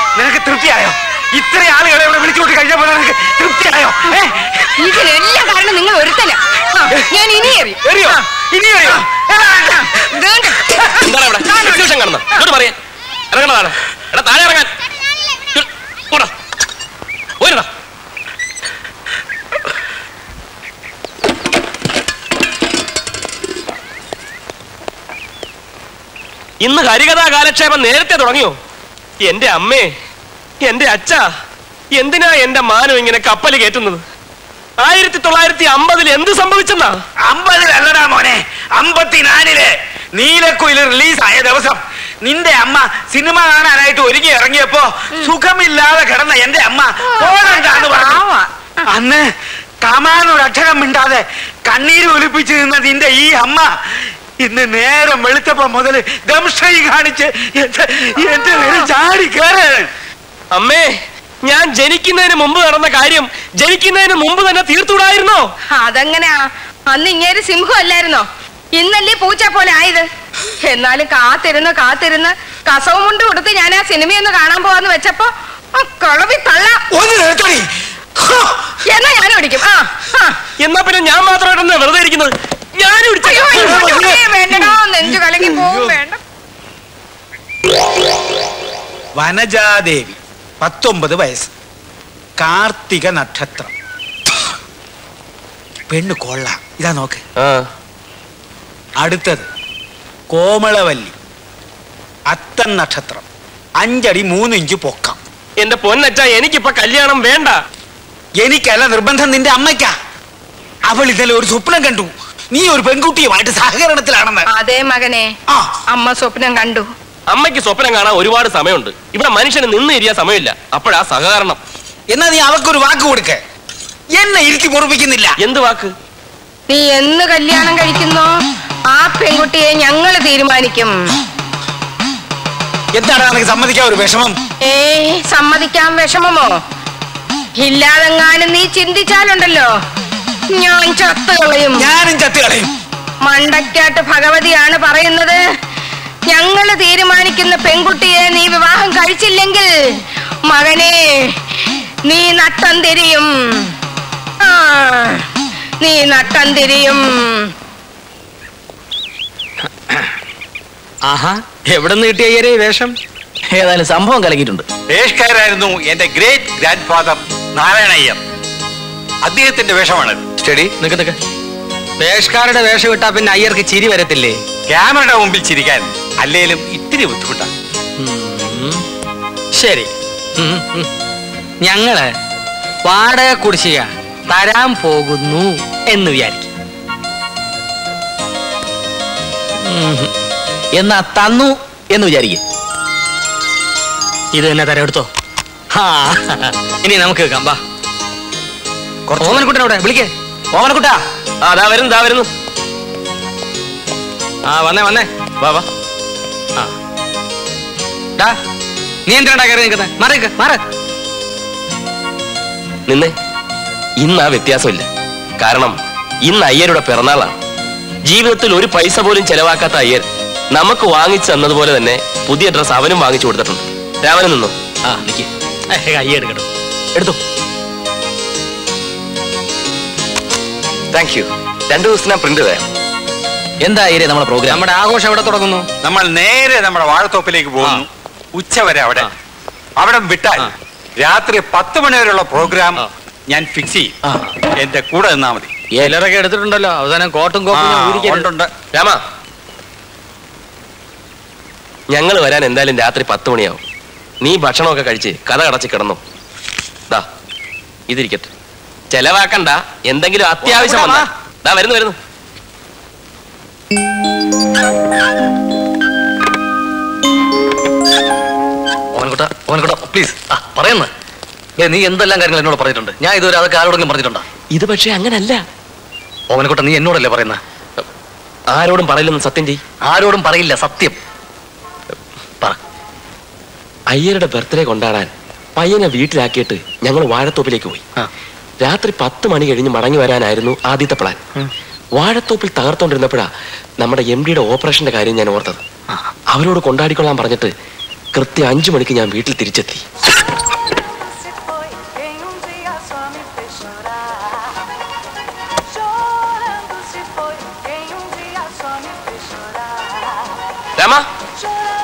Speaker 8: എന്താണ് ഇവിടെ എക്സിബിഷൻ കാണുന്ന ഇങ്ങോട്ട് പറയാൻ ഇറങ്ങണതാണ് എടാ താഴെ ഇറങ്ങാൻ ഓടാ പോയിരടാ ഇന്ന് ഹരികഥാ കാലക്ഷേപം നേരത്തെ തുടങ്ങിയോ എന്റെ അമ്മേ എന്റെ അച്ഛ എന്തിനാ എന്റെ മാനം ഇങ്ങനെ കപ്പൽ കയറ്റുന്നത് ആയിരത്തി തൊള്ളായിരത്തി അമ്പതിൽ എന്ത് സംഭവിച്ചെന്നാ
Speaker 14: അമ്പതിലല്ലടാ മോനെ അമ്പത്തിനാലില് നീലക്കുയിൽ റിലീസ് ആയ ദിവസം നിന്റെ അമ്മ സിനിമ കാണാനായിട്ട് ഒരുങ്ങി ഇറങ്ങിയപ്പോ സുഖമില്ലാതെ കിടന്ന എന്റെ അമ്മ പോകണ്ടെന്ന് പറഞ്ഞു അന്ന് കമാനൊരക്ഷരം മിണ്ടാതെ കണ്ണീര് ഒലിപ്പിച്ച് നിന്ന നിന്റെ ഈ അമ്മ ഇന്ന് നേരം വെളുത്തപ്പോ മുതൽ ദംഷൈ കാണിച്ച് എന്റെ എന്റെ മേലെ ചാടി കയറാണ്
Speaker 8: അമ്മേ ഞാൻ ജനിക്കുന്നതിന് മുമ്പ് നടന്ന കാര്യം ജനിക്കുന്നതിന് മുമ്പ് തന്നെ തീർത്തുകൂടായിരുന്നോ
Speaker 18: അതെങ്ങനെയാ അന്ന് ഇങ്ങേര് സിംഹം അല്ലായിരുന്നോ ഇന്നല്ലേ പൂച്ച പോലെ ആയത് എന്നാലും കാത്തിരുന്ന് കാത്തിരുന്ന് കസവും കൊണ്ട് കൊടുത്ത് ഞാൻ ആ സിനിമയൊന്ന് കാണാൻ പോവാന്ന് വെച്ചപ്പോ ആ കളവി തള്ള എന്നാ ഞാൻ ഓടിക്കും ആ ആ.
Speaker 8: എന്നാ പിന്നെ ഞാൻ മാത്രമായിട്ടെന്നാ വെറുതെ ഇരിക്കുന്നത് ഞാനും ഇടിച്ച-
Speaker 18: അയ്യോ, അയ്യോ, അയ്യോ, വേണ്ടടാ നെഞ്ചു കലങ്ങി പോവും വേണ്ട
Speaker 14: വനജാദേവി പത്തൊമ്പത് വയസ്സ് കാർത്തിക നക്ഷത്രം പെണ്ണ് കൊള്ള ഇതാ നോക്ക് അടുത്തത് കോമളവല്ലി അത്തൻ നക്ഷത്രം അഞ്ചടി മൂന്ന് ഇഞ്ച് പൊക്കം
Speaker 8: എന്റെ പൊന്നച്ച എനിക്കിപ്പൊ കല്യാണം വേണ്ട
Speaker 14: എനിക്കല്ല നിർബന്ധം നിന്റെ അമ്മയ്ക്കാ അവൾ ഇന്നലെ ഒരു സ്വപ്നം കണ്ടു നീ ഒരു പെൺകുട്ടിയുമായിട്ട് സഹകരണത്തിലാണെന്ന്
Speaker 18: അതേ മകനെ അമ്മ സ്വപ്നം കണ്ടു
Speaker 8: അമ്മയ്ക്ക് സ്വപ്നം കാണാൻ ഒരുപാട് സമയമുണ്ട് ഇവിടെ മനുഷ്യന് നിന്ന് ഇരിയാൻ സമയമില്ല അപ്പോഴാ സഹകരണം
Speaker 14: എന്നാ നീ അവക്കൊരു വാക്ക് കൊടുക്ക എന്നെ ഇരുത്തി പൊറപ്പിക്കുന്നില്ല
Speaker 8: എന്ത് വാക്ക്
Speaker 18: നീ എന്ന് കല്യാണം കഴിക്കുന്നോ ആ പെൺകുട്ടിയെ ഞങ്ങൾ തീരുമാനിക്കും
Speaker 14: എന്താണ് നിനക്ക് സമ്മതിക്കാൻ ഒരു വിഷമം
Speaker 18: ഏ സമ്മതിക്കാൻ വിഷമമോ ഇല്ലാതെങ്ങാനും നീ ചിന്തിച്ചാലുണ്ടല്ലോ ഞാൻ ചത്തുകളയും
Speaker 14: ഞാനും ചത്തുകളയും
Speaker 18: മണ്ടക്കാട്ട് ഭഗവതിയാണ് പറയുന്നത് ഞങ്ങൾ തീരുമാനിക്കുന്ന പെൺകുട്ടിയെ നീ വിവാഹം കഴിച്ചില്ലെങ്കിൽ മകനെ നീ നട്ടം തിരിയും ആ നീ നട്ടം തിരിയും
Speaker 3: ആഹാ എവിടെ നിന്ന് കിട്ടിയ അയ്യരെ ഈ വേഷം
Speaker 7: ഏതായാലും സംഭവം കലക്കിയിട്ടുണ്ട്
Speaker 14: ദേശക്കാരായിരുന്നു എന്റെ ഗ്രേറ്റ് ഗ്രാൻഡ് ഫാദർ നാരായണയ്യർ അദ്ദേഹത്തിന്റെ വേഷമാണ്
Speaker 3: സ്റ്റഡി നിക്ക് നിക്ക് വേഷക്കാരുടെ വേഷം ഇട്ടാ പിന്നെ അയ്യർക്ക് ചിരി വരത്തില്ലേ
Speaker 14: ക്യാമറയുടെ മുമ്പിൽ ചിരിക്കാൻ അല്ലേലും ഇത്തിരി ബുദ്ധിമുട്ടാണ്
Speaker 3: ശരി ഉം, ഉം. ഞങ്ങള് വാടക കുടിശ്ശിക തരാൻ പോകുന്നു എന്ന് വിചാരിക്കും ഉം.
Speaker 7: എന്നാ തന്നു എന്ന് വിചാരിക്കും
Speaker 3: ഇത് തന്നെ തരാം എടുത്തോ ഹാ ഇനി നമുക്ക് കേൾക്കാം വാ ഓമനക്കുട്ടനവിടെ വിളിക്കേ ഓമനക്കുട്ടാ
Speaker 8: ആ ദാ വരുന്നു ദാ വരുന്നു
Speaker 3: ആ വന്നേ വന്നേ
Speaker 8: വാ വാ
Speaker 3: ആ ഡാ നീ എന്തിനാ കയറി നിൽക്കുന്നത് മാറിക്ക് മാറ്
Speaker 8: നിന്നെ ഇന്ന് ആ വ്യത്യാസമില്ല കാരണം ഇന്ന് അയ്യരുടെ പിറന്നാളാണ് ജീവിതത്തിൽ ഒരു പൈസ പോലും ചെലവാക്കാത്ത അയ്യർ നമുക്ക് വാങ്ങിച്ചു തന്നതുപോലെ തന്നെ പുതിയ ഡ്രസ് അവനും വാങ്ങിച്ചു കൊടുത്തിട്ടുണ്ട് രാമനും നിന്നു
Speaker 7: ആ നിക്ക്
Speaker 3: കൈ എടുക്കട്ടോ
Speaker 8: എടുത്തു താങ്ക് യു രണ്ടു ദിവസത്തിനാ പ്രിന്റ് തരാം
Speaker 7: എന്താ ഇരേ നമ്മുടെ പ്രോഗ്രാം
Speaker 3: നമ്മുടെ ആഘോഷം എവിടെ തുടങ്ങുന്നു
Speaker 14: നമ്മൾ നേരെ നമ്മുടെ വാഴത്തോപ്പിലേക്ക് പോകുന്നു ഉച്ചവരെ അവിടെ അവിടെ വിട്ടാൽ രാത്രി പത്ത് മണി വരെയുള്ള പ്രോഗ്രാം ഞാൻ ഫിക്സ് ചെയ്യും എന്റെ കൂടെ നിന്നാ മതി
Speaker 3: എല്ലാരൊക്കെ എടുത്തിട്ടുണ്ടല്ലോ അവസാനം കോട്ടും കോപ്പും ഞാൻ
Speaker 14: ആ,
Speaker 3: ഊരിക്കരുത്.
Speaker 14: ഉണ്ട്,
Speaker 8: രാമ ഞങ്ങൾ വരാൻ എന്തായാലും രാത്രി പത്ത് മണിയാവും നീ ഭക്ഷണമൊക്കെ കഴിച്ച് കഥ കടച്ച് കിടന്നു ദാ ഇതിരിക്കട്ടെ ചെലവാക്കണ്ട എന്തെങ്കിലും അത്യാവശ്യം വന്നാ ദാ വരുന്നു വരുന്നു
Speaker 1: ഓൻകുട്ട ഓൻകുട്ട പ്ലീസ് ആ പറയുന്ന ഏ നീ എന്തെല്ലാം കാര്യങ്ങൾ എന്നോട് പറഞ്ഞിട്ടുണ്ട് ഞാൻ ഇതുവരെ അതൊക്കെ ആരോടെങ്കിലും പറഞ്ഞിട്ടുണ്ടോ
Speaker 8: ഇത് പക്ഷേ അങ്ങനല്ല
Speaker 1: ഓമനക്കുട്ട നീ എന്നോടല്ലേ പറയുന്നത്
Speaker 8: ആരോടും പറയില്ലെന്ന് സത്യം ചെയ്
Speaker 1: ആരോടും പറയില്ല സത്യം
Speaker 8: അയ്യരുടെ ബർത്ത്ഡേ കൊണ്ടാടാൻ പയ്യനെ വീട്ടിലാക്കിയിട്ട് ഞങ്ങൾ വാഴത്തോപ്പിലേക്ക് പോയി രാത്രി പത്ത് മണി കഴിഞ്ഞ് മടങ്ങി വരാനായിരുന്നു ആദ്യത്തെ പ്ലാൻ വാഴത്തോപ്പിൽ തകർത്തോണ്ടിരുന്നപ്പോഴാ നമ്മുടെ എം ഡിയുടെ ഓപ്പറേഷന്റെ കാര്യം ഞാൻ ഓർത്തത് അവരോട് കൊണ്ടാടിക്കൊള്ളാൻ പറഞ്ഞിട്ട് കൃത്യം അഞ്ചു മണിക്ക് ഞാൻ വീട്ടിൽ തിരിച്ചെത്തി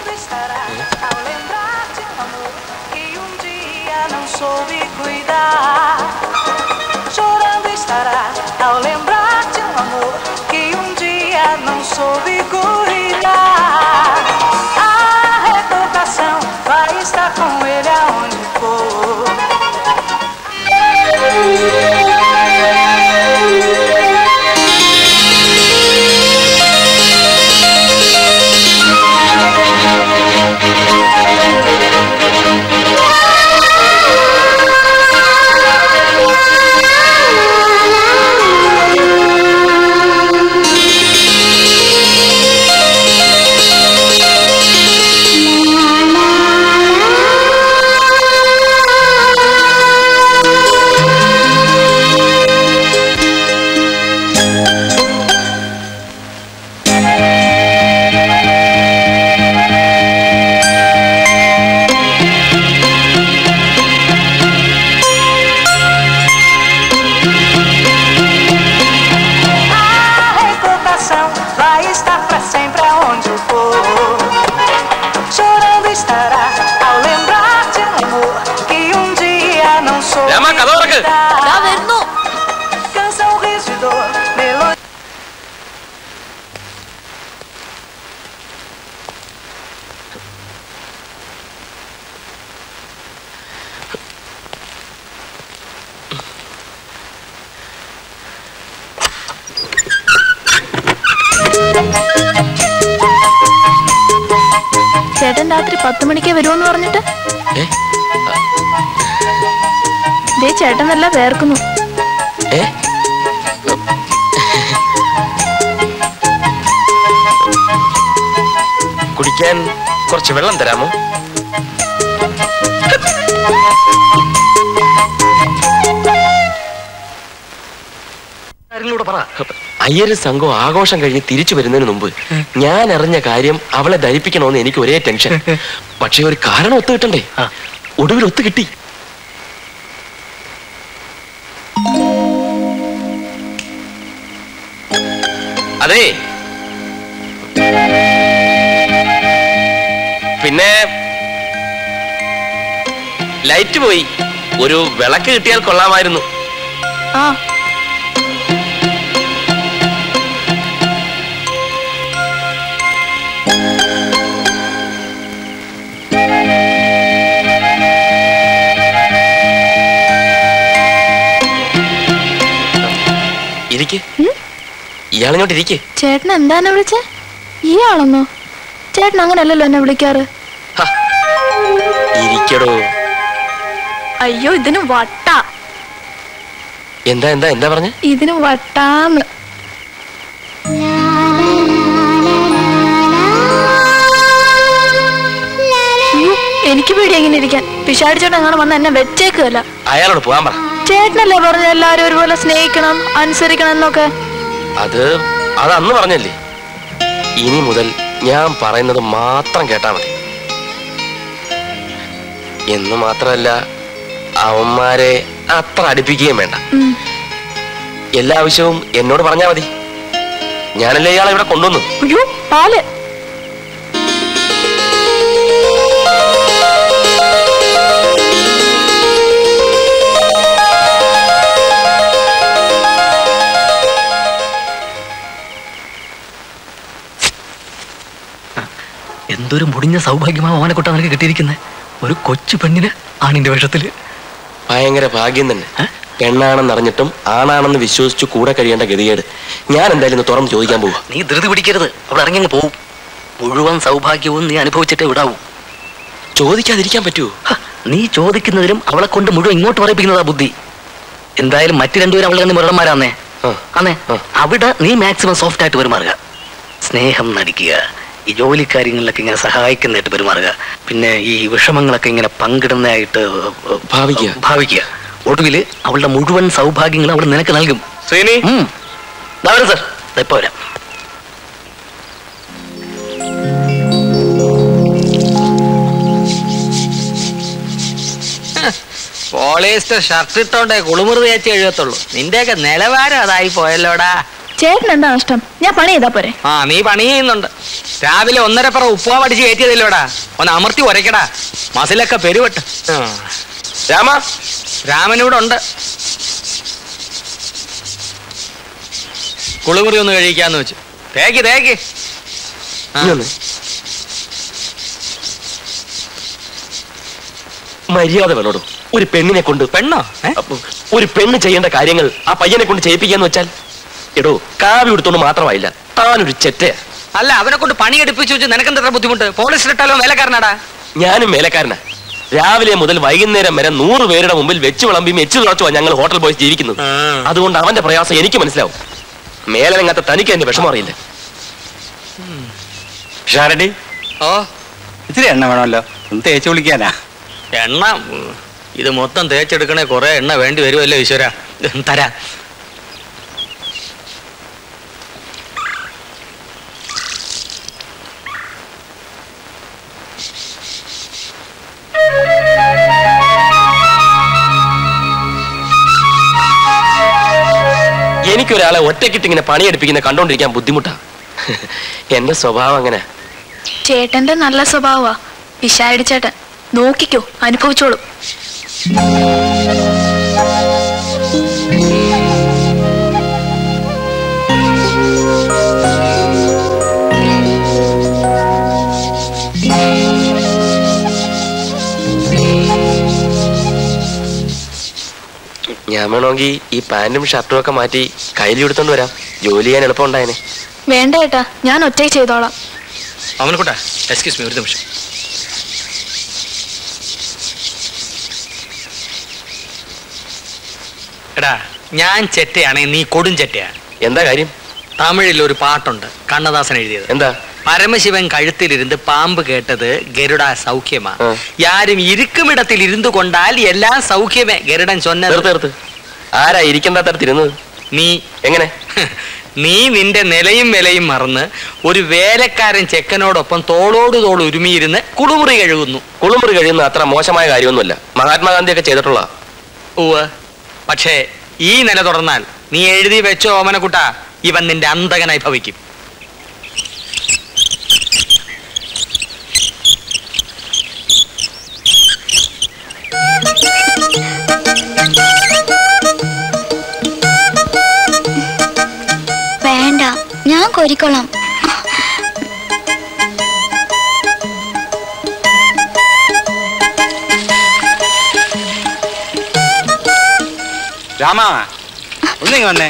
Speaker 19: Chorando estará ao lembrar de um amor que um dia não soube cuidar. Chorando estará ao lembrar de um amor que um dia não soube cuidar. A recordação vai estar com ele aonde for. A recordação vai estar pra sempre aonde eu for. Chorando estará ao lembrar de um amor que um dia não soube
Speaker 8: Rama, കഥ തുറക്ക്.
Speaker 19: cuidar. Canção, riso e dor, melodia.
Speaker 13: ചേട്ടൻ രാത്രി പത്ത് മണിക്കേ വരുമെന്ന് പറഞ്ഞിട്ട്
Speaker 8: ഏ?
Speaker 13: ദേ ചേട്ടൻ നല്ല വേർക്കുന്നു
Speaker 8: ഏ കുടിക്കാൻ കുറച്ച് വെള്ളം തരാമോ
Speaker 1: കാര്യങ്ങളൂടെ പറ
Speaker 8: അയ്യര് സംഘം ആഘോഷം കഴിഞ്ഞ് തിരിച്ചു വരുന്നതിന് മുമ്പ് ഞാൻ അറിഞ്ഞ കാര്യം അവളെ ധരിപ്പിക്കണമെന്ന് എനിക്ക് ഒരേ ടെൻഷൻ പക്ഷെ ഒരു കാരണം ഒത്തു കിട്ടണ്ടേ ഒടുവിൽ ഒത്തു കിട്ടി അതെ പിന്നെ ലൈറ്റ് പോയി ഒരു വിളക്ക് കിട്ടിയാൽ കൊള്ളാമായിരുന്നു
Speaker 13: ആ
Speaker 8: ഇരിക്ക് ഇയാളിങ്ങോട്ട് ഇരിക്ക്
Speaker 13: ചേട്ടൻ എന്താണ് വിളിച്ചേ ഈ ആളെന്നോ ചേട്ടൻ അങ്ങനെയല്ലല്ലോ എന്നെ വിളിക്കാറ്
Speaker 8: ഇരിക്കടോ
Speaker 13: അയ്യോ ഇതിന് വട്ട
Speaker 8: എന്താ എന്താ എന്താ പറഞ്ഞ
Speaker 13: ഇതിന് വട്ടാന്ന് അയ്യോ, എനിക്ക് പേടി എങ്ങനെ ഇരിക്കാൻ പിഷാടി ചേട്ടൻ അങ്ങനെ വന്ന് എന്നെ വെച്ചേക്കല്ല
Speaker 8: അയാളോട് പോകാൻ പറ
Speaker 13: ചേട്ടനല്ലേ പറഞ്ഞ എല്ലാരും ഒരുപോലെ സ്നേഹിക്കണം അനുസരിക്കണം എന്നൊക്കെ
Speaker 8: അത് അത് അന്ന് പറഞ്ഞല്ലേ ഇനി മുതൽ ഞാൻ പറയുന്നത് മാത്രം കേട്ടാ മതി എന്ന് മാത്രമല്ല അവന്മാരെ അത്ര അടുപ്പിക്കുകയും വേണ്ട
Speaker 13: ഉം.
Speaker 8: എല്ലാ ആവശ്യവും എന്നോട് പറഞ്ഞാ മതി ഞാനല്ലേ ഇയാളെ ഇവിടെ കൊണ്ടുവന്നു
Speaker 13: അയ്യോ പാല്
Speaker 1: എന്തൊരു മുടിഞ്ഞ സൗഭാഗ്യമാണ് അവനെ കൊട്ടാ നിനക്ക് കിട്ടിയിരിക്കുന്നത് ഒരു കൊച്ചു പെണ്ണിന് ആണിന്റെ വേഷത്തില്
Speaker 8: ഭയങ്കര ഭാഗ്യം തന്നെ പെണ്ണാണെന്ന് അറിഞ്ഞിട്ടും ആണാണെന്ന് വിശ്വസിച്ചു കൂടെ കഴിയേണ്ട ഗതികേട് ഞാൻ എന്തായാലും ഇന്ന് തുറന്ന് ചോദിക്കാൻ പോവാ
Speaker 1: നീ ധൃതി പിടിക്കരുത് അവിടെ ഇറങ്ങി അങ്ങ് പോവും മുഴുവൻ സൗഭാഗ്യവും നീ അനുഭവിച്ചിട്ടേ വിടാവൂ
Speaker 8: ചോദിക്കാതിരിക്കാൻ പറ്റുമോ
Speaker 1: നീ ചോദിക്കുന്നതിലും അവളെ കൊണ്ട് മുഴുവൻ ഇങ്ങോട്ട് പറയിപ്പിക്കുന്നതാ ബുദ്ധി എന്തായാലും മറ്റു രണ്ടുപേരും അവളെ കണ്ട് മുരടന്മാരാന്നേ അന്നേ അവിടെ നീ മാക്സിമം സോഫ്റ്റ് ആയിട്ട് പെരുമാറുക സ്നേഹം നടിക്കുക ഈ ജോലി കാര്യങ്ങളിലൊക്കെ ഇങ്ങനെ സഹായിക്കുന്നതായിട്ട് പെരുമാറുക പിന്നെ ഈ വിഷമങ്ങളൊക്കെ ഇങ്ങനെ പങ്കിടുന്നതായിട്ട്
Speaker 8: ഭാവിക്കുക
Speaker 1: ഭാവിക്കുക ഒടുവിൽ അവളുടെ മുഴുവൻ സൗഭാഗ്യങ്ങളും അവൾ നിനക്ക് നൽകും
Speaker 8: ശ്രീനി
Speaker 1: സാർ ഇപ്പൊ വരാം
Speaker 3: പോളിയസ്റ്റർ ഷർട്ട് ഇട്ടോണ്ടേ കുളിമുറി തേച്ച് എഴുതത്തുള്ളൂ നിന്റെയൊക്കെ നിലവാരം അതായി പോയല്ലോടാ
Speaker 13: ചേട്ടൻ എന്താ നഷ്ടം ഞാൻ പണി ചെയ്താ പോരെ
Speaker 3: ആ നീ പണി ചെയ്യുന്നുണ്ട് രാവിലെ ഒന്നര പറ ഉപ്പുവാ അടിച്ച് കയറ്റിയതല്ലോടാ ഒന്ന് അമർത്തി ഉരയ്ക്കടാ മസിലൊക്കെ പെരുവട്ട്
Speaker 8: രാമ
Speaker 3: രാമനിവിടെ ഉണ്ട് കുളിമുറി ഒന്ന് കഴിക്കാന്ന് വെച്ചു തേക്ക് തേക്ക് ആ.
Speaker 8: മര്യാദ വേണോടോ ഒരു പെണ്ണിനെ കൊണ്ട്
Speaker 3: പെണ്ണോ
Speaker 8: അപ്പൊ ഒരു പെണ്ണ് ചെയ്യേണ്ട കാര്യങ്ങൾ ആ പയ്യനെ കൊണ്ട് ചെയ്യിപ്പിക്കാന്ന് വെച്ചാൽ എടോ കാവി എടുത്തോണ്ട് മാത്രമായില്ല താനൊരു ചെറ്റയാ
Speaker 3: അല്ല അവനെ കൊണ്ട് പണി എടുപ്പിച്ചു വെച്ച് നിനക്കെന്താ ഇത്ര ബുദ്ധിമുട്ട് പോലീസിലിട്ടാലോ വേലക്കാരനാടാ
Speaker 8: ഞാനും വേലക്കാരനാ രാവിലെ മുതൽ വൈകുന്നേരം വരെ നൂറ് പേരുടെ മുമ്പിൽ വെച്ച് വിളമ്പിയും എച്ച് തുറച്ചുവാ ഞങ്ങൾ ഹോട്ടൽ ബോയ്സ് ജീവിക്കുന്നത് അതുകൊണ്ട് അവന്റെ പ്രയാസം എനിക്ക് മനസ്സിലാവും മേലനങ്ങാത്ത തനിക്ക് എന്റെ വിഷമം അറിയില്ല
Speaker 12: ഷാരടി
Speaker 3: ഓ
Speaker 12: ഇത്തിരി എണ്ണ വേണമല്ലോ ഒന്ന് തേച്ച് വിളിക്കാനാ
Speaker 3: എണ്ണ ഉം, ഇത് മൊത്തം തേച്ചെടുക്കണേ കുറെ എണ്ണ വേണ്ടി വരുമല്ലോ ഈശ്വര തരാ
Speaker 8: എനിക്കൊരാളെ ഒറ്റക്കിട്ട് ഇങ്ങനെ പണിയെടുപ്പിക്കുന്ന കണ്ടോണ്ടിരിക്കാൻ ബുദ്ധിമുട്ടാ എന്റെ സ്വഭാവം അങ്ങനെ
Speaker 13: ചേട്ടന്റെ നല്ല സ്വഭാവമാ പിശാരടി ചേട്ടൻ നോക്കിക്കോ അനുഭവിച്ചോളൂ
Speaker 8: ഞാൻ വേണമെങ്കിൽ ഈ പാന്റും ഷർട്ടും ഒക്കെ മാറ്റി കയ്യിൽ എടുത്തോണ്ട് വരാം ജോലി ചെയ്യാൻ എളുപ്പം ഉണ്ടായനെ
Speaker 13: വേണ്ട ഏട്ടാ ഞാൻ ഒറ്റയ്ക്ക് ചെയ്തോളാം
Speaker 3: അവനക്കൂട്ടാ എക്സ്ക്യൂസ് മീ ഒരു നിമിഷം എടാ ഞാൻ ചെറ്റയാണെ നീ കൊടും ചെറ്റയാ
Speaker 8: എന്താ കാര്യം
Speaker 3: തമിഴിൽ ഒരു പാട്ടുണ്ട് കണ്ണദാസൻ എഴുതിയത്
Speaker 8: എന്താ
Speaker 3: പരമശിവൻ കഴുത്തിലിരുന്ന് പാമ്പ് കേട്ടത് ഗരുഡ സൗഖ്യമാ യാരും ഇരിക്കുമിടത്തിൽ ഇരുന്നു കൊണ്ടാൽ എല്ലാം സൗഖ്യമേ ഗരുഡൻ ചൊന്നത്
Speaker 8: നിർത്ത് നിർത്ത് ആരാ ഇരിക്കേണ്ടാത്തടത്തിരുന്നത്
Speaker 3: നീ
Speaker 8: എങ്ങനെ
Speaker 3: നീ നിന്റെ നിലയും വിലയും മറന്ന് ഒരു വേലക്കാരൻ ചെക്കനോടൊപ്പം തോളോട് തോൾ ഉരുമിയിരുന്ന് കുളിമുറി കഴുകുന്നു
Speaker 8: കുളിമുറി കഴിയുന്ന അത്ര മോശമായ കാര്യമൊന്നുമല്ല മഹാത്മാഗാന്ധിയൊക്കെ ചെയ്തിട്ടുള്ള
Speaker 3: ഉവ് പക്ഷേ ഈ നില തുടർന്നാൽ നീ എഴുതി വെച്ചോ ഓമനക്കുട്ട ഇവൻ നിന്റെ അന്തകനായി ഭവിക്കും
Speaker 9: വേണ്ട ഞാൻ കോരിക്കോളാം
Speaker 12: രാമ ഒന്നിങ്ങ വന്നേ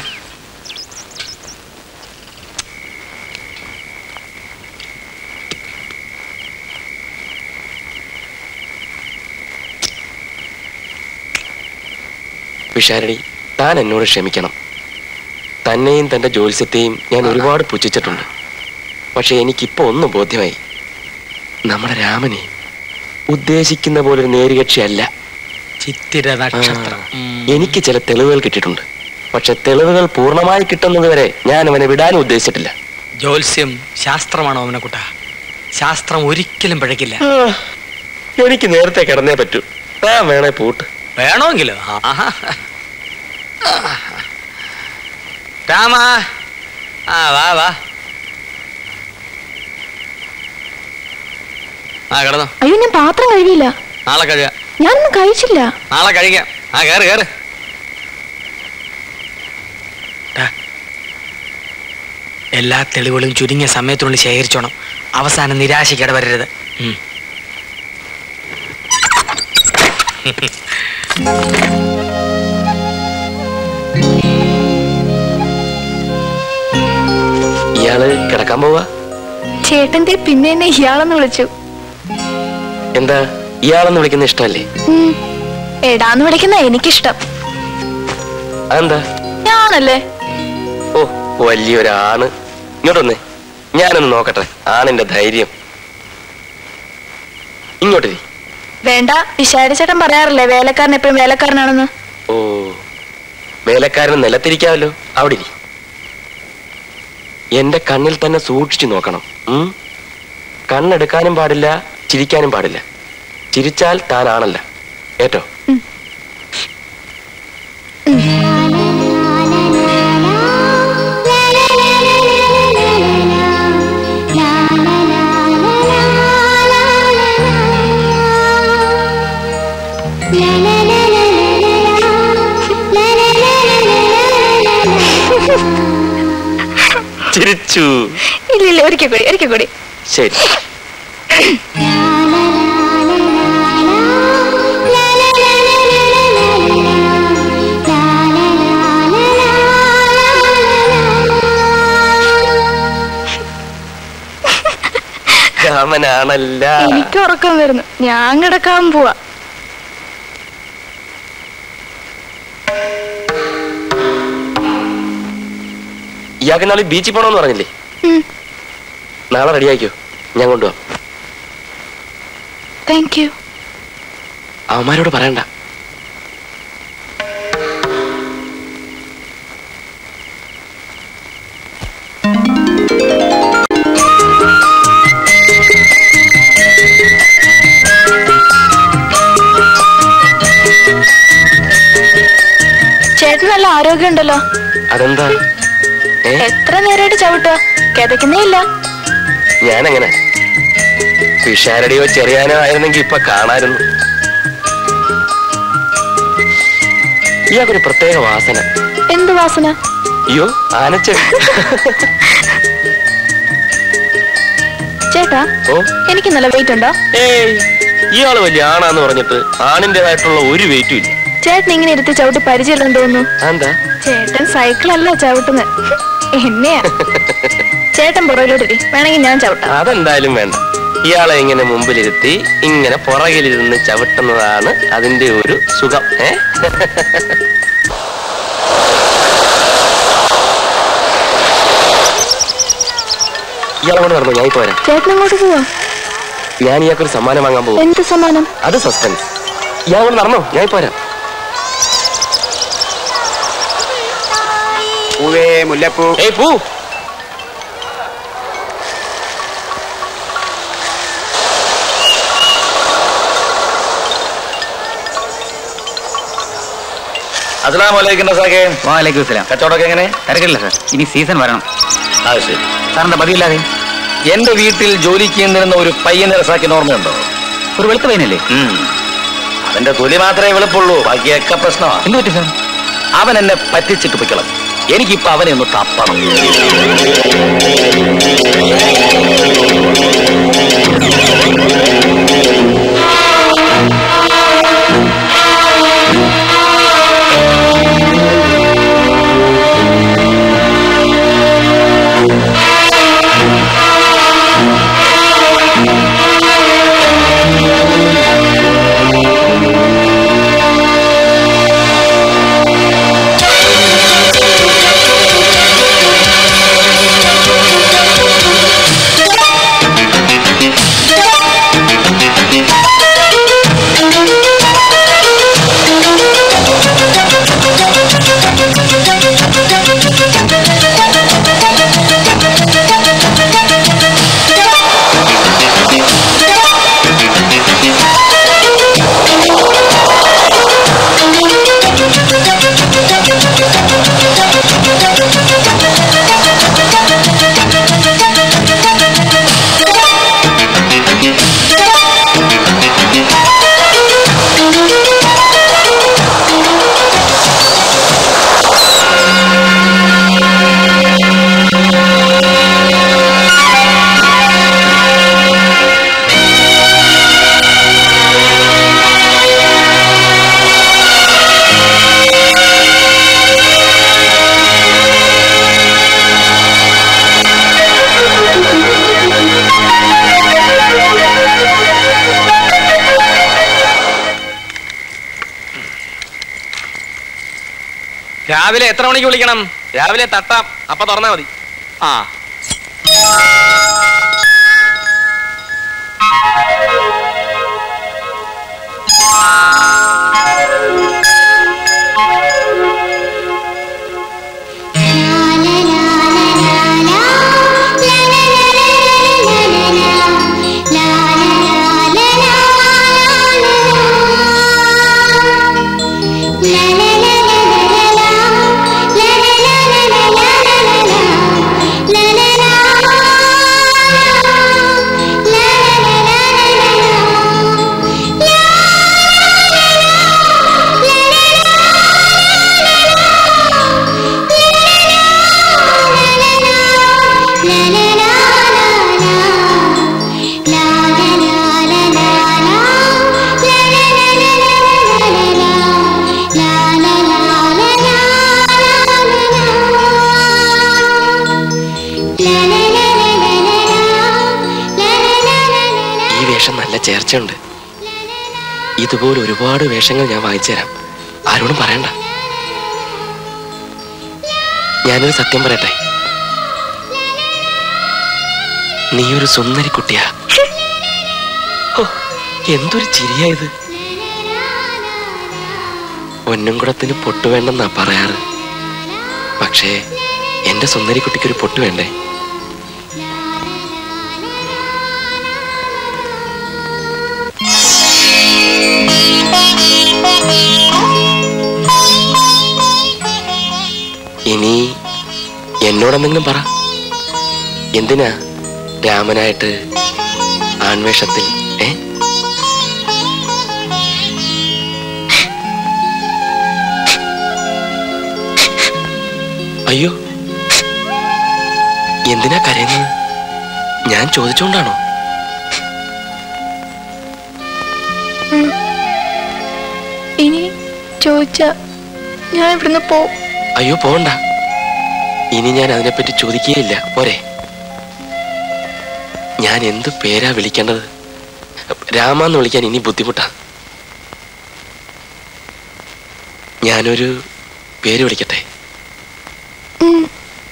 Speaker 8: വിഷാരണി താൻ എന്നോട് ക്ഷമിക്കണം തന്നെയും തന്റെ ജ്യോത്സ്യത്തെയും ഞാൻ ഒരുപാട് പുച്ഛിച്ചിട്ടുണ്ട് പക്ഷെ എനിക്കിപ്പോ ഒന്ന് ബോധ്യമായി നമ്മുടെ രാമനെ ഉദ്ദേശിക്കുന്ന പോലൊരു നേരുകക്ഷിയല്ല
Speaker 3: ചിത്തിര നക്ഷത്രം
Speaker 8: എനിക്ക് ചില തെളിവുകൾ കിട്ടിയിട്ടുണ്ട് പക്ഷെ തെളിവുകൾ പൂർണ്ണമായി കിട്ടുന്നത് വരെ ഞാൻ അവനെ വിടാനും ഉദ്ദേശിച്ചിട്ടില്ല
Speaker 3: ജ്യോത്സ്യം ശാസ്ത്രമാണ് ഓമനക്കുട്ട ശാസ്ത്രം ഒരിക്കലും പിഴക്കില്ല
Speaker 8: എനിക്ക് നേരത്തെ കിടന്നേ പറ്റൂ താൻ വേണേ പൂട്ട്
Speaker 3: വേണമെങ്കിലോ ആഹാ. രാമ ആ വാ വാ ആ കിടന്നോ
Speaker 13: അയ്യോ ഞാൻ പാത്രം കഴുകിയില്ല
Speaker 3: നാളെ കഴുക
Speaker 13: ഞാനൊന്നും കഴിച്ചില്ല
Speaker 3: നാളെ കഴിക്കാം ആ കേറ് കേറ് ടാ. എല്ലാ തെളിവുകളും ചുരുങ്ങിയ സമയത്തിനുള്ളിൽ ശേഖരിച്ചോണം അവസാനം നിരാശയ്ക്ക് ഇടവരരുത് ഉം.
Speaker 8: ഇയാള് കിടക്കാൻ പോവാ
Speaker 13: ചേട്ടന്റെ പിന്നെ എന്നെ ഇയാളെന്ന് വിളിച്ചു
Speaker 8: എന്താ ഇയാളെന്ന് വിളിക്കുന്ന ഇഷ്ടമല്ലേ
Speaker 13: ഉം. എടാന്ന് വിളിക്കുന്ന എനിക്കിഷ്ടം
Speaker 8: അതെന്താ
Speaker 13: ഞാനല്ലേ
Speaker 8: ഓ വലിയൊരാണ് ഇങ്ങോട്ടൊന്നേ ഞാനൊന്ന് നോക്കട്ടെ ആണിന്റെ ധൈര്യം ഇങ്ങോട്ട് ഇരി.
Speaker 13: വേണ്ട വിശാരി ചേട്ടൻ പറയാറില്ലേ വേലക്കാരൻ എപ്പോഴും വേലക്കാരനാണെന്ന്
Speaker 8: ഓ വേലക്കാരന് നിലത്തിരിക്കാമല്ലോ അവിടെ ഇരി. എന്റെ കണ്ണിൽ തന്നെ സൂക്ഷിച്ചു നോക്കണം ഉം? കണ്ണെടുക്കാനും പാടില്ല ചിരിക്കാനും പാടില്ല ചിരിച്ചാൽ താനാണല്ല ഏറ്റോ
Speaker 9: la la la
Speaker 8: കൊച്ചു
Speaker 13: ഇല്ല ഇല്ല ഒരിക്കൽ കൂടി ഒരിക്കൽ കൂടി
Speaker 8: ശരി രാമനാണല്ല
Speaker 13: എനിക്ക് ഉറക്കം വരുന്നു ഞാൻ കിടക്കാൻ പോവാ
Speaker 8: ഇയാൾക്ക് നാളെ ബീച്ചിൽ പോകണമെന്ന് പറഞ്ഞില്ലേ
Speaker 13: ഉം.
Speaker 8: നാളെ റെഡിയാക്കിയോ ഞാൻ കൊണ്ടുപോവാം
Speaker 13: താങ്ക് യു
Speaker 8: അവന്മാരോട് പറയണ്ട
Speaker 13: ചേട്ടൻ നല്ല ആരോഗ്യമുണ്ടല്ലോ
Speaker 8: അതെന്താ ഏ
Speaker 13: എത്ര നേരമായിട്ട് ചവിട്ടുക കിതയ്ക്കുന്നേ ഇല്ല
Speaker 8: ഞാനെങ്ങനെ പിഷാരടിയോ ചെറിയാനോ ആയിരുന്നെങ്കിൽ ഇപ്പൊ കാണായിരുന്നു ഇയാൾക്കൊരു പ്രത്യേക വാസന
Speaker 13: എന്ത് വാസന
Speaker 8: അയ്യോ ആനച്ചെടി
Speaker 13: ചേട്ടാ
Speaker 8: ഓ
Speaker 13: എനിക്ക് നല്ല വെയിറ്റ് ഉണ്ടോ
Speaker 8: ഏയ് ഇയാള് വലിയ ആണാന്ന് പറഞ്ഞിട്ട് ആണിന്റേതായിട്ടുള്ള ഒരു വെയിറ്റും ഇല്ല
Speaker 13: ചേട്ടൻ ഇങ്ങനെ ഇരുത്തി ചവിട്ടി പരിചയം തോന്നുന്നു
Speaker 8: എന്താ
Speaker 13: ചേട്ടൻ സൈക്കിളല്ല ചവിട്ടുന്നത് എന്നെയാ ചേട്ടൻ പുറകിലോട്ടിരി വേണമെങ്കിൽ ഞാൻ ചവിട്ടാം
Speaker 8: അതെന്തായാലും വേണ്ട ഇയാളെ ഇങ്ങനെ മുമ്പിലിരുത്തി ഇങ്ങനെ പുറകിലിരുന്ന് ചവിട്ടുന്നതാണ് അതിന്റെ ഒരു സുഖം ഏ ഇയാളെ കൊണ്ട് നടന്നു ഞാൻ ഇപ്പൊ വരാം
Speaker 13: ചേട്ടൻ അങ്ങോട്ട് പോവാ
Speaker 8: ഞാൻ ഇയാൾക്കൊരു സമ്മാനം വാങ്ങാൻ പോകും
Speaker 13: എന്ത് സമ്മാനം
Speaker 8: അത് സസ്പെൻസ് ഇയാൾ കൊണ്ട് നടന്നോ ഞാൻ ഇപ്പൊ വരാം
Speaker 14: പൂവേ മുല്ലപ്പൂ
Speaker 8: ഏയ് പൂ
Speaker 12: അസ്സലാം വലൈക്കും റസാഖേ
Speaker 10: വാലേക്കും സലാം
Speaker 12: കച്ചവടമൊക്കെ എങ്ങനെ
Speaker 10: തിരക്കില്ല സാർ ഇനി സീസൺ വരണം
Speaker 12: അത് ശരി
Speaker 10: സാറിന്റെ പതിയില്ലാതെ
Speaker 12: എന്റെ വീട്ടിൽ ജോലിക്ക് ചെന്നിരുന്ന ഒരു പയ്യനെ റസാക്കിന് ഓർമ്മയുണ്ടോ
Speaker 10: ഒരു വെളുത്ത പയ്യനല്ലേ
Speaker 12: ഉം. അവന്റെ തൊലി മാത്രമേ വെളുപ്പുള്ളൂ ബാക്കിയൊക്കെ പ്രശ്നമാണ്
Speaker 10: എന്ത് പറ്റി സാർ
Speaker 12: അവൻ എന്നെ പറ്റിച്ചിട്ട് പൊയ്ക്കണം എനിക്കിപ്പോ അവനെ ഒന്ന് തപ്പണം
Speaker 8: രാവിലെ എത്ര മണിക്ക് വിളിക്കണം രാവിലെ തട്ടാം അപ്പൊ തുറന്നാ മതി ആ
Speaker 19: la la la la la la la la la la
Speaker 8: വേഷം നല്ല ചേർച്ചയുണ്ട് ഇതുപോലെ ഒരുപാട് വേഷങ്ങൾ ഞാൻ വാങ്ങിച്ചു തരാം ആരോടും പറയണ്ട ഞാനൊരു സത്യം പറയട്ടെ നീ ഒരു സുന്ദരി കുട്ടിയാ ഹോ, എന്തൊരു ചിരിയാ ഇത് പൊന്നുംകുടത്തിന് പൊട്ടു വേണ്ടെന്നാ പറയാറ് പക്ഷേ എന്റെ സുന്ദരി കുട്ടിക്കൊരു പൊട്ടു വേണ്ടേ ഇനി എന്നോടെന്തെങ്കിലും പറ എന്തിനാ രാമനായിട്ട് ആൺവേഷത്തിൽ ഏ അയ്യോ എന്തിനാ കരയുന്നത് ഞാൻ ചോദിച്ചോണ്ടാണോ
Speaker 13: ഉം. ഇനി ചോദിച്ച ഞാൻ ഇവിടുന്ന് പോവും
Speaker 8: അയ്യോ പോണ്ട ഇനി ഞാൻ അതിനെപ്പറ്റി ചോദിക്കുകയില്ല പോരെ ഞാൻ എന്ത് പേരാ വിളിക്കേണ്ടത് രാമാന്ന് വിളിക്കാൻ ഇനി ബുദ്ധിമുട്ടാ ഞാനൊരു പേര് വിളിക്കട്ടെ
Speaker 13: ഉം.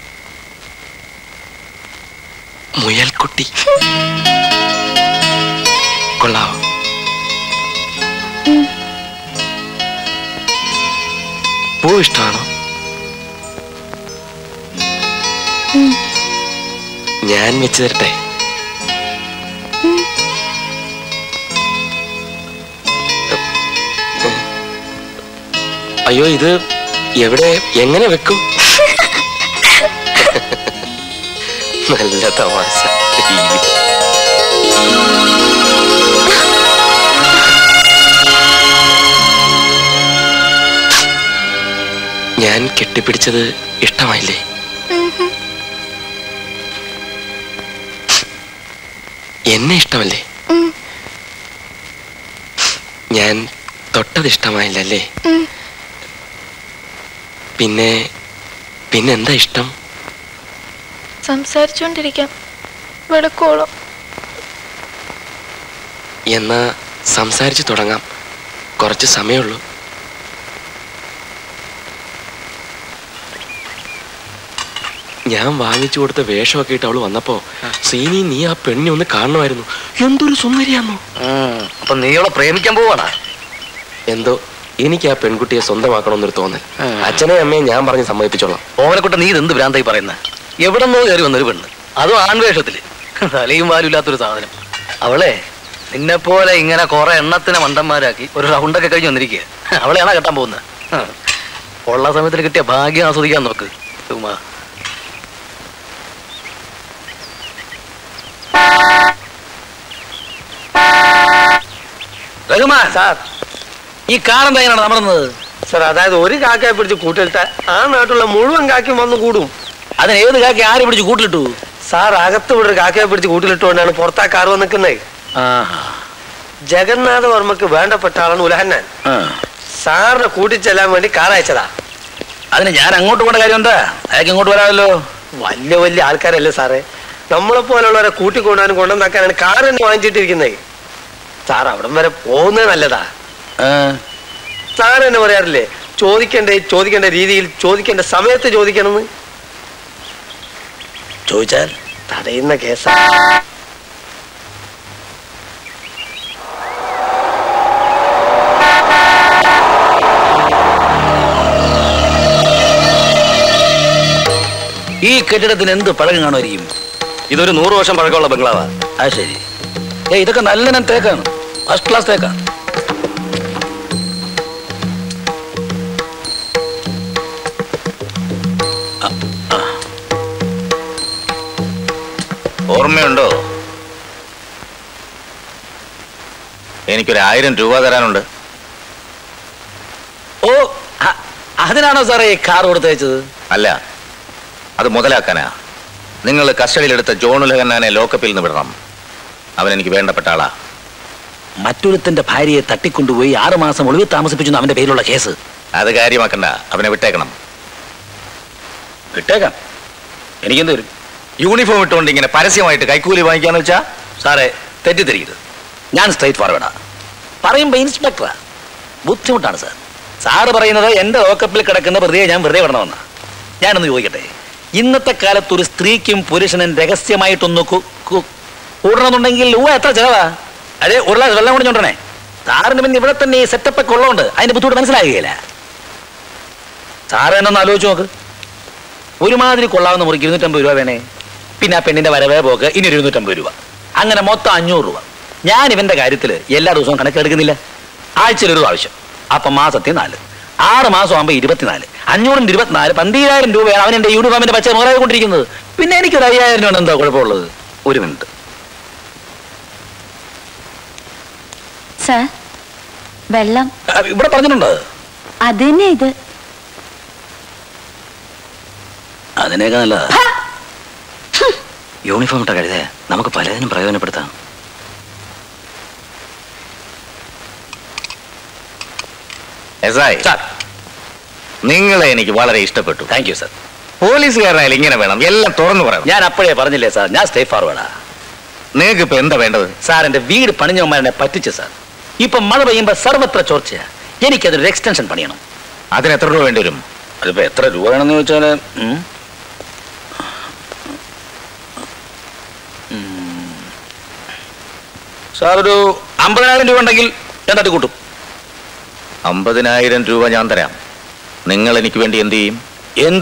Speaker 8: മുയൽക്കുട്ടി കൊള്ളാവോ
Speaker 13: ഉം.
Speaker 8: പൂ ഇഷ്ടമാണോ
Speaker 13: ഉം.
Speaker 8: ഞാൻ വെച്ച് തരട്ടെ
Speaker 13: ഉം.
Speaker 8: അയ്യോ ഇത് എവിടെ എങ്ങനെ വെക്കും നല്ല തമാശ അയ്യോ. ഞാൻ കെട്ടിപ്പിടിച്ചത് ഇഷ്ടമായില്ലേ
Speaker 13: ഉം.
Speaker 8: എന്നെ ഇഷ്ടമല്ലേ
Speaker 13: ഉം.
Speaker 8: ഞാൻ തൊട്ടത് ഇഷ്ടമായില്ലല്ലേ
Speaker 13: ഉം.
Speaker 8: പിന്നെ പിന്നെ എന്താ ഇഷ്ടം
Speaker 13: സംസാരിച്ചുകൊണ്ടിരിക്കാം വെളുക്കോളം
Speaker 8: എന്നാ സംസാരിച്ചു തുടങ്ങാം കുറച്ച് സമയമുള്ളൂ ഞാൻ വാങ്ങിച്ചു കൊടുത്ത വേഷമൊക്കെ ഇട്ട് അവള് വന്നപ്പോ സീനി നീ ആ പെണ്ണിനെ ഒന്ന് കാണണമായിരുന്നു എന്തൊരു സുന്ദരിയാന്നോ
Speaker 1: അപ്പൊ നീ അവളെ പ്രേമിക്കാൻ പോവാടാ
Speaker 8: എന്തോ എനിക്ക് ആ പെൺകുട്ടിയെ സ്വന്തമാക്കണമെന്നൊരു തോന്നൽ അച്ഛനെ അമ്മയെ ഞാൻ പറഞ്ഞ് സമ്മതിപ്പിച്ചോളാം
Speaker 1: ഓവനെക്കുട്ട നീ ഇതെന്ത് ഭ്രാന്തായി പറയുന്നത് എവിടെ നിന്നോ കയറി വന്നൊരു പെണ്ണ് അതും ആൺവേഷത്തില് തലയും വാലും ഇല്ലാത്തൊരു സാധനം അവളെ നിന്നെ പോലെ ഇങ്ങനെ കുറെ എണ്ണത്തിനെ മണ്ടന്മാരാക്കി ഒരു റൗണ്ടൊക്കെ കഴിഞ്ഞ് വന്നിരിക്കുക അവളെയാണോ കെട്ടാൻ പോകുന്നത് ഹ. ഉള്ള സമയത്തിൽ കിട്ടിയ ഭാഗ്യം ആസ്വദിക്കാൻ നോക്ക് ഉമാ
Speaker 12: രഘുമാൻ സാർ ഈ കാറെന്താ ഇങ്ങനെ നടന്നത്
Speaker 5: സാർ അതായത് ഒരു കാക്കയെ പിടിച്ച് കൂട്ടിലിട്ട ആ നാട്ടിലുള്ള മുഴുവൻ കാക്കയും വന്ന് കൂടും
Speaker 12: അതിന് ഏത് കാക്കി ആര് പിടിച്ച് കൂട്ടിലിട്ടു
Speaker 5: സാർ അകത്ത് ഇവിടെ ഒരു കാക്കയെ പിടിച്ച് കൂട്ടിലിട്ടുകൊണ്ടാണ് പുറത്താ കാർ വന്ന് നിൽക്കുന്നത് ജഗന്നാഥ വർമ്മക്ക് വേണ്ടപ്പെട്ട ആളാണ് ഉലഹന്നാൻ സാറിനെ കൂട്ടിച്ചെല്ലാൻ വേണ്ടി കാർ അയച്ചതാ
Speaker 12: അതിന് ഞാൻ അങ്ങോട്ട് പോകേണ്ട കാര്യം എന്താ അയാൾക്ക് ഇങ്ങോട്ട് വരാമല്ലോ
Speaker 5: വലിയ വലിയ ആൾക്കാരല്ലേ സാറേ നമ്മളെ പോലുള്ളവരെ കൂട്ടിക്കൊണ്ടുപോകാനും കൊണ്ടുവന്നാക്കാനാണ് കാർ തന്നെ വാങ്ങിച്ചിട്ടിരിക്കുന്നത് സാർ അവിടം വരെ പോകുന്നത് നല്ലതാ സാർ എന്നെ പറയാറില്ലേ ചോദിക്കേണ്ട ചോദിക്കേണ്ട രീതിയിൽ ചോദിക്കേണ്ട സമയത്ത് ചോദിക്കണമെന്ന്
Speaker 12: ചോദിച്ചാൽ
Speaker 5: തടയുന്ന കേസാ
Speaker 12: ഈ കെട്ടിടത്തിന് എന്ത് പഴകം കാണുമായിരിക്കും
Speaker 1: ഇതൊരു നൂറ് വർഷം പഴക്കമുള്ള ബംഗ്ലാവാ
Speaker 12: അത് ശരി ഏ ഇതൊക്കെ നല്ല ഇനം തേക്കാണ് ഫസ്റ്റ് ക്ലാസ് തേക്കാണ്
Speaker 10: ഓർമ്മയുണ്ടോ എനിക്കൊരു ആയിരം രൂപ തരാനുണ്ട്
Speaker 12: ഓ അ- അതിനാണോ സാറേ ഈ കാർ കൊടുത്തയച്ചത്
Speaker 10: അല്ല അത് മുതലാക്കാനാ നിങ്ങൾ കസ്റ്റഡിയിലെടുത്ത ജോൺ ഉലഹന്നാനെ ലോക്കപ്പിൽ നിന്ന് വിടണം അവൻ എനിക്ക് വേണ്ടപ്പെട്ട ആളാ
Speaker 12: മറ്റൊരുത്തന്റെ ഭാര്യയെ തട്ടിക്കൊണ്ടുപോയി ആറ് മാസം ഒളിവിൽ താമസിപ്പിച്ചു അവന്റെ പേരിലുള്ള കേസ്
Speaker 10: അത് കാര്യമാക്കണ്ട അവനെ വിട്ടേക്കണം
Speaker 12: വിട്ടേക്കാം എനിക്കെന്ത് വരും
Speaker 10: യൂണിഫോം ഇട്ടുകൊണ്ട് ഇങ്ങനെ പരസ്യമായിട്ട് കൈക്കൂലി വാങ്ങിക്കാന്ന് വെച്ചാ
Speaker 12: സാറേ തെറ്റിദ്ധരിക്കരുത് ഞാൻ സ്ട്രൈറ്റ് ഫോർവേഡാ പറയുമ്പോ ഇൻസ്പെക്ടറാ ബുദ്ധിമുട്ടാണ് സാർ സാറ് പറയുന്നത് എന്റെ ലോക്കപ്പിൽ കിടക്കുന്ന പ്രതിയെ ഞാൻ വെറുതെ വിടണമെന്ന ഞാനൊന്ന് ചോദിക്കട്ടെ ഇന്നത്തെ കാലത്ത് ഒരു സ്ത്രീക്കും പുരുഷനും രഹസ്യമായിട്ടൊന്ന് കു- കു- കൂടണമെന്നുണ്ടെങ്കിൽ ഊ എത്ര ചെലവാ അതെ ഒരു ഗ്ലാസ് വെള്ളം കുടിച്ചോണ്ടേ സാറിന് പിന്നെ ഇവിടെ തന്നെ ഈ സെറ്റപ്പ് ഒക്കെ ഉള്ളതുകൊണ്ട് അതിന്റെ ബുദ്ധിമുട്ട് മനസ്സിലാകുകയില്ല സാറ് തന്നെ ഒന്ന് ആലോചിച്ച് നോക്ക് ഒരുമാതിരി കൊള്ളാവുന്ന മുറിക്ക് ഇരുന്നൂറ്റമ്പത് രൂപ വേണേ പിന്നെ ആ പെണ്ണിന്റെ വരവേ പോക്ക് ഇനി ഒരു ഇരുന്നൂറ്റമ്പത് രൂപ അങ്ങനെ മൊത്തം അഞ്ഞൂറ് രൂപ ഞാൻ ഇവന്റെ കാര്യത്തിൽ എല്ലാ ദിവസവും കണക്കെടുക്കുന്നില്ല ആഴ്ചയിൽ ഒരു പ്രാവശ്യം അപ്പൊ മാസത്തിൽ നാല് ആറ് മാസം ആകുമ്പോൾ ഇരുപത്തിനാല് അഞ്ഞൂറിന്റെ ഇരുപത്തിനാല് പന്തീരായിരം രൂപയാണ് അവൻ എന്റെ യൂണിഫോമിന്റെ പച്ച മുറകൊണ്ടിരിക്കുന്നത് പിന്നെ എനിക്കൊരു അയ്യായിരം രൂപ എന്താ കുഴപ്പമുള്ളത് ഒരു മിനിറ്റ്
Speaker 17: സർ വെള്ളം
Speaker 12: ആ, ഇവിടെ പറഞ്ഞിട്ടുണ്ട്
Speaker 17: അത് തന്നെ ഇത്
Speaker 12: അതിനേക്കാൾ നല്ലതാ യൂണിഫോം ഇട്ട കഴുതേ നമുക്ക് പലതിനും പ്രയോജനപ്പെടുത്താം
Speaker 10: എസ് ഐ നിങ്ങളെ എനിക്ക് വളരെ ഇഷ്ടപ്പെട്ടു
Speaker 12: താങ്ക് യു സർ
Speaker 10: പോലീസുകാരനായാലും ഇങ്ങനെ വേണം എല്ലാം തുറന്നു പറയണം
Speaker 12: ഞാൻ അപ്പോഴേ പറഞ്ഞില്ലേ സാർ ഞാൻ സ്റ്റേ ഫോർവേഡാ
Speaker 10: നിങ്ങൾക്ക് ഇപ്പൊ എന്താ വേണ്ടത്
Speaker 12: സാർ എന്റെ വീട് പണിഞ്ഞവന്മാരെ പറ്റിച്ചു സാർ ഇപ്പൊ മഴ പെയ്യുമ്പോ സർവത്ര ചോർച്ചയാ എനിക്കതൊരു എക്സ്റ്റൻഷൻ പണിയണം
Speaker 10: അതിന് എത്ര രൂപ വേണ്ടി വരും
Speaker 12: അതിപ്പോ എത്ര രൂപ വേണമെന്ന് ചോദിച്ചാല് ഉം. ഉം. സാർ ഒരു അമ്പതിനായിരം രൂപ ഉണ്ടെങ്കിൽ ഞാൻ തട്ടിക്കൂട്ടും
Speaker 10: അമ്പതിനായിരം രൂപ ഞാൻ തരാം നിങ്ങൾ എനിക്ക് വേണ്ടി എന്ത് ചെയ്യും
Speaker 12: എന്ത്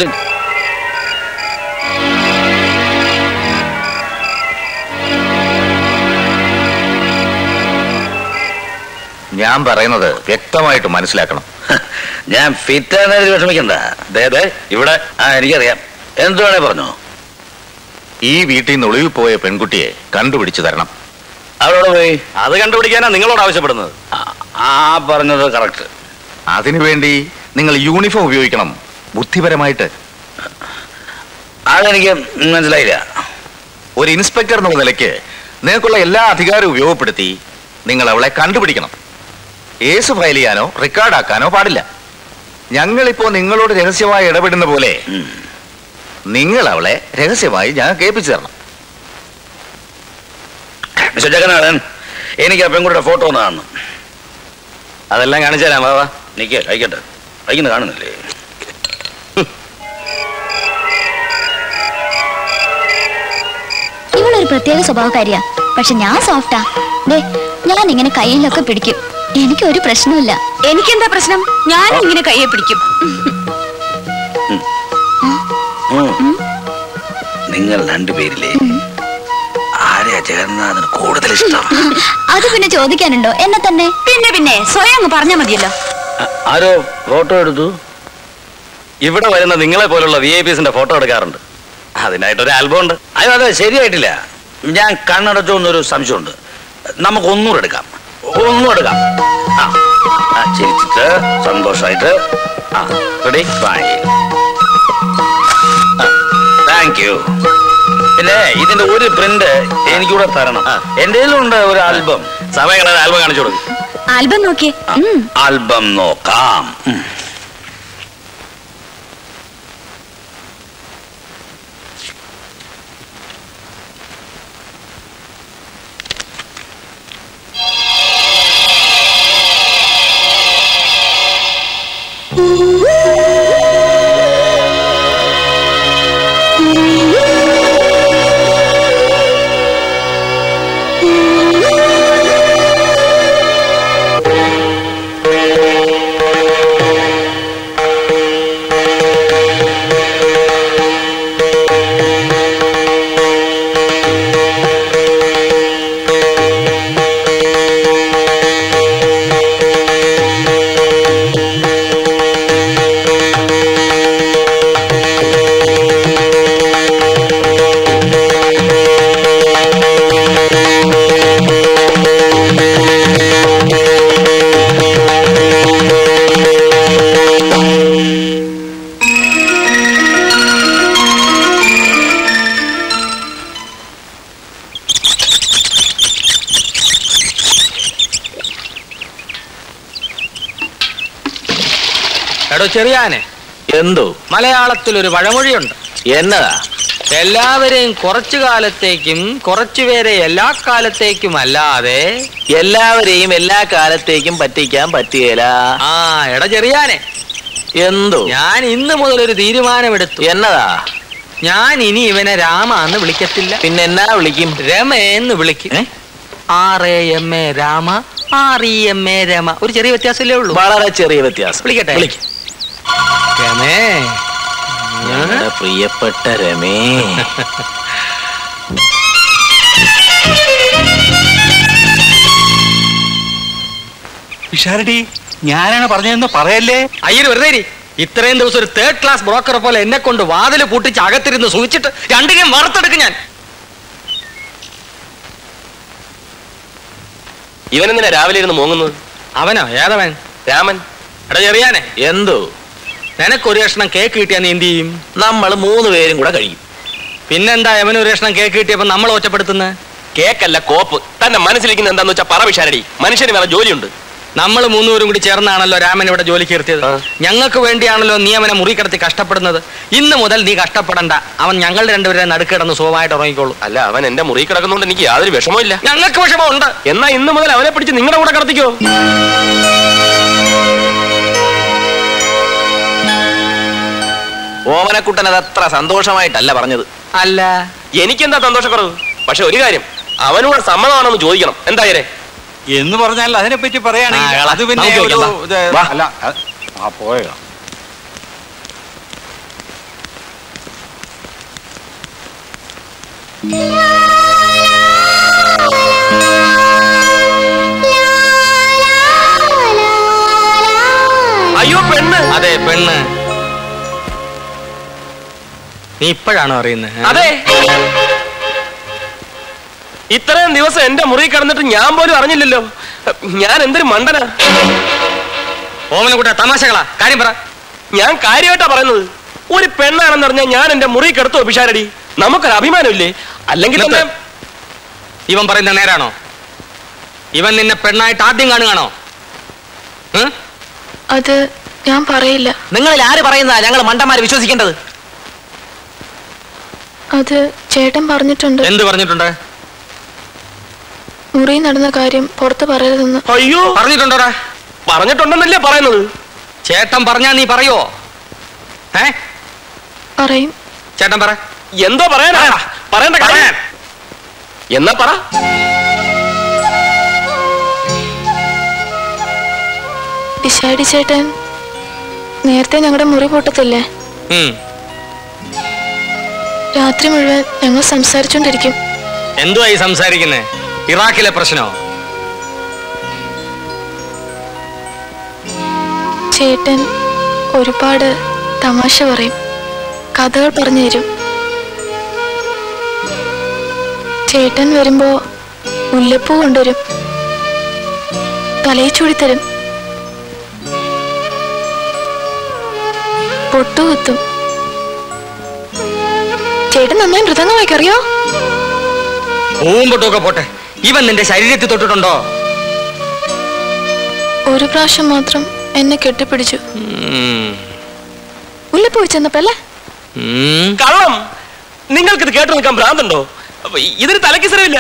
Speaker 10: ഞാൻ പറയുന്നത് വ്യക്തമായിട്ട് മനസ്സിലാക്കണം
Speaker 12: ഞാൻ ഫിറ്റാണെന്ന് വിഷമിക്കണ്ട ദേ, ദേ, ഇവിടെ ആ എനിക്കറിയാം എന്ത് വേണേ പറഞ്ഞോ
Speaker 10: ഈ വീട്ടിൽ നിന്ന് ഒളിവിൽ പോയ പെൺകുട്ടിയെ കണ്ടുപിടിച്ചു തരണം
Speaker 12: അവരോട് പോയി
Speaker 2: അത് കണ്ടുപിടിക്കാനാ നിങ്ങളോട് ആവശ്യപ്പെടുന്നത്
Speaker 12: ആ പറഞ്ഞത് കറക്റ്റ്
Speaker 10: അതിനുവേണ്ടി നിങ്ങൾ യൂണിഫോം ഉപയോഗിക്കണം ബുദ്ധിപരമായിട്ട്
Speaker 12: അതെനിക്ക് മനസ്സിലായില്ല
Speaker 10: ഒരു ഇൻസ്പെക്ടർ എന്നുള്ള നിലയ്ക്ക് നിങ്ങൾക്കുള്ള എല്ലാ അധികാരവും ഉപയോഗപ്പെടുത്തി നിങ്ങൾ അവളെ കണ്ടുപിടിക്കണം കേസ് ഫയൽ ചെയ്യാനോ റെക്കോർഡാക്കാനോ പാടില്ല ഞങ്ങളിപ്പോ നിങ്ങളോട് രഹസ്യമായി ഇടപെടുന്ന പോലെ നിങ്ങൾ അവളെ രഹസ്യമായി ഞാൻ കേൾപ്പിച്ചു തരണം
Speaker 12: മിസ്റ്റർ ജഗന്നാഥൻ എനിക്ക് ആ പെൺകുട്ടിയുടെ ഫോട്ടോ ഒന്ന് കാണണം
Speaker 2: അതെല്ലാം കാണിച്ചു തരാം വാ വാ
Speaker 12: നിക്ക് അയക്കട്ടെ അയക്കുന്ന കാണുന്നില്ലേ
Speaker 9: ഇവളൊരു പ്രത്യേക സ്വഭാവക്കാരിയാ പക്ഷെ ഞാൻ സോഫ്റ്റാ ദേ ഞാൻ ഇങ്ങനെ കയ്യിലൊക്കെ പിടിക്കും എനിക്ക് ഒരു പ്രശ്നമില്ല
Speaker 17: എനിക്കെന്താ പ്രശ്നം ഞാനും ഇങ്ങനെ കയ്യെ പിടിക്കും
Speaker 12: ഉം. നിങ്ങൾ രണ്ടുപേരിലെ ആരെയാ ജഗന്നാഥന് കൂടുതൽ ഇഷ്ടം
Speaker 9: അത് പിന്നെ ചോദിക്കാനുണ്ടോ എന്നെ തന്നെ
Speaker 17: പിന്നെ പിന്നെ സ്വയം അങ്ങ് പറഞ്ഞാ മതിയല്ലോ
Speaker 12: ആ- ആരോ ഫോട്ടോ എടുത്തു
Speaker 2: ഇവിടെ വരുന്ന നിങ്ങളെ പോലുള്ള വി ഐ പിസിന്റെ ഫോട്ടോ എടുക്കാറുണ്ട് അതിനായിട്ടൊരു ആൽബം ഉണ്ട്
Speaker 12: അയ്യോ അതെ ശരിയായിട്ടില്ല ഞാൻ കണ്ണടച്ചു എന്നൊരു സംശയമുണ്ട് നമുക്ക് ഒന്നുകൂടെ എടുക്കാം ഒന്നും എടുക്കാം ആ ആ, ചിരിച്ചിട്ട് സന്തോഷമായിട്ട് ആ റെഡി താങ്ക് യു പിന്നെ ഇതിന്റെ ഒരു പ്രിന്റ് എനിക്കൂടെ തരണം എന്റെ ഉണ്ട് ഒരു ആൽബം
Speaker 2: സമയങ്ങളെ ആൽബം കാണിച്ചു കൊടുക്കും
Speaker 17: ആൽബം നോക്കിയേ ഉം.
Speaker 12: ആൽബം നോക്കാം ഉം.
Speaker 3: എടോ ചെറിയാനെ
Speaker 2: എന്തോ
Speaker 3: മലയാളത്തിൽ ഒരു പഴമൊഴിയുണ്ട്
Speaker 2: എന്നതാ
Speaker 3: എല്ലാവരെയും കുറച്ചു കാലത്തേക്കും കുറച്ചുപേരെ എല്ലാ കാലത്തേക്കും അല്ലാതെ
Speaker 7: എല്ലാവരെയും എല്ലാ കാലത്തേക്കും പറ്റിക്കാൻ പറ്റുകയില്ല
Speaker 3: ആ എട ചെറിയാനെ
Speaker 7: എന്തോ
Speaker 3: ഞാൻ ഇന്ന് മുതൽ ഒരു തീരുമാനമെടുത്തു
Speaker 7: എന്നതാ
Speaker 3: ഞാൻ ഇനി ഇവനെ രാമ എന്ന് വിളിക്കത്തില്ല
Speaker 7: പിന്നെ എന്നാ വിളിക്കും
Speaker 3: രമയെന്ന് വിളിക്കും R A M A Rama R E M A Rema ഒരു ചെറിയ വ്യത്യാസമല്ലേ ഉള്ളൂ
Speaker 7: വളരെ ചെറിയ വ്യത്യാസം
Speaker 3: വിളിക്കട്ടെ
Speaker 7: വിളിക്ക്.
Speaker 3: രമേ
Speaker 7: ഞങ്ങളുടെ പ്രിയപ്പെട്ട രമേ
Speaker 12: പിഷാരടി ഞാനാണ് പറഞ്ഞതെന്ന് പറയല്ലേ
Speaker 3: അയ്യര് വെറുതെ ഇരി. ഇത്രയും ദിവസം ഒരു തേർഡ് ക്ലാസ് ബ്രോക്കറെ പോലെ എന്നെ കൊണ്ട് വാതില് പൂട്ടിച്ച് അകത്തിരുന്ന് സൂചിച്ചിട്ട് രണ്ടിനെയും വറുത്തെടുക്കും ഞാൻ
Speaker 8: ഇവനെന്തിനാ രാവിലെ ഇരുന്ന് മൂങ്ങുന്നത്
Speaker 3: അവനോ ഏതവൻ
Speaker 8: രാമൻ
Speaker 3: എടാ ചെറിയാനെ
Speaker 7: എന്തോ
Speaker 3: നിനക്കൊരു കഷ്ണം കേക്ക് കിട്ടിയാ നീ എന്ത് ചെയ്യും
Speaker 7: നമ്മൾ മൂന്ന് പേരും കൂടെ കഴിയും
Speaker 3: പിന്നെന്താ അവന് ഒരു കഷ്ണം കേക്ക് കിട്ടിയപ്പോ നമ്മൾ ഒറ്റപ്പെടുത്തുന്നത്
Speaker 8: കേക്കല്ല കോപ്പ് തന്റെ മനസ്സിലിരിക്കുന്ന എന്താന്ന് വെച്ചാ പറ വിശാരടി മനുഷ്യന് വേറെ ജോലിയുണ്ട്
Speaker 3: നമ്മൾ മൂന്നുപേരും കൂടി ചേർന്നാണല്ലോ രാമൻ ഇവിടെ ജോലിക്ക് നിർത്തിയത് ഞങ്ങൾക്ക് വേണ്ടിയാണല്ലോ നീ അവനെ മുറി കിടത്തി കഷ്ടപ്പെടുന്നത് ഇന്ന് മുതൽ നീ കഷ്ടപ്പെടണ്ട അവൻ ഞങ്ങൾ രണ്ടുപേരെ നടുക്കിടന്ന് സുഖമായിട്ട് ഉറങ്ങിക്കോളൂ
Speaker 8: അല്ല അവൻ എന്റെ മുറി കിടക്കുന്നതുകൊണ്ട് എനിക്ക് യാതൊരു വിഷമവും ഇല്ല
Speaker 3: ഞങ്ങൾക്ക് വിഷമമുണ്ട്
Speaker 8: എന്നാ ഇന്ന് മുതൽ അവനെ പിടിച്ച് നിങ്ങളുടെ കൂടെ കിടത്തിക്കോ
Speaker 7: ഓമനക്കുട്ടൻ അത് അത്ര സന്തോഷമായിട്ടല്ല പറഞ്ഞത്
Speaker 3: അല്ല
Speaker 8: എനിക്കെന്താ സന്തോഷക്കുറവ് പക്ഷെ ഒരു കാര്യം അവനോട് സമ്മതമാണെന്ന് ചോദിക്കണം എന്തായാലേ
Speaker 12: എന്ന് പറഞ്ഞാൽ അതിനെപ്പറ്റി
Speaker 8: ആ,
Speaker 12: പറയുകയാണെങ്കിൽ
Speaker 8: കള.
Speaker 12: അത് പിന്നെ
Speaker 8: നമുക്ക്
Speaker 12: ഒരു
Speaker 8: ചോദിക്കാം,
Speaker 12: ഇത്
Speaker 8: വാ.
Speaker 12: അല്ല അത് ആ പോയതാ
Speaker 8: അയ്യോ പെണ്ണ്
Speaker 3: അതെ പെണ്ണ് നീ ഇപ്പോഴാണോ അറിയുന്നത്
Speaker 8: അതെ ഇത്രയും ദിവസം എന്റെ മുറി കിടന്നിട്ട് ഞാൻ പോലും അറിഞ്ഞില്ലല്ലോ ഞാൻ എന്തൊരു മണ്ടനാ
Speaker 3: ഓമനക്കുട്ട തമാശകളാ കാര്യം പറ
Speaker 8: ഞാൻ കാര്യമായിട്ടാ പറയുന്നത് ഒരു പെണ്ണാണെന്ന് പറഞ്ഞാൽ ഞാൻ എന്റെ മുറി കിടത്തുവോ പിഷാരടി നമുക്കൊരു അഭിമാനമില്ലേ അല്ലെങ്കിൽ തന്നെ
Speaker 3: ഇവൻ പറയുന്ന നേരാണോ ഇവൻ നിന്നെ പെണ്ണായിട്ട് ആദ്യം കാണുകയാണോ ഉം?
Speaker 13: അത് ഞാൻ പറയില്ല
Speaker 7: നിങ്ങളിൽ ആര് പറയുന്നതാ ഞങ്ങൾ മണ്ടന്മാരെ വിശ്വസിക്കേണ്ടത്
Speaker 13: അത് ചേട്ടൻ പറഞ്ഞിട്ടുണ്ട്
Speaker 3: എന്ത് പറഞ്ഞിട്ടുണ്ട്
Speaker 13: മുറി നടന്ന കാര്യം പുറത്ത് പറയരുതെന്ന്
Speaker 8: അയ്യോ
Speaker 3: പറഞ്ഞിട്ടുണ്ടോടാ
Speaker 8: പറഞ്ഞിട്ടുണ്ടെന്നല്ലേ പറയുന്നത്
Speaker 3: ചേട്ടൻ പറഞ്ഞാ നീ പറയോ ഏ
Speaker 13: പറയും
Speaker 3: ചേട്ടൻ പറ
Speaker 8: എന്തോ പറയാനാ പറയണ്ട കാര്യം എന്നാ പറ
Speaker 13: പിശാടി ചേട്ടൻ നേരത്തെ ഞങ്ങളുടെ മുറി പൊട്ടത്തില്ലേ
Speaker 3: ഉം.
Speaker 13: രാത്രി മുഴുവൻ ഞങ്ങൾ സംസാരിച്ചോണ്ടിരിക്കും
Speaker 3: എന്തുവായി സംസാരിക്കുന്നേ ഇറാഖിലെ പ്രശ്നോ
Speaker 13: ചേട്ടൻ ഒരുപാട് തമാശ പറയും കഥകൾ പറഞ്ഞു തരും ചേട്ടൻ വരുമ്പോ മുല്ലപ്പൂ കൊണ്ടുവരും തലയിൽ ചൂടിത്തരും പൊട്ടുകുത്തും ചേട്ടൻ നന്നായി മൃദംഗം വായിക്കറിയോ
Speaker 3: പൂവും പൊട്ടുമൊക്കെ പോട്ടെ ഇവൻ നിന്റെ ശരീരത്തിൽ തൊട്ടിട്ടുണ്ടോ
Speaker 13: ഒരു പ്രാവശ്യം മാത്രം എന്നെ കെട്ടിപ്പിടിച്ചു
Speaker 3: ഉം.
Speaker 13: മുല്ലപ്പൂ വെച്ചെന്നപ്പോ അല്ലേ
Speaker 3: ഉം.
Speaker 8: കള്ളം നിങ്ങൾക്കിത് കേട്ടു നിൽക്കാൻ ഭ്രാന്തുണ്ടോ അപ്പൊ ഇതിന് തലക്ക് സ്ഥിരമില്ല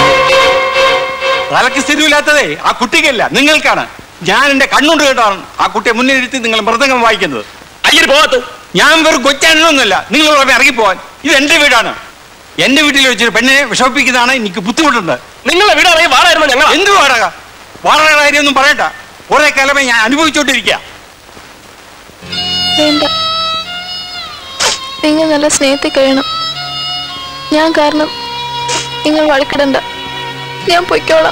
Speaker 12: തലക്ക് സ്ഥിരമില്ലാത്തതേ ആ കുട്ടിക്കല്ല നിങ്ങൾക്കാണ് ഞാൻ എന്റെ കണ്ണുകൊണ്ട് കേട്ടാണ് ആ കുട്ടിയെ മുന്നിലിരുത്തി നിങ്ങൾ മൃദംഗം വായിക്കുന്നത്
Speaker 8: അയ്യൊരു പോകത്ത്
Speaker 12: ഞാൻ വെറും കൊച്ചാനൊന്നുമല്ല നിങ്ങൾ ഉടനെ ഇറങ്ങിപ്പോവാൻ ഇത് എന്റെ വീടാണ് എന്റെ വീട്ടിൽ വെച്ചൊരു പെണ്ണിനെ വിഷമിപ്പിക്കുന്നതാണ് എനിക്ക് ബുദ്ധിമുട്ടുണ്ട്
Speaker 8: നിങ്ങളെ വീട് അറിയാൻ വാടായിരുന്നു ഞങ്ങൾ
Speaker 12: എന്ത് വാടക വാടക കാര്യമൊന്നും പറയണ്ട കുറെ കാലമേ ഞാൻ അനുഭവിച്ചോണ്ടിരിക്കുക
Speaker 13: വേണ്ട നിങ്ങൾ നല്ല സ്നേഹത്തിൽ കഴിയണം ഞാൻ കാരണം നിങ്ങൾ വഴക്കിടണ്ട ഞാൻ പൊയ്ക്കോളാം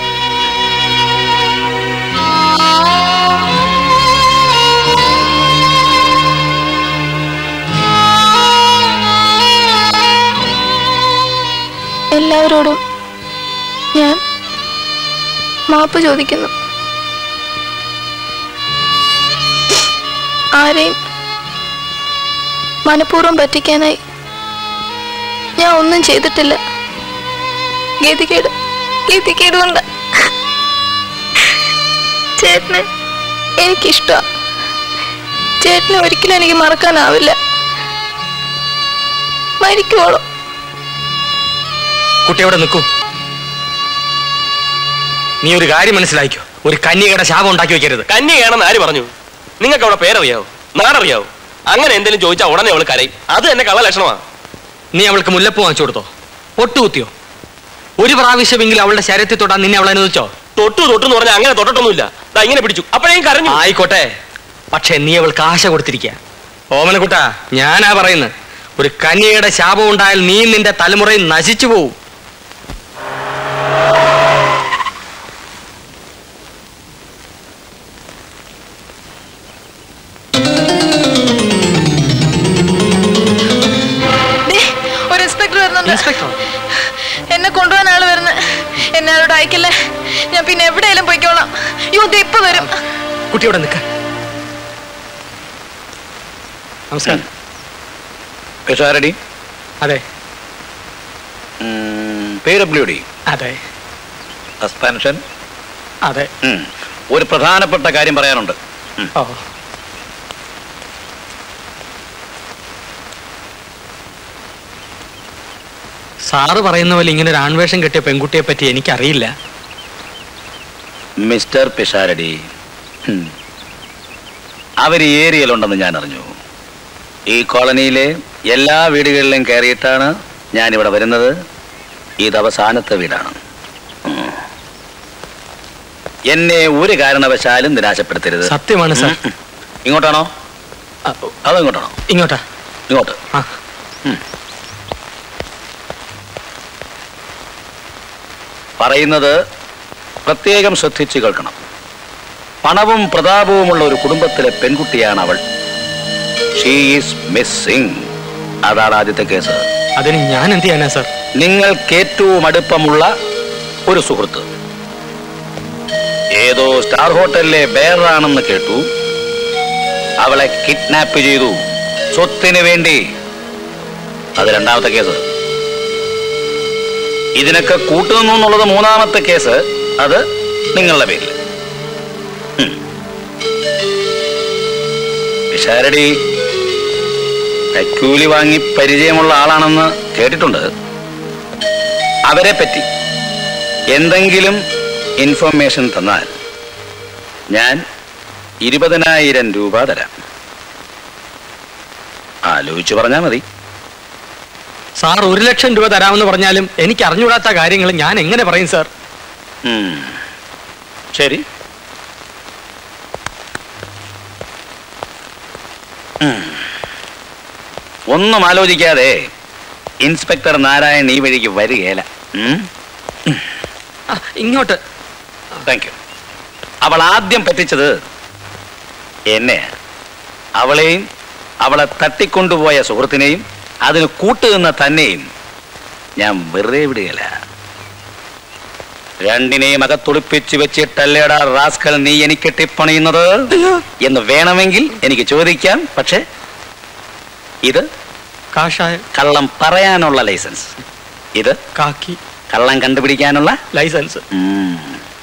Speaker 13: എല്ലാവരോടും ഞാൻ മാപ്പ് ചോദിക്കുന്നു ആരെയും മനഃപൂർവ്വം പറ്റിക്കാനായി ഞാൻ ഒന്നും ചെയ്തിട്ടില്ല ഗതികേട് ഗതികേട് കൊണ്ട് ചേട്ടനെ എനിക്കിഷ്ടമാണ് ചേട്ടനെ ഒരിക്കലും എനിക്ക് മറക്കാനാവില്ല മരിക്കുവോളോ
Speaker 3: കുട്ടി അവിടെ നിൽക്കൂ നീ ഒരു കാര്യം മനസ്സിലാക്കിയോ ഒരു കന്യകയുടെ ശാപം ഉണ്ടാക്കി വെക്കരുത്
Speaker 8: കന്യകയാണെന്ന് ആര് പറഞ്ഞു നിങ്ങൾക്ക് അവിടെ പേരറിയാവോ നാടറിയാവോ അങ്ങനെ എന്തെങ്കിലും ചോദിച്ചാൽ ഉടനെ അവൾ കരയും അത് തന്നെ കള്ള ലക്ഷണമാണ്
Speaker 3: നീ അവൾക്ക് മുല്ലപ്പൂ വാങ്ങിച്ചു കൊടുത്തോ ഒട്ടുകുത്തിയോ ഒരു പ്രാവശ്യമെങ്കിലും അവളുടെ ശരീരത്തിൽ തൊടാൻ നിന്നെ അവൾ അനുവദിച്ചോ
Speaker 8: തൊട്ടു തൊട്ടു എന്ന് പറഞ്ഞാൽ അങ്ങനെ തൊട്ടിട്ടൊന്നുമില്ല ദാ ഇങ്ങനെ പിടിച്ചു അപ്പോഴേക്കും കരഞ്ഞു
Speaker 3: ആയിക്കോട്ടെ പക്ഷെ നീ അവൾക്ക് ആശ കൊടുത്തിരിക്കുക ഓമനക്കുട്ട ഞാനാ പറയുന്നത് ഒരു കന്യകയുടെ ശാപം ഉണ്ടായാൽ നീ നിന്റെ തലമുറയിൽ നശിച്ചു പോവും
Speaker 13: ദേ, ഒരു ഇൻസ്പെക്ടർ വരുന്നുണ്ട് എന്നെ കൊണ്ടുപോകാൻ ആള് വരുന്നത് എന്നെ ആരോട് അയക്കല്ലേ ഞാൻ പിന്നെ എവിടെയെങ്കിലും പോയിക്കോളാം യോ ദേ ഇപ്പൊ വരും
Speaker 3: കുട്ടി ഇവിടെ നിൽക്ക നമസ്കാരം
Speaker 12: പിഷാരടി
Speaker 3: അതെ
Speaker 12: പി ഡബ്ല്യു ഡി
Speaker 3: അതെ
Speaker 12: സസ്പെൻഷൻ
Speaker 3: അതെ
Speaker 12: ഉം. ഒരു പ്രധാനപ്പെട്ട കാര്യം പറയാനുണ്ട് ഉം.
Speaker 3: ഓ സാറ് പറയുന്ന പോലെ ഇങ്ങനെ ഒരു ആൺവേഷം കെട്ടിയ പെൺകുട്ടിയെ പറ്റി എനിക്കറിയില്ല
Speaker 12: മിസ്റ്റർ പിഷാരടി ഉം. അവർ ഈ ഏരിയയിലുണ്ടെന്ന് ഞാൻ അറിഞ്ഞു ഈ കോളനിയിലെ എല്ലാ വീടുകളിലും കയറിയിട്ടാണ് ഞാനിവിടെ വരുന്നത് ഇത് അവസാനത്തെ വീടാണ് ഉം. എന്നെ ഒരു കാരണവശാലും നിരാശപ്പെടുത്തരുത്
Speaker 3: സത്യമാണ് സാർ
Speaker 12: ഉം. ഇങ്ങോട്ടാണോ അതോ ഇങ്ങോട്ടാണോ
Speaker 3: ഇങ്ങോട്ടാ
Speaker 12: ഇങ്ങോട്ട്
Speaker 3: ആ.
Speaker 12: ഉം. പറയുന്നത് പ്രത്യേകം ശ്രദ്ധിച്ചു കേൾക്കണം പണവും പ്രതാപവുമുള്ള ഒരു കുടുംബത്തിലെ പെൺകുട്ടിയാണ് അവൾ ഷീ ഈസ് മിസ്സിംഗ് അതാണ് ആദ്യത്തെ കേസ്
Speaker 3: അതിന് ഞാൻ എന്ത് ചെയ്യാനാ സാർ
Speaker 12: നിങ്ങൾക്ക് ഏറ്റവും അടുപ്പമുള്ള ഒരു സുഹൃത്ത് ഏതോ സ്റ്റാർ ഹോട്ടലിലെ ബേറാണെന്ന് കേട്ടു അവളെ കിഡ്നാപ്പ് ചെയ്തു സ്വത്തിന് വേണ്ടി അത് രണ്ടാമത്തെ കേസ് ഇതിനൊക്കെ കൂട്ടുനിന്നു എന്നുള്ളത് മൂന്നാമത്തെ കേസ് അത് നിങ്ങളുടെ പേരിൽ ഉം. പിഷാരടി കൈക്കൂലി വാങ്ങി പരിചയമുള്ള ആളാണെന്ന് കേട്ടിട്ടുണ്ട് അവരെ പറ്റി എന്തെങ്കിലും ഇൻഫർമേഷൻ തന്നാൽ ഞാൻ ഇരുപതിനായിരം രൂപ തരാം ആലോചിച്ചു പറഞ്ഞാൽ മതി
Speaker 3: സാർ ഒരു ലക്ഷം രൂപ തരാമെന്ന് പറഞ്ഞാലും എനിക്ക് അറിഞ്ഞുകൂടാത്ത കാര്യങ്ങൾ ഞാൻ എങ്ങനെ പറയും സാർ
Speaker 12: ഉം. ശരി ഉം. ഒന്നും ആലോചിക്കാതെ ഇൻസ്പെക്ടർ നാരായൺ ഈ വഴിക്ക് വരികയില്ല ഉം?
Speaker 3: ഇങ്ങോട്ട്
Speaker 12: താങ്ക് യു അവൾ ആദ്യം പറ്റിച്ചത് എന്നെ അവളെയും അവളെ തട്ടിക്കൊണ്ടുപോയ സുഹൃത്തിനെയും അതിന് കൂട്ടുനിന്ന തന്നെയും ഞാൻ വെറുതെ വിടുകയില്ല രണ്ടിനെയും അകത്തൊളിപ്പിച്ച് വെച്ചിട്ടല്ലേടാ റാസ്കൽ നീ എനിക്ക് ടിപ്പണിയുന്നത് എന്ന് വേണമെങ്കിൽ എനിക്ക് ചോദിക്കാം പക്ഷെ ഇത്
Speaker 3: കാഷായ
Speaker 12: കള്ളം പറയാനുള്ള ലൈസൻസ് ഇത്
Speaker 3: കാക്കി
Speaker 12: കള്ളം കണ്ടുപിടിക്കാനുള്ള
Speaker 3: ലൈസൻസ്
Speaker 12: ഉം.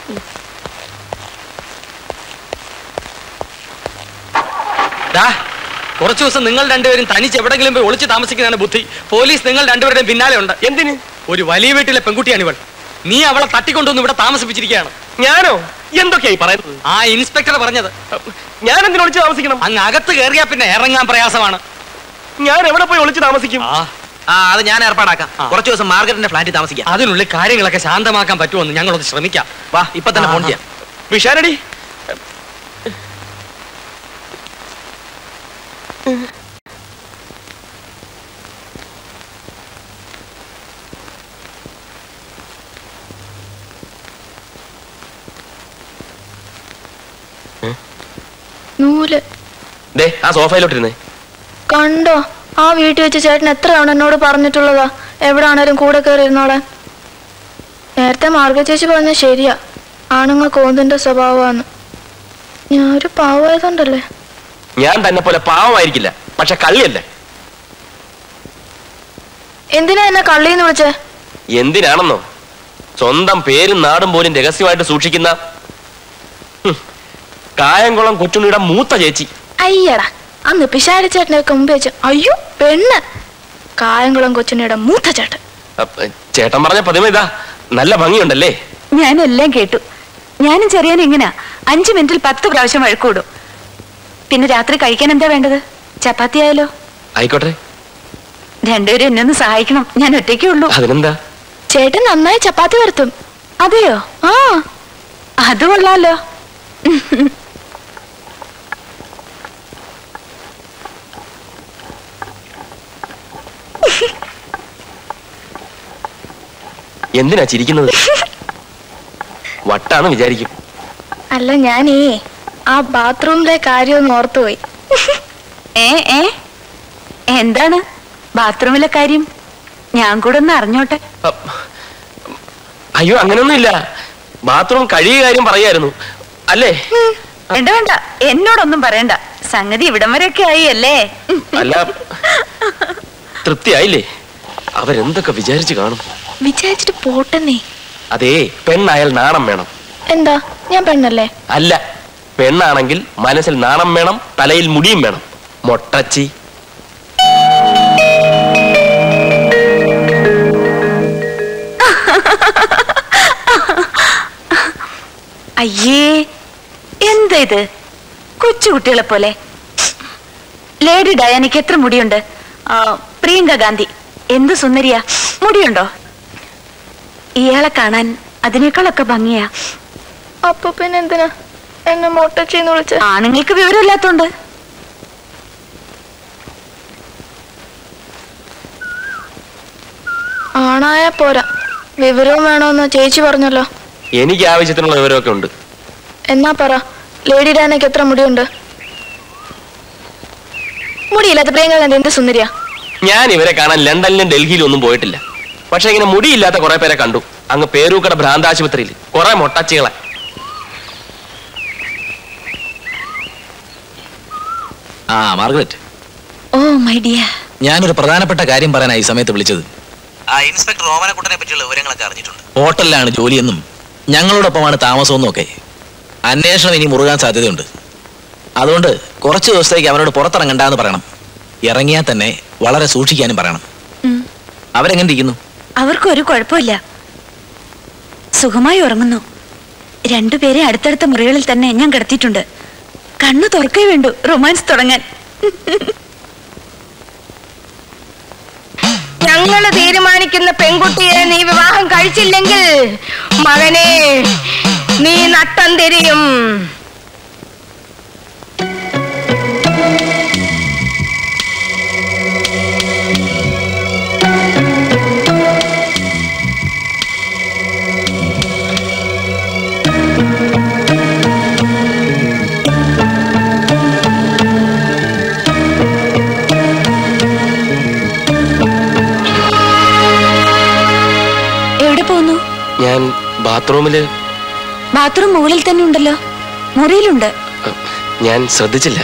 Speaker 3: ദാ, കുറച്ചു ദിവസം നിങ്ങൾ രണ്ടുപേരും തനിച്ച് എവിടെങ്കിലും പോയി ഒളിച്ച് താമസിക്കുന്നതാണ് ബുദ്ധി പോലീസ് നിങ്ങൾ രണ്ടുപേരുടെയും പിന്നാലെ ഉണ്ട്
Speaker 8: എന്തിന്
Speaker 3: ഒരു വലിയ വീട്ടിലെ പെൺകുട്ടിയാണ് ഇവൾ നീ അവളെ തട്ടിക്കൊണ്ടുവന്ന് ഇവിടെ താമസിപ്പിച്ചിരിക്കുകയാണ്
Speaker 8: ഞാനോ എന്തൊക്കെയായി പറയുന്നത്
Speaker 3: ആ ഇൻസ്പെക്ടർ പറഞ്ഞത്
Speaker 8: ഞാൻ എന്തിനു ഒളിച്ച് താമസിക്കണം
Speaker 3: അങ്ങ് അകത്ത് കയറിയാ പിന്നെ ഇറങ്ങാൻ പ്രയാസമാണ്
Speaker 8: ഞാൻ എവിടെ പോയി ഒളിച്ച് താമസിക്കും
Speaker 7: ആ അത് ഞാൻ ഏർപ്പാടാക്കാം കുറച്ച് ദിവസം മാർക്കറ്റിന്റെ ഫ്ലാറ്റിൽ താമസിക്കാം
Speaker 3: അതിനുള്ളിൽ കാര്യങ്ങളൊക്കെ ശാന്തമാക്കാൻ പറ്റുമെന്ന് ഞങ്ങളൊന്ന് ശ്രമിക്കാം
Speaker 7: വാ ഇപ്പൊ തന്നെ ഫോൺ ചെയ്യാം
Speaker 8: വിഷാരടി
Speaker 13: നൂല്
Speaker 8: ദേ ആ സോഫയിലോട്ടിരുന്നേ
Speaker 13: കണ്ടോ ആ വീട്ടിൽ വെച്ച് ചേട്ടൻ എത്ര തവണ എന്നോട് പറഞ്ഞിട്ടുള്ളതാ എവിടാണേലും കൂടെ കയറി ഇരുന്നോളാൻ നേരത്തെ മാർഗ ചേച്ചി പറഞ്ഞ ശരിയാ ആണുങ്ങൾ കോന്തിന്റെ സ്വഭാവമാണ് ഞാൻ ഒരു പാവമായതുണ്ടല്ലേ
Speaker 8: ഞാൻ തന്നെ പോലെ പാവമായിരിക്കില്ല പക്ഷെ കള്ളിയല്ലേ
Speaker 13: എന്തിനാ എന്നെ കള്ളിന്ന് വിളിച്ചേ
Speaker 8: എന്തിനാണെന്നോ സ്വന്തം പേരും നാടും പോലും രഹസ്യമായിട്ട് സൂക്ഷിക്കുന്ന ഹും, കായംകുളം കൊച്ചുണ്ണിയുടെ മൂത്ത ചേച്ചി
Speaker 13: അയ്യടാ അന്ന് പിശാരി ചേട്ടനെ ഒക്കെ മുമ്പ് വെച്ച് അയ്യോ പെണ്ണ് കായംകുളം കൊച്ചുണ്ണിയുടെ മൂത്ത ചേട്ടൻ
Speaker 8: അപ്പ- ചേട്ടൻ പറഞ്ഞ പതിവ് ഇതാ നല്ല ഭംഗിയുണ്ടല്ലേ
Speaker 17: ഞാനെല്ലാം കേട്ടു ഞാനും ചെറിയാൻ എങ്ങനാ അഞ്ചു മിനിറ്റിൽ പത്ത് പ്രാവശ്യം വഴക്കൂടും പിന്നെ രാത്രി കഴിക്കാൻ എന്താ വേണ്ടത് ചപ്പാത്തി ആയാലോ
Speaker 8: ആയിക്കോട്ടെ
Speaker 17: രണ്ടുപേരും എന്നെ ഒന്ന് സഹായിക്കണം ഞാൻ ഒറ്റയ്ക്കേ ഉള്ളൂ
Speaker 8: അതിനെന്താ
Speaker 13: ചേട്ടൻ നന്നായി ചപ്പാത്തി വരുത്തും
Speaker 17: അതെയോ
Speaker 13: ആ
Speaker 17: അത് കൊള്ളാലോ
Speaker 8: എന്തിനാ ചിരിക്കുന്നത് വട്ടാന്ന് വിചാരിക്കും
Speaker 13: അല്ല ഞാനേ ആ ബാത്റൂമിലെ കാര്യം ഒന്ന് ഓർത്തുപോയി
Speaker 17: ഏ ഏ എന്താണ് ബാത്റൂമിലെ കാര്യം ഞാൻ കൂടെ ഒന്ന് അറിഞ്ഞോട്ടെ
Speaker 8: അയ്യോ അങ്ങനെയൊന്നുമില്ല ബാത്റൂം കഴിയ കാര്യം പറയായിരുന്നു അല്ലേ
Speaker 17: വേണ്ട വേണ്ട എന്നോടൊന്നും പറയണ്ട സംഗതി ഇവിടം വരെയൊക്കെ ആയി അല്ലേ
Speaker 8: അല്ല തൃപ്തിയായില്ലേ അവരെന്തൊക്കെ വിചാരിച്ചു കാണും
Speaker 13: വിചാരിച്ചിട്ട് പോട്ടെന്നേ
Speaker 8: അതേ പെണ്ണായാൽ നാണം വേണം
Speaker 13: എന്താ ഞാൻ പെണ്ണല്ലേ
Speaker 8: അല്ല പെണ്ണാണെങ്കിൽ മനസ്സിൽ നാണം വേണം തലയിൽ മുടിയും വേണം മൊട്ടച്ചി
Speaker 17: അയ്യേ എന്താ ഇത് കൊച്ചുകുട്ടികളെ പോലെ ലേഡി ഡയാനയ്ക്ക് എത്ര മുടിയുണ്ട് ആ, പ്രിയങ്ക ഗാന്ധി എന്ത് സുന്ദരിയാ മുടിയുണ്ടോ ഇയാളെ കാണാൻ അതിനേക്കാളൊക്കെ ഭംഗിയാ
Speaker 13: അപ്പൊ പിന്നെ എന്തിനാ എന്നെ മൊട്ടച്ചെന്ന് വിളിച്ച
Speaker 17: ആണുങ്ങൾക്ക് വിവരമില്ലാത്തോണ്ട്
Speaker 13: ആണായ പോരാ വിവരവും വേണമെന്ന് ചേച്ചി പറഞ്ഞല്ലോ
Speaker 8: എനിക്ക് ആവശ്യത്തിനുള്ള വിവരമൊക്കെ ഉണ്ട്
Speaker 13: എന്നാ പറ ലേഡി ഡാനയ്ക്ക് എത്ര മുടിയുണ്ട് മുടിയില്ലാത്ത പ്രിയങ്ക ഗാന്ധി എന്ത് സുന്ദരിയാ
Speaker 8: ഞാൻ ഇവരെ കാണാൻ ലണ്ടനിലും ഡൽഹിയിലും ഒന്നും പോയിട്ടില്ല പക്ഷെ ഇങ്ങനെ മുടിയില്ലാത്ത കുറെ പേരെ കണ്ടു അങ്ങ് പേരൂക്കട ഭ്രാന്താശുപത്രിയിൽ കുറെ മൊട്ടച്ചികളെ
Speaker 12: ആ മാർഗരറ്റ്
Speaker 17: ഓ മൈ ഡിയർ
Speaker 12: ഞാനൊരു പ്രധാനപ്പെട്ട കാര്യം പറയാനാ ഈ സമയത്ത് വിളിച്ചത്
Speaker 7: ആ ഇൻസ്പെക്ടർ ഓമനക്കുട്ടനെ പറ്റിയുള്ള വിവരങ്ങളൊക്കെ അറിഞ്ഞിട്ടുണ്ട്
Speaker 12: ഹോട്ടലിലാണ് ജോലിയെന്നും ഞങ്ങളോടൊപ്പമാണ് താമസമെന്നും ഒക്കെ അന്വേഷണം ഇനി മുറുകാൻ സാധ്യതയുണ്ട് അതുകൊണ്ട് കുറച്ച് ദിവസത്തേക്ക് അവനോട് പുറത്തിറങ്ങണ്ടെന്ന് പറയണം ഇറങ്ങിയാൽ തന്നെ വളരെ സൂക്ഷിക്കാനും പറയണം അവരെങ്ങനെ ഇരിക്കുന്നു
Speaker 17: അവർക്ക് ഒരു കുഴപ്പമില്ല സുഖമായി ഉറങ്ങുന്നു രണ്ടുപേരെ അടുത്തടുത്ത മുറികളിൽ തന്നെ ഞാൻ കിടത്തിയിട്ടുണ്ട് കണ്ണു തുറക്കേ വേണ്ടു റൊമാൻസ് തുടങ്ങാൻ
Speaker 18: ഞങ്ങള് തീരുമാനിക്കുന്ന പെൺകുട്ടിയെ നീ വിവാഹം കഴിച്ചില്ലെങ്കിൽ മകനെ നീ നട്ടം തിരിയും
Speaker 17: എവിടെ പോകുന്നു
Speaker 8: ഞാൻ ബാത്റൂമില്
Speaker 17: ബാത്റൂം മുകളിൽ തന്നെ ഉണ്ടല്ലോ മുറിയിലുണ്ട്
Speaker 8: ഞാൻ ശ്രദ്ധിച്ചില്ല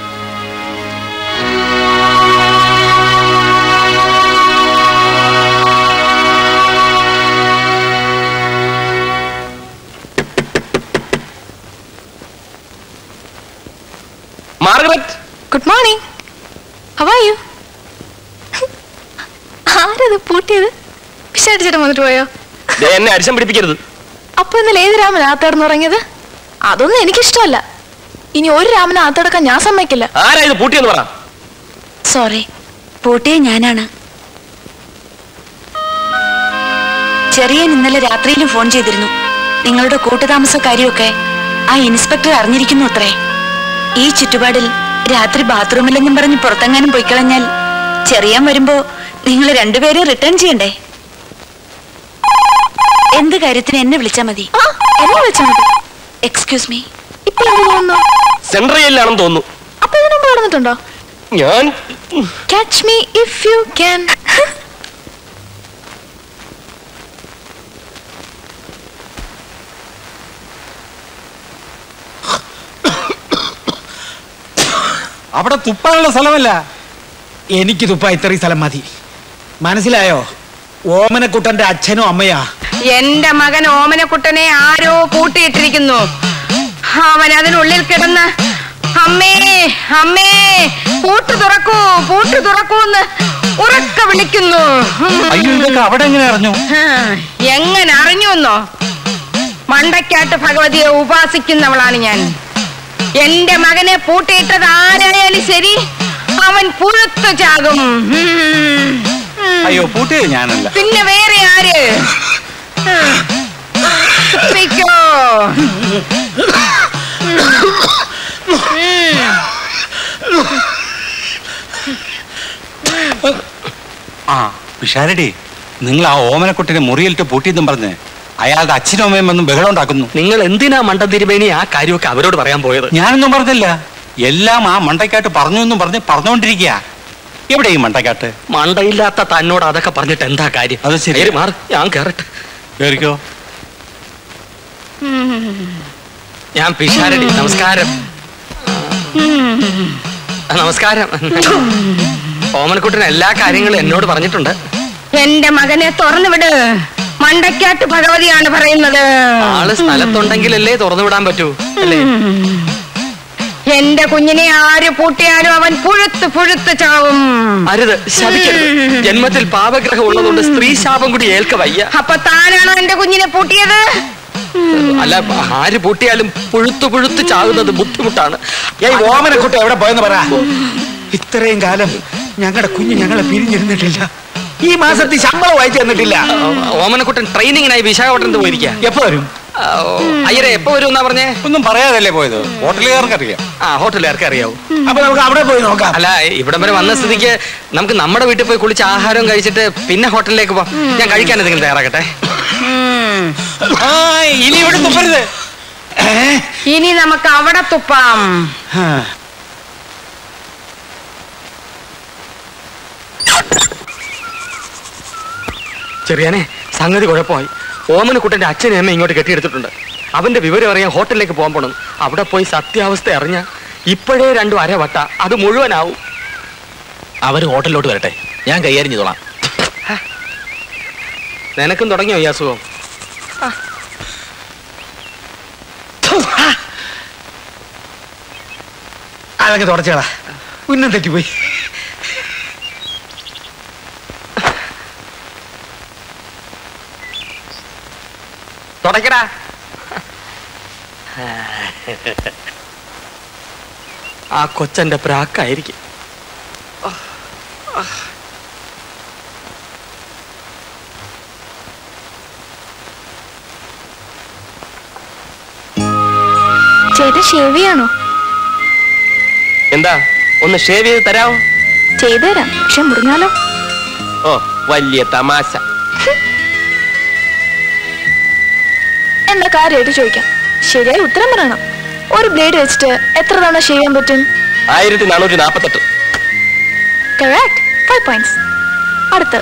Speaker 8: Margaret
Speaker 13: good morning how are you ആരത് പൂട്ടിയത് പിശാടിച്ചിട്ട് വന്നിട്ട് പോയോ
Speaker 8: ദേ, എന്നെ അരിശം പിടിപ്പിക്കരുത്
Speaker 13: അപ്പൊ ഇന്നലെ ഏത് രാമൻ ആത്താർന്ന് ഉറങ്ങിയത് അതൊന്നും എനിക്കിഷ്ടമല്ല ഇനി ഒരു രാമനെ ആത്തടക്കാൻ ഞാൻ സമ്മതിക്കില്ല
Speaker 8: ആരാ ഇത് പൂട്ടിയെന്ന് പറ
Speaker 17: സോറി പൂട്ടിയെ ഞാനാണ് ചെറിയൻ ഇന്നലെ രാത്രിയിലും ഫോൺ ചെയ്തിരുന്നു നിങ്ങളുടെ കൂട്ടുതാമസക്കാരിയൊക്കെ ആ ഇൻസ്പെക്ടർ അറിഞ്ഞിരിക്കുന്നു അത്രേ ഈ ചുറ്റുപാടിൽ രാത്രി ബാത്റൂമിലെന്നും പറഞ്ഞ് പുറത്തെങ്ങാനും പോയിക്കളഞ്ഞാൽ ചെറിയാൻ വരുമ്പോ നിങ്ങൾ രണ്ടുപേരും റിട്ടേൺ ചെയ്യണ്ടേ എന്ത് കാര്യത്തിന് എന്നെ വിളിച്ചാ മതി
Speaker 13: എന്നെ വിളിച്ചാൽ മതി
Speaker 17: എക്സ്ക്യൂസ് മീ
Speaker 13: ഇപ്പൊ എന്ത് തോന്നുന്നു
Speaker 8: സെൻട്രയിലാണെന്ന് തോന്നുന്നു
Speaker 13: അപ്പൊ ഇതിനു മുമ്പ് നടന്നിട്ടുണ്ടോ
Speaker 8: ഞാൻ
Speaker 13: catch me if you can
Speaker 14: അവിടെ തുപ്പാനുള്ള സ്ഥലമല്ല എനിക്ക് തുപ്പാ ഇത്രയും സ്ഥലം മതി മനസ്സിലായോ ഓമനക്കുട്ടന്റെ അച്ഛനും അമ്മയാ
Speaker 18: എന്റെ മകൻ ഓമനക്കുട്ടനെ ആരോ പൂട്ടിയിട്ടിരിക്കുന്നു അവൻ അതിനുള്ളിൽ കിടന്ന് അമ്മേ അമ്മേ പൂട്ട് തുറക്കൂ പൂട്ട് തുറക്കൂന്ന് ഉറക്ക വിളിക്കുന്നു
Speaker 20: അയ്യോ ഇതൊക്കെ അവിടെ എങ്ങനെ അറിഞ്ഞു
Speaker 18: ആ, എങ്ങനെ അറിഞ്ഞുവെന്നോ മണ്ടക്കാട്ട് ഭഗവതിയെ ഉപാസിക്കുന്നവളാണ് ഞാൻ എന്റെ മകനെ പൂട്ടിയിട്ടത് ആരായാലും ശരി അവൻ പുഴുത്തു ചാകും ഉം.
Speaker 20: അയ്യോ പൂട്ടിയത് ഞാനല്ല
Speaker 18: പിന്നെ വേറെ ആര് ഉം. പിക്കോ.
Speaker 20: ആ പിഷാരടി നിങ്ങൾ ആ ഓമനക്കുട്ടിനെ മുറിയിലിട്ട് പൂട്ടിയെന്നും പറഞ്ഞ് അയാളുടെ അച്ഛനും അമ്മയും വന്നും ബഹളം ഉണ്ടാക്കുന്നു
Speaker 3: നിങ്ങൾ എന്തിനാ മണ്ടൻ തിരുമേനി ആ കാര്യമൊക്കെ അവരോട് പറയാൻ പോയത്
Speaker 20: ഞാനൊന്നും പറഞ്ഞില്ല എല്ലാം ആ മണ്ടയ്ക്കാട്ട് പറഞ്ഞു എന്നും പറഞ്ഞ് പറഞ്ഞുകൊണ്ടിരിക്കുക എവിടെ ഈ മണ്ടയ്ക്കാട്ട്
Speaker 3: മണ്ടയില്ലാത്ത തന്നോട് അതൊക്കെ പറഞ്ഞിട്ട് എന്താ കാര്യം
Speaker 20: അത് ശരി.
Speaker 3: നേരെ മാറ് ഞാൻ കേറട്ടെ
Speaker 20: കേറിക്കോ
Speaker 3: ഞാൻ പിഷാരടി നമസ്കാരം ആ, നമസ്കാരം ഓമനക്കുട്ടൻ എല്ലാ കാര്യങ്ങളും എന്നോട് പറഞ്ഞിട്ടുണ്ട്
Speaker 18: എന്റെ മകനെ തുറന്നു വിട് മണ്ടക്കാട്ട് ഭഗവതിയാണ് പറയുന്നത്
Speaker 3: ആള് സ്ഥലത്തുണ്ടെങ്കിലല്ലേ തുറന്നു വിടാൻ പറ്റൂ അല്ലേ
Speaker 18: എന്റെ കുഞ്ഞിനെ ആര് പൂട്ടിയാലും അവൻ പുഴുത്ത് പുഴുത്ത് ചാവും
Speaker 3: അരുത് ശപിക്കരുത് ജന്മത്തിൽ പാപഗ്രഹം ഉള്ളതുകൊണ്ട് സ്ത്രീ ശാപം കൂടി ഏൽക്ക വയ്യ
Speaker 18: അപ്പൊ താനാണോ എന്റെ കുഞ്ഞിനെ പൂട്ടിയത്
Speaker 3: അല്ല ആര് പൂട്ടിയാലും പുഴുത്തു പുഴുത്ത് ചാകുന്നത് ബുദ്ധിമുട്ടാണ്
Speaker 14: ഏയ് ഓമനക്കുട്ടി എവിടെ പോയെന്ന് പറ ഇത്രയും കാലം ഞങ്ങളുടെ കുഞ്ഞ് ഞങ്ങളെ പിരിഞ്ഞിരുന്നിട്ടില്ല ഈ മാസത്തിൽ ശമ്പളം വായിച്ചു തന്നിട്ടില്ല
Speaker 3: ഓമനക്കുട്ടൻ ട്രെയിനിങ്ങിനായി വിശാഖപട്ടണത്ത് പോയിരിക്കുക
Speaker 14: എപ്പോ വരും
Speaker 3: അയ്യരെ എപ്പോ വരും എന്നാ പറഞ്ഞേ
Speaker 20: ഒന്നും പറയാതല്ലേ പോയത് ഹോട്ടലുകാർക്ക് അറിയാം
Speaker 3: ആ ഹോട്ടലുകാർക്ക് അറിയാവൂ
Speaker 14: അപ്പൊ നമുക്ക് അവിടെ പോയി നോക്കാം
Speaker 3: അല്ല ഇവിടം വരെ വന്ന സ്ഥിതിക്ക് നമുക്ക് നമ്മുടെ വീട്ടിൽ പോയി കുളിച്ച് ആഹാരം കഴിച്ചിട്ട് പിന്നെ ഹോട്ടലിലേക്ക് പോവാം ഞാൻ കഴിക്കാൻ എന്തെങ്കിലും തയ്യാറാക്കട്ടെ
Speaker 20: ആ ഇനി ഇവിടെ തുപ്പരുത്
Speaker 18: ഇനി നമുക്ക് അവിടെ തുപ്പാം
Speaker 3: ചെറിയാനെ സംഗതി കുഴപ്പമായി ഓമനക്കുട്ടന്റെ അച്ഛനെ അമ്മ ഇങ്ങോട്ട് കെട്ടിയെടുത്തിട്ടുണ്ട് അവന്റെ വിവരം അറിയാൻ ഹോട്ടലിലേക്ക് പോകാൻ പോണം അവിടെ പോയി സത്യാവസ്ഥ അറിഞ്ഞ ഇപ്പോഴേ രണ്ടു അരവട്ട അത് മുഴുവനാവും
Speaker 7: അവര് ഹോട്ടലിലോട്ട് വരട്ടെ ഞാൻ കൈകാര്യം ചെയ്തോളാം
Speaker 3: നിനക്കും തുടങ്ങിയോ ഈ അസുഖം
Speaker 14: അതൊക്കെ തുടച്ചേടാ ഉന്നം തെറ്റിപ്പോയി
Speaker 3: തുടക്കടാ ആ കൊച്ചന്റെ പ്രാക്കായിരിക്കും
Speaker 13: ചേട്ടൻ ഷേവ് ചെയ്യാണോ
Speaker 8: എന്താ ഒന്ന് ഷേവ് ചെയ്ത് തരാമോ
Speaker 13: ചെയ്തു തരാം പക്ഷെ മുറിഞ്ഞാലോ
Speaker 8: ഓ വലിയ തമാശ
Speaker 13: എന്താ കാര്യമായിട്ട് ചോദിക്കാം ശരിയായി ഉത്തരം പറയണം ഒരു ബ്ലേഡ് വെച്ചിട്ട് എത്ര തവണ ഷേവ് ചെയ്യാൻ പറ്റും
Speaker 8: ആയിരത്തി നാനൂറ്റി നാപ്പത്തെട്ട്
Speaker 13: കറക്റ്റ് ഫൈവ് പോയിന്റ്സ് അടുത്ത്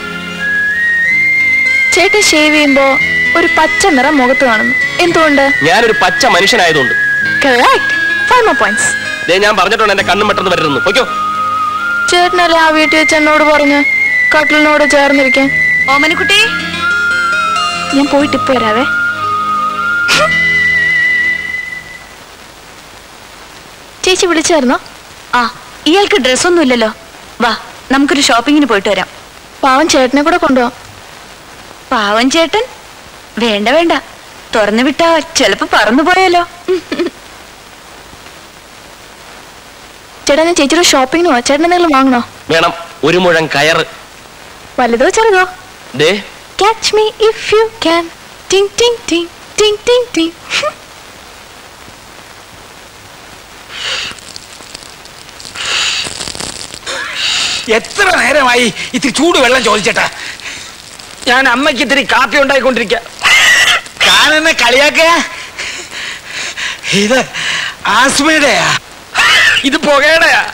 Speaker 13: ചേട്ടൻ ഷേവ് ചെയ്യുമ്പോ ഒരു പച്ച നിറം മുഖത്ത് കാണുന്നു എന്തുകൊണ്ട്
Speaker 8: ഞാനൊരു പച്ച മനുഷ്യനായതുകൊണ്ട്
Speaker 13: കറക്റ്റ് ഫൈവ് മോ പോയിന്റ്സ്
Speaker 8: ദേ ഞാൻ പറഞ്ഞിട്ടുണ്ട് എന്റെ കണ്ണും പെട്ടെന്ന് വരരുന്നു ഓക്കോ
Speaker 13: ചേട്ടനല്ലേ ആ വീട്ടിൽ വെച്ച് എന്നോട് പറഞ്ഞ് കട്ടിലിനോട് ചേർന്നിരിക്കാൻ
Speaker 17: ഓമനക്കുട്ടി
Speaker 13: ഞാൻ പോയിട്ട് ഇപ്പൊ വരാവേ ചേച്ചി വിളിച്ചായിരുന്നോ
Speaker 17: ആ ഇയാൾക്ക് ഡ്രസ്സൊന്നും ഇല്ലല്ലോ വാ നമുക്കൊരു ഷോപ്പിങ്ങിന് പോയിട്ട് വരാം
Speaker 13: പാവം ചേട്ടനെ കൂടെ കൊണ്ടുപോവാം
Speaker 17: പാവം ചേട്ടൻ വേണ്ട വേണ്ട തുറന്നു വിട്ടാ ചിലപ്പോ പറന്നു പോയാലോ
Speaker 13: ചേട്ടാ ഞാൻ ചേച്ചിയുടെ ഷോപ്പിങ്ങിന് പോവാ ചേട്ടൻ എന്തെങ്കിലും വാങ്ങണോ
Speaker 8: വേണം ഒരു മുഴം കയറ്
Speaker 13: വലുതോ ചെറുതോ
Speaker 8: ദേ
Speaker 13: catch me if you can ടിങ് ടിങ് ടിങ് ടിങ് ടിങ് ടിങ്
Speaker 14: എത്ര നേരമായി ഇത്തിരി ചൂട് വെള്ളം ചോദിച്ചേട്ടാ
Speaker 3: ഞാൻ അമ്മയ്ക്ക് ഇത്തിരി കാപ്പി ഉണ്ടായിക്കൊണ്ടിരിക്കുക
Speaker 14: താനെന്നെ കളിയാക്ക ഇത് ആസ്മയുടെയാ
Speaker 3: ഇത് പുകയുടെയാ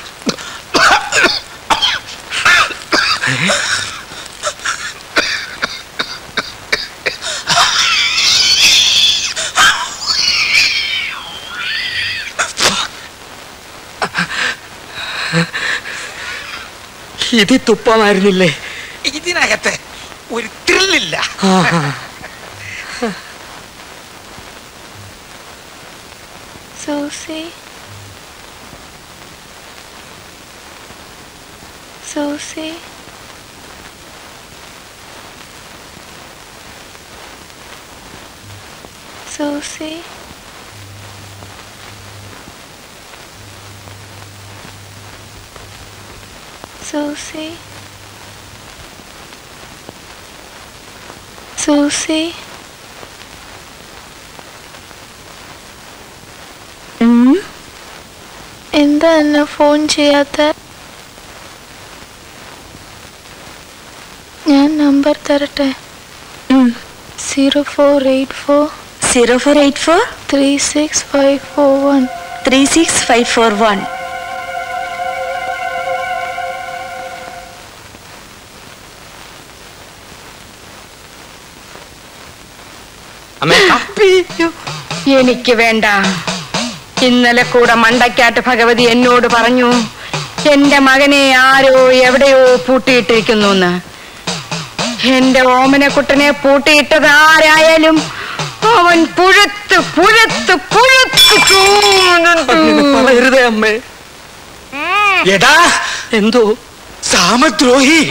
Speaker 3: ഇത് തുപ്പമായിരുന്നില്ലേ
Speaker 14: ഇതിനകത്ത് ഒരു ത്രില്ലില്ല
Speaker 13: Susie Susie Susie Susie Susie എന്താ എന്നെ ഫോൺ ചെയ്യാത്ത ഞാൻ നമ്പർ തരട്ടെ zero four eight four
Speaker 17: zero four eight four
Speaker 13: three six five four one
Speaker 17: three six five four one
Speaker 18: എനിക്ക് വേണ്ട ഇന്നലെ കൂടെ മണ്ടയ്ക്കാട്ട് ഭഗവതി എന്നോട് പറഞ്ഞു എന്റെ മകനെ ആരോ എവിടെയോ പൂട്ടിയിട്ടിരിക്കുന്നു എന്ന് എന്റെ ഓമനക്കുട്ടനെ പൂട്ടിയിട്ടത് ആരായാലും അവൻ പുഴുത്ത് പുഴുത്ത് പുഴുത്ത്
Speaker 14: പറയരുതേ അമ്മേ എടാ എന്തോ സാമദ്രോഹി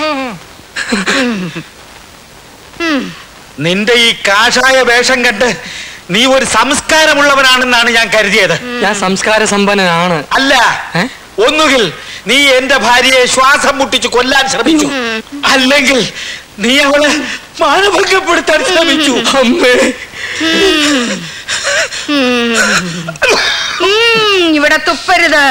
Speaker 14: നിന്റെ ഈ കാഷായ വേഷം കണ്ട് നീ ഒരു സംസ്കാരമുള്ളവനാണെന്നാണ് ഞാൻ കരുതിയത്
Speaker 3: ഞാൻ സംസ്കാര സമ്പന്നനാണ്
Speaker 14: അല്ല ഒന്നുകിൽ നീ എന്റെ ഭാര്യയെ ശ്വാസം മുട്ടിച്ച് കൊല്ലാൻ ശ്രമിച്ചു അല്ലെങ്കിൽ നീ അവളെ മാനഭംഗപ്പെടുത്താൻ ശ്രമിച്ചു അമ്മേ
Speaker 18: ഉം, ഇവിടെ തുപ്പരുത്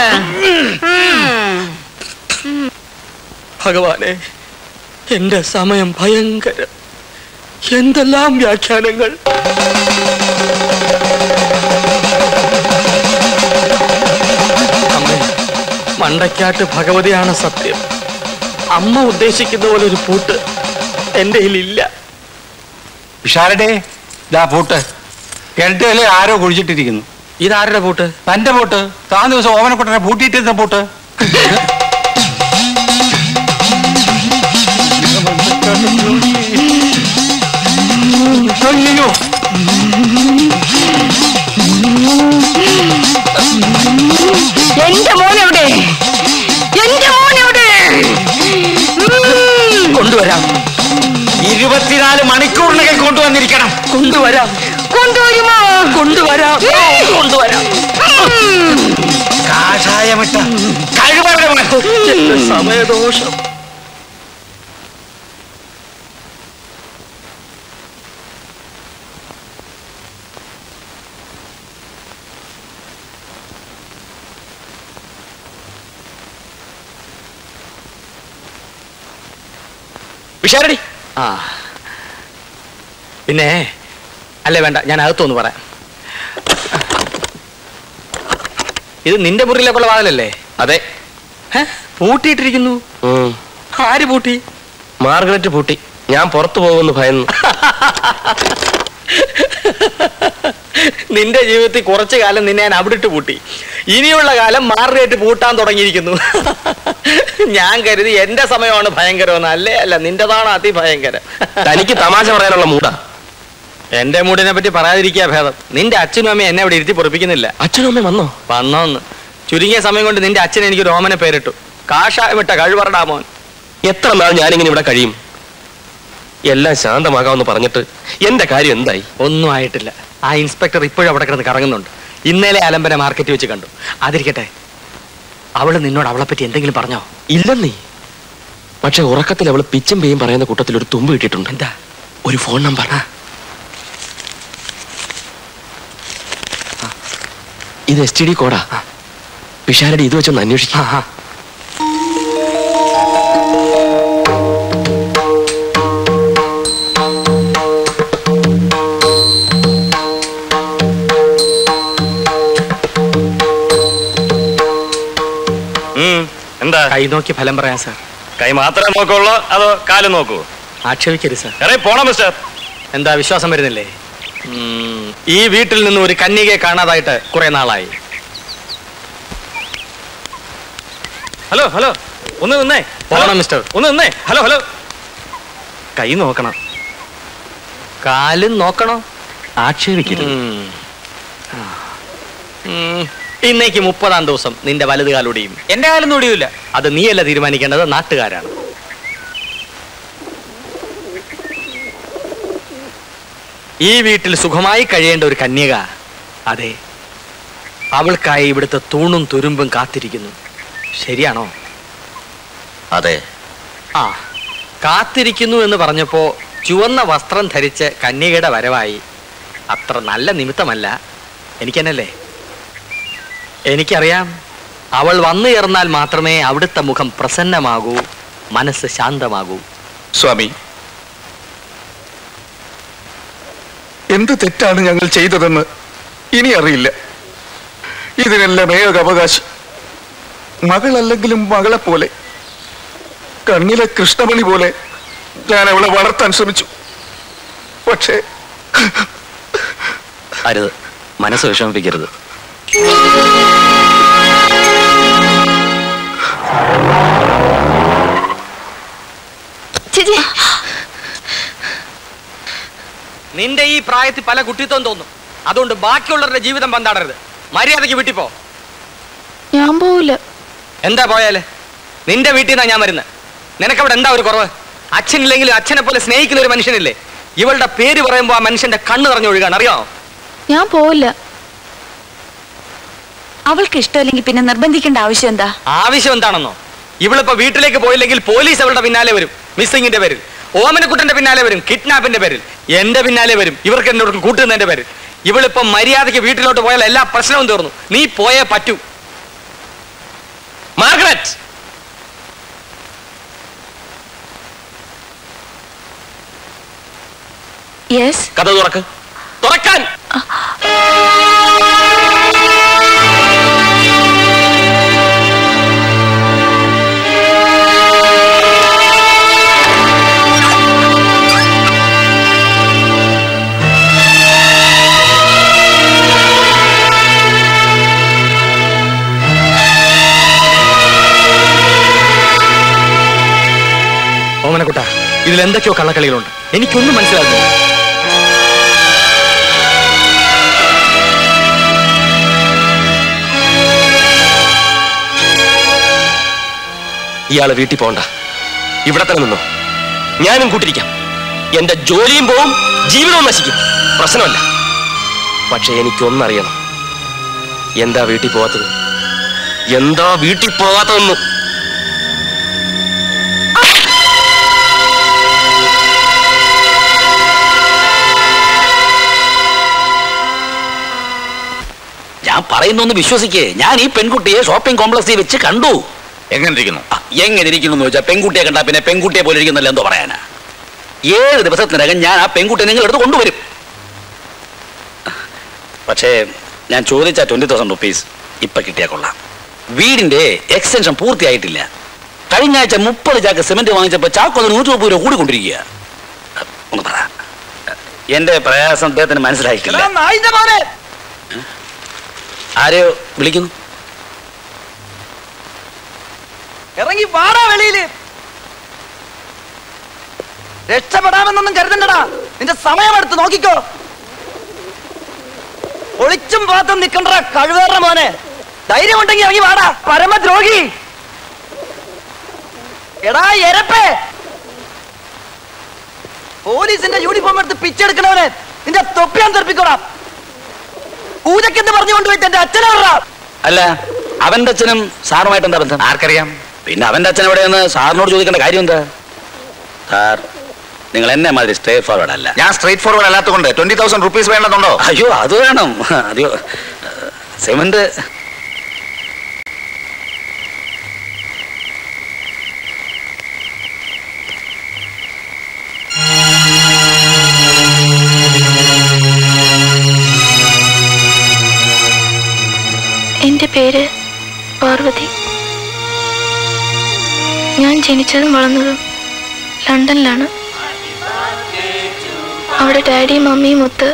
Speaker 3: ഭഗവാനെ എന്റെ സമയം ഭയങ്കര എന്തെല്ലാം വ്യാഖ്യാനങ്ങൾ അമ്മേ, മണ്ടയ്ക്കാട്ട് ഭഗവതിയാണ് സത്യം അമ്മ ഉദ്ദേശിക്കുന്ന പോലെ ഒരു പൂട്ട് എന്റെ കയ്യിലില്ല
Speaker 20: വിശാലടേ ഇതാ പൂട്ട് കിണറ്റിലെ ആരോ കുഴിച്ചിട്ടിരിക്കുന്നു
Speaker 3: ഇതാരുടെ പൂട്ട്
Speaker 20: തന്റെ പൂട്ട് താൻ ദിവസം ഓമനക്കുട്ടനെ പൂട്ടിയിട്ടിരുന്ന പൂട്ട് അയ്യോ
Speaker 18: എന്റെ മോൻ എവിടെ എന്റെ മോൻ എവിടെ
Speaker 14: കൊണ്ടുവരാം ഇരുപത്തിനാല് മണിക്കൂറിനകം കൊണ്ടുവന്നിരിക്കണം
Speaker 3: കൊണ്ടുവരാം
Speaker 18: കൊണ്ടുവരുമോ
Speaker 3: കൊണ്ടുവരാം കൊണ്ടുവരാം
Speaker 14: കാഷായമിട്ട കഴിവറവൻ
Speaker 3: എന്റെ സമയദോഷം വിശാരടി ആ പിന്നെ അല്ലേ വേണ്ട ഞാൻ അകത്തൊന്ന് പറയാം ഇത് നിന്റെ മുറിയിലേക്കുള്ള വാതിലല്ലേ
Speaker 8: അതെ
Speaker 3: ഹെ? പൂട്ടിയിട്ടിരിക്കുന്നു ആര് പൂട്ടി
Speaker 8: മാർഗരറ്റ് പൂട്ടി ഞാൻ പുറത്തു പോകുമെന്ന് ഭയന്നു
Speaker 3: നിന്റെ ജീവിതത്തിൽ കുറച്ചു കാലം നിന്നെ ഞാൻ അവിടെ ഇട്ട് പൂട്ടി ഇനിയുള്ള കാലം മാറിയിട്ട് പൂട്ടാൻ തുടങ്ങിയിരിക്കുന്നു ഞാൻ കരുതി എന്റെ സമയമാണ് ഭയങ്കരമെന്ന് അല്ലേ അല്ല നിന്റെതാണ് അതിഭയങ്കരം
Speaker 8: തനിക്ക് തമാശ പറയാനുള്ള മൂടാ
Speaker 3: എന്റെ മൂടിനെ പറ്റി പറയാതിരിക്കുക ഭേദം നിന്റെ അച്ഛനും അമ്മയും എന്നെ ഇവിടെ ഇരുത്തി പൊറപ്പിക്കുന്നില്ല
Speaker 8: അച്ഛനും അമ്മയും വന്നോ
Speaker 3: വന്നോന്ന് ചുരുങ്ങിയ സമയം കൊണ്ട് നിന്റെ അച്ഛൻ എനിക്ക് ഒരു ഓമനെ പേരിട്ടു കാഷായമിട്ട കഴിവറടാ മോൻ
Speaker 8: എത്ര നാൾ ഞാനിങ്ങനെ ഇവിടെ കഴിയും എല്ലാം ശാന്തമാകാമെന്ന് പറഞ്ഞിട്ട് എന്റെ കാര്യം എന്തായി
Speaker 3: ഒന്നും ആയിട്ടില്ല ആ ഇൻസ്പെക്ടർ ഇപ്പോഴും അവിടെ കിടന്ന് കറങ്ങുന്നുണ്ട് ഇന്നലെ അലമ്പന മാർക്കറ്റ് വെച്ച് കണ്ടു അതിരിക്കട്ടെ അവള് നിന്നോട് അവളെ പറ്റി എന്തെങ്കിലും പറഞ്ഞോ
Speaker 8: ഇല്ലെന്നീ പക്ഷെ ഉറക്കത്തിൽ അവള് പിച്ചും പേയും പറയുന്ന കൂട്ടത്തിൽ ഒരു തുമ്പ് കിട്ടിയിട്ടുണ്ട്
Speaker 3: എന്താ
Speaker 8: ഒരു ഫോൺ നമ്പർ ഇത് എസ് ടി ഡി കോഡാ പിഷാരടി ഇത് വെച്ചൊന്ന് അന്വേഷിക്കാം
Speaker 3: എന്താ കൈ നോക്കി ഫലം പറയാം സാർ
Speaker 12: കൈ മാത്രമേ നോക്കുള്ളൂ അതോ കാലും നോക്കൂ
Speaker 3: ആക്ഷേപിക്കരുത് സാർ
Speaker 12: എറേ പോണം മിസ്റ്റർ
Speaker 3: എന്താ വിശ്വാസം വരുന്നില്ലേ ഉം, ഈ വീട്ടിൽ നിന്ന് ഒരു കന്യകയെ കാണാതായിട്ട് കുറെ നാളായി
Speaker 12: ഹലോ ഹലോ ഒന്ന് നിന്നേ
Speaker 3: പോകണം മിസ്റ്റർ
Speaker 12: ഒന്ന് നിന്നേ ഹലോ ഹലോ
Speaker 3: കൈ നോക്കണം കാലും നോക്കണോ ആക്ഷേപിക്കരുത് ഇന്നേക്ക് മുപ്പതാം ദിവസം നിന്റെ വലത് കാലൊടിയും എന്റെ കാലൊന്നും ഒടിയില്ല അത് നീയല്ല തീരുമാനിക്കേണ്ടത് നാട്ടുകാരാണ് ഈ വീട്ടിൽ സുഖമായി കഴിയേണ്ട ഒരു കന്യക അതെ അവൾക്കായി ഇവിടുത്തെ തൂണും തുരുമ്പും കാത്തിരിക്കുന്നു ശരിയാണോ
Speaker 12: അതെ
Speaker 3: ആ കാത്തിരിക്കുന്നു എന്ന് പറഞ്ഞപ്പോ ചുവന്ന വസ്ത്രം ധരിച്ച് കന്യകയുടെ വരവായി അത്ര നല്ല നിമിത്തമല്ല എനിക്കെന്നല്ലേ എനിക്കറിയാം അവൾ വന്നു ചേർന്നാൽ മാത്രമേ അവിടുത്തെ മുഖം പ്രസന്നമാകൂ മനസ്സ് ശാന്തമാകൂ
Speaker 21: സ്വാമി എന്ത് തെറ്റാണ് ഞങ്ങൾ ചെയ്തതെന്ന് ഇനി അറിയില്ല ഇതിനെല്ലാം ഏക അവകാശം മകളല്ലെങ്കിലും മകളെ പോലെ കണ്ണിലെ കൃഷ്ണമണി പോലെ ഞാൻ അവളെ വളർത്താൻ ശ്രമിച്ചു പക്ഷേ
Speaker 16: അരുത് മനസ്സ് വിഷമിപ്പിക്കരുത്
Speaker 13: ചേച്ചി
Speaker 3: നിന്റെ ഈ പ്രായത്തിൽ പല കുട്ടിത്വം തോന്നും അതുകൊണ്ട് ബാക്കിയുള്ളവരുടെ ജീവിതം പന്താടരുത് മര്യാദയ്ക്ക് വീട്ടിൽ പോ
Speaker 13: ഞാൻ പോവില്ല
Speaker 3: എന്താ പോയാല് നിന്റെ വീട്ടിൽ നിന്നാ ഞാൻ വരുന്നത് നിനക്കവിടെ എന്താ ഒരു കുറവ് അച്ഛനില്ലെങ്കിലും അച്ഛനെ പോലെ സ്നേഹിക്കുന്ന ഒരു മനുഷ്യനില്ലേ ഇവളുടെ പേര് പറയുമ്പോ ആ മനുഷ്യന്റെ കണ്ണ് നിറഞ്ഞൊഴുകാണ് അറിയാമോ
Speaker 13: ഞാൻ പോവില്ല
Speaker 17: അവൾക്ക് ഇഷ്ടമില്ലെങ്കിൽ പിന്നെ നിർബന്ധിക്കേണ്ട ആവശ്യം എന്താ
Speaker 3: ആവശ്യം എന്താണെന്നോ ഇവളിപ്പോ വീട്ടിലേക്ക് പോയില്ലെങ്കിൽ പോലീസ് അവളുടെ പിന്നാലെ വരും മിസ്സിങ്ങിന്റെ പേരിൽ ഓമനക്കുട്ടന്റെ പിന്നാലെ വരും കിഡ്നാപ്പിന്റെ പേരിൽ എന്റെ പിന്നാലെ വരും ഇവർക്ക് എന്നോട് കൂട്ടുന്നതിന്റെ പേരിൽ ഇവളിപ്പോ മര്യാദയ്ക്ക് വീട്ടിലോട്ട് പോയാൽ എല്ലാ പ്രശ്നവും തീർന്നു നീ പോയേ പറ്റൂ മാർഗരറ്റ്
Speaker 13: യെസ്
Speaker 8: കഥ തുറക്ക് തുറക്കാൻ
Speaker 3: ഓമനക്കുട്ട ഇതിൽ എന്തൊക്കെയോ കള്ളക്കളികളുണ്ട് എനിക്കൊന്നും മനസ്സിലാകുന്നില്ല
Speaker 8: ഇയാള് വീട്ടിൽ പോകണ്ട ഇവിടെ തന്നെ നിന്നോ ഞാനും കൂട്ടിരിക്കാം എന്റെ ജോലിയും പോവും ജീവിതവും നശിക്കും പ്രശ്നമല്ല പക്ഷെ എനിക്കൊന്നറിയണം എന്താ വീട്ടിൽ പോവാത്തത് എന്താ വീട്ടിൽ പോവാത്തതെന്ന്
Speaker 12: ഞാൻ പറയുന്നൊന്ന് വിശ്വസിക്കേ ഞാൻ ഈ പെൺകുട്ടിയെ ഷോപ്പിംഗ് കോംപ്ലക്സിൽ വെച്ച് കണ്ടു
Speaker 6: എങ്ങനെ ഇരിക്കുന്നു
Speaker 12: എങ്ങനെ ഇരിക്കുന്നു എന്ന് വെച്ചാൽ പെൺകുട്ടിയെ കണ്ടാ പിന്നെ പെൺകുട്ടിയെ പോലെ ഇരിക്കുന്നില്ല എന്തോ പറയാനാ ഏഴ് ദിവസത്തിനകം ഞാൻ ആ പെൺകുട്ടിയെ നിങ്ങൾ എടുത്ത് കൊണ്ടുവരും പക്ഷേ ഞാൻ ചോദിച്ച ട്വന്റി തൗസൻഡ് റുപ്പീസ് ഇപ്പൊ കിട്ടിയാ കൊള്ളാം വീടിന്റെ എക്സ്റ്റൻഷൻ പൂർത്തിയായിട്ടില്ല കഴിഞ്ഞ ആഴ്ച മുപ്പത് ചാക്ക് സിമന്റ് വാങ്ങിച്ചപ്പോ ചാക്കൊന്ന് നൂറ്റി മുപ്പത് രൂപ കൂടിക്കൊണ്ടിരിക്കുക ഒന്ന് പറ എന്റെ പ്രയാസം അദ്ദേഹത്തിന് മനസ്സിലായിട്ടില്ല ആരെയോ വിളിക്കുന്നു
Speaker 22: ഇറങ്ങി വാടാ വെളിയില് രക്ഷപ്പെടാമെന്നൊന്നും കരുതണ്ടടാ നിന്റെ സമയമെടുത്ത് നോക്കിക്കോ ഒളിച്ചും പാത്തും നിക്കണ്ട കഴിവേറ മോനെ ധൈര്യം ഉണ്ടെങ്കിൽ ഇറങ്ങി വാടാ പരമദ്രോഹി എടാ എരപ്പേ പോലീസിന്റെ യൂണിഫോം എടുത്ത് പിച്ചെടുക്കണവനെ നിന്റെ തൊപ്പിയാൻ തെറിപ്പിക്കോടാ പൂജക്കെന്ന് പറഞ്ഞു കൊണ്ടുപോയിട്ട് എന്റെ അച്ഛനെ വിടറാ
Speaker 12: അല്ല അവന്റെ അച്ഛനും സാറുമായിട്ട് എന്താ ബന്ധം ആർക്കറിയാം പിന്നെ അവന്റെ അച്ഛൻ എവിടെയെന്ന് സാറിനോട് ചോദിക്കേണ്ട കാര്യം എന്താ സാർ നിങ്ങൾ എന്നെ മാതിരി സ്ട്രേറ്റ് ഫോർവേഡ് അല്ല
Speaker 6: ഞാൻ സ്ട്രേറ്റ് ഫോർവേഡ് അല്ലാത്തതുകൊണ്ട് ട്വന്റി തൗസൻഡ് റുപ്പീസ് വേണ്ടതുണ്ടോ
Speaker 12: അയ്യോ അത് വേണം അയ്യോ സിമന്റ്
Speaker 13: എൻ്റെ പേര് പാർവതി ഞാൻ ജനിച്ചതും വളർന്നതും ലണ്ടനിലാണ് അവിടെ ഡാഡിയും മമ്മിയും ഒത്ത്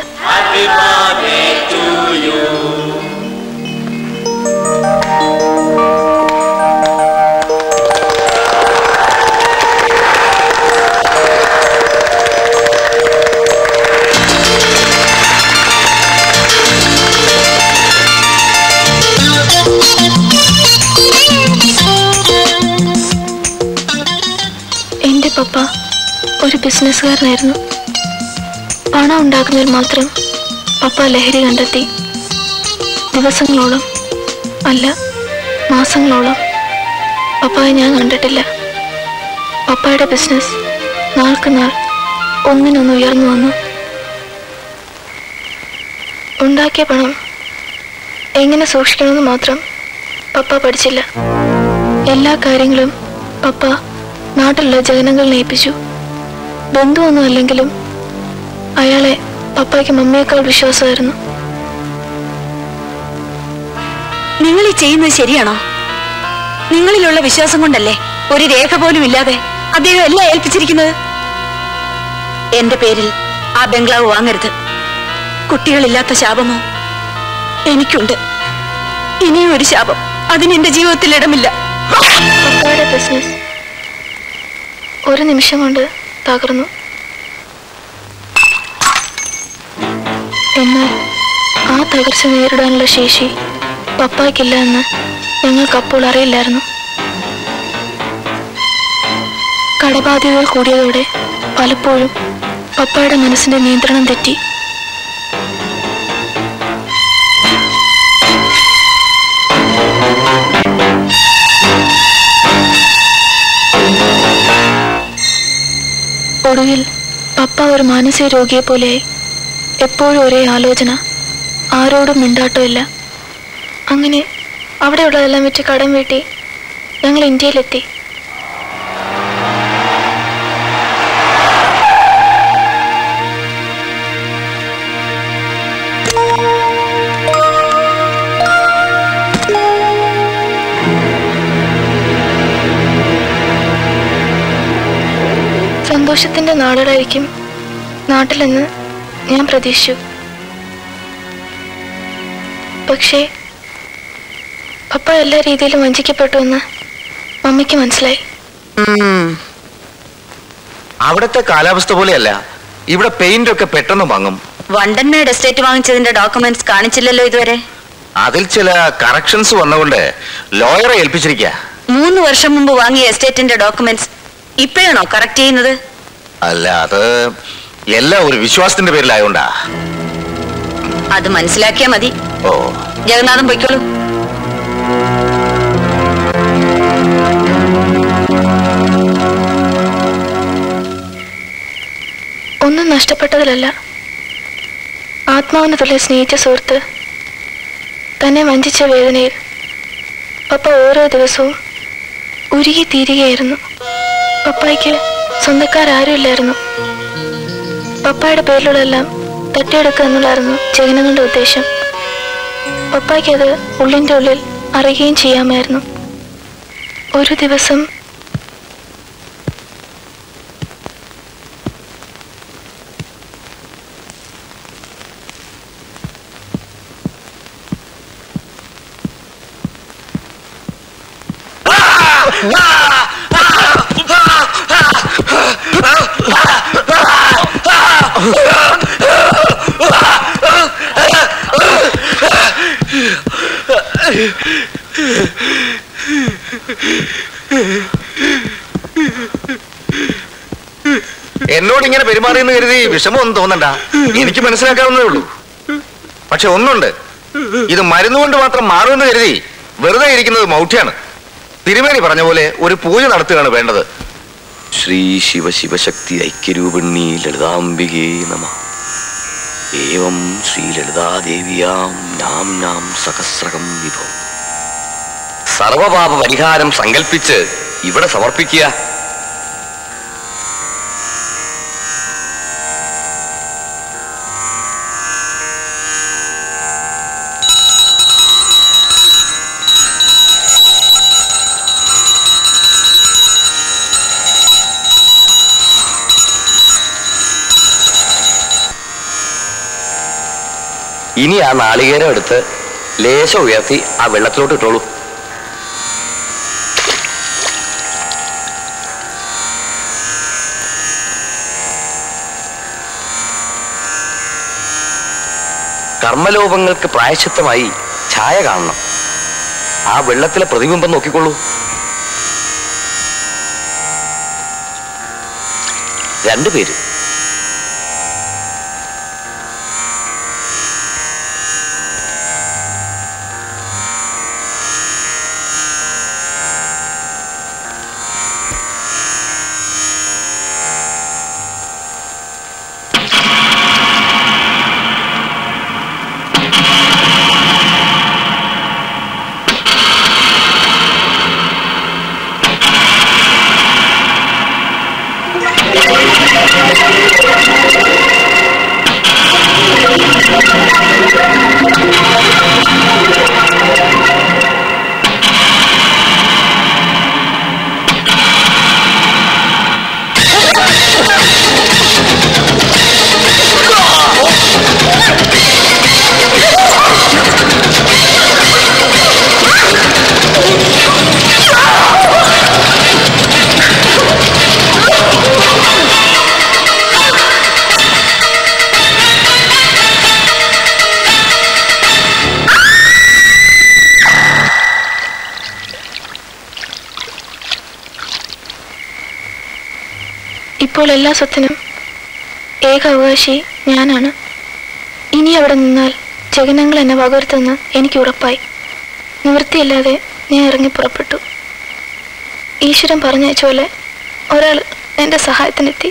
Speaker 13: എൻ്റെ പപ്പ ഒരു ബിസിനസ്സുകാരനായിരുന്നു പണം ഉണ്ടാക്കുന്നതിൽ മാത്രം പപ്പ ലഹരി കണ്ടെത്തി ദിവസങ്ങളോളം അല്ല മാസങ്ങളോളം പപ്പായെ ഞാൻ കണ്ടിട്ടില്ല പപ്പായുടെ ബിസിനസ് നാൾക്ക് നാൾ ഒന്നിനൊന്ന് ഉയർന്നു വന്നു ഉണ്ടാക്കിയ പണം എങ്ങനെ സൂക്ഷിക്കണമെന്ന് മാത്രം പപ്പ പഠിച്ചില്ല എല്ലാ കാര്യങ്ങളും പപ്പ നാട്ടിലുള്ള ജനങ്ങളെ ഏൽപ്പിച്ചു ബന്ധുവൊന്നും അല്ലെങ്കിലും അയാളെ പപ്പായ്ക്ക് മമ്മിയേക്കാൾ വിശ്വാസമായിരുന്നു
Speaker 17: നിങ്ങൾ ഈ ചെയ്യുന്നത് ശരിയാണോ നിങ്ങളിലുള്ള വിശ്വാസം കൊണ്ടല്ലേ ഒരു രേഖ പോലും ഇല്ലാതെ അദ്ദേഹം എല്ലാം ഏൽപ്പിച്ചിരിക്കുന്നത് എന്റെ പേരിൽ ആ ബംഗ്ലാവ് വാങ്ങരുത് കുട്ടികളില്ലാത്ത ശാപമോ എനിക്കുണ്ട് ഇനിയും ഒരു ശാപം അതിന് എന്റെ ജീവിതത്തിൽ ഇടമില്ല
Speaker 13: പപ്പായുടെ ബിസിനസ് ഒരു നിമിഷം കൊണ്ട് തകർന്നു എന്നാൽ ആ തകർച്ച നേരിടാനുള്ള ശേഷി പപ്പായ്ക്കില്ല എന്ന് ഞങ്ങൾക്ക് അപ്പോൾ അറിയില്ലായിരുന്നു കടബാധ്യതകൾ കൂടിയതോടെ പലപ്പോഴും പപ്പായുടെ മനസ്സിന്റെ നിയന്ത്രണം തെറ്റി ഒടുവിൽ പപ്പ ഒരു മാനസിക രോഗിയെ പോലെയായി എപ്പോഴും ഒരേ ആലോചന ആരോടും മിണ്ടാട്ടമില്ല അങ്ങനെ അവിടെയുള്ളതെല്ലാം വിറ്റ് കടം വീട്ടി ഞങ്ങൾ ഇന്ത്യയിലെത്തി സന്തോഷത്തിന്റെ നാടുകളായിരിക്കും നാട്ടിലെന്ന് ഞാൻ പ്രതീക്ഷിച്ചു പക്ഷേ പപ്പ എല്ലാ രീതിയിലും വഞ്ചിക്കപ്പെട്ടു എന്ന് മമ്മിക്ക് മനസ്സിലായി
Speaker 4: അവിടുത്തെ കാലാവസ്ഥ പോലെയല്ല ഇവിടെ പെയിന്റ് ഒക്കെ പെട്ടെന്ന് വാങ്ങും
Speaker 17: വണ്ടൻമേഡ് എസ്റ്റേറ്റ് വാങ്ങിച്ചതിന്റെ ഡോക്യുമെന്റ്സ് കാണിച്ചില്ലല്ലോ ഇതുവരെ
Speaker 4: അതിൽ ചില കറക്ഷൻസ് വന്നുകൊണ്ട് ലോയറെ ഏൽപ്പിച്ചിരിക്കുക
Speaker 17: മൂന്ന് വർഷം മുമ്പ് വാങ്ങിയ എസ്റ്റേറ്റിന്റെ ഡോക്യുമെന്റ്സ് ഇപ്പോഴാണോ കറക്റ്റ് ചെയ്യുന്നത്
Speaker 4: അല്ല അത് എല്ലാം ഒരു വിശ്വാസത്തിന്റെ പേരിലായോണ്ടാ
Speaker 17: അത് മനസ്സിലാക്കിയാ മതി
Speaker 4: ഓ
Speaker 17: ജഗന്നാഥൻ പൊയ്ക്കോളൂ
Speaker 13: ഒന്നും നഷ്ടപ്പെട്ടതിലല്ല ആത്മാവിന് തുല്യ സ്നേഹിച്ച സുഹൃത്ത് തന്നെ വഞ്ചിച്ച വേദനയിൽ പപ്പ ഓരോ ദിവസവും ഉരുകി തീരുകയായിരുന്നു പപ്പായ്ക്ക് സ്വന്തക്കാരും പപ്പായുടെ പേരിലുള്ളതെല്ലാം തട്ടിയെടുക്കുക എന്നുള്ളതായിരുന്നു ജഗനങ്ങളുടെ ഉദ്ദേശം പപ്പായ്ക്ക് അത് ഉള്ളിൻ്റെ ഉള്ളിൽ അറിയുകയും ചെയ്യാമായിരുന്നു ഒരു ദിവസം
Speaker 4: എന്നോട് ഇങ്ങനെ പെരുമാറിയെന്ന് കരുതി വിഷമമൊന്നും തോന്നണ്ട എനിക്ക് മനസ്സിലാക്കാവുന്നതേ ഉള്ളൂ പക്ഷെ ഒന്നുണ്ട് ഇത് മരുന്നുകൊണ്ട് മാത്രം മാറുമെന്ന് കരുതി വെറുതെ ഇരിക്കുന്നത് മൗഢ്യാണ് തിരുമേനി പറഞ്ഞ പോലെ ഒരു പൂജ നടത്തുകയാണ് വേണ്ടത്
Speaker 16: ശ്രീ ശിവ ശിവശക്തി ഐക്യരൂപിണി ലളിതാംബികേ നമ ഏവം ശ്രീ ലളിതാദേവിയാം നാം നാം സഹസ്രകം വിഭോ
Speaker 4: സർവപാപ പരിഹാരം സങ്കല്പിച്ച് ഇവിടെ സമർപ്പിക്കുക
Speaker 8: ഇനി ആ നാളികേരം എടുത്ത് ലേശം ഉയർത്തി ആ വെള്ളത്തിലോട്ട് ഇട്ടോളൂ കർമ്മലോപങ്ങൾക്ക് പ്രായശ്ചിത്തമായി ഛായ കാണണം ആ വെള്ളത്തിലെ പ്രതിബിംബം നോക്കിക്കൊള്ളൂ രണ്ടുപേര്
Speaker 13: ഇപ്പോൾ എല്ലാ സ്വത്തിനും ഏക അവകാശി ഞാനാണ് ഇനി അവിടെ നിന്നാൽ ജഗനങ്ങൾ എന്നെ വകവരുത്തെന്ന് എനിക്ക് ഉറപ്പായി നിവൃത്തിയില്ലാതെ ഞാൻ ഇറങ്ങി പുറപ്പെട്ടു ഈശ്വരൻ പറഞ്ഞയച്ച പോലെ ഒരാൾ എൻ്റെ സഹായത്തിനെത്തി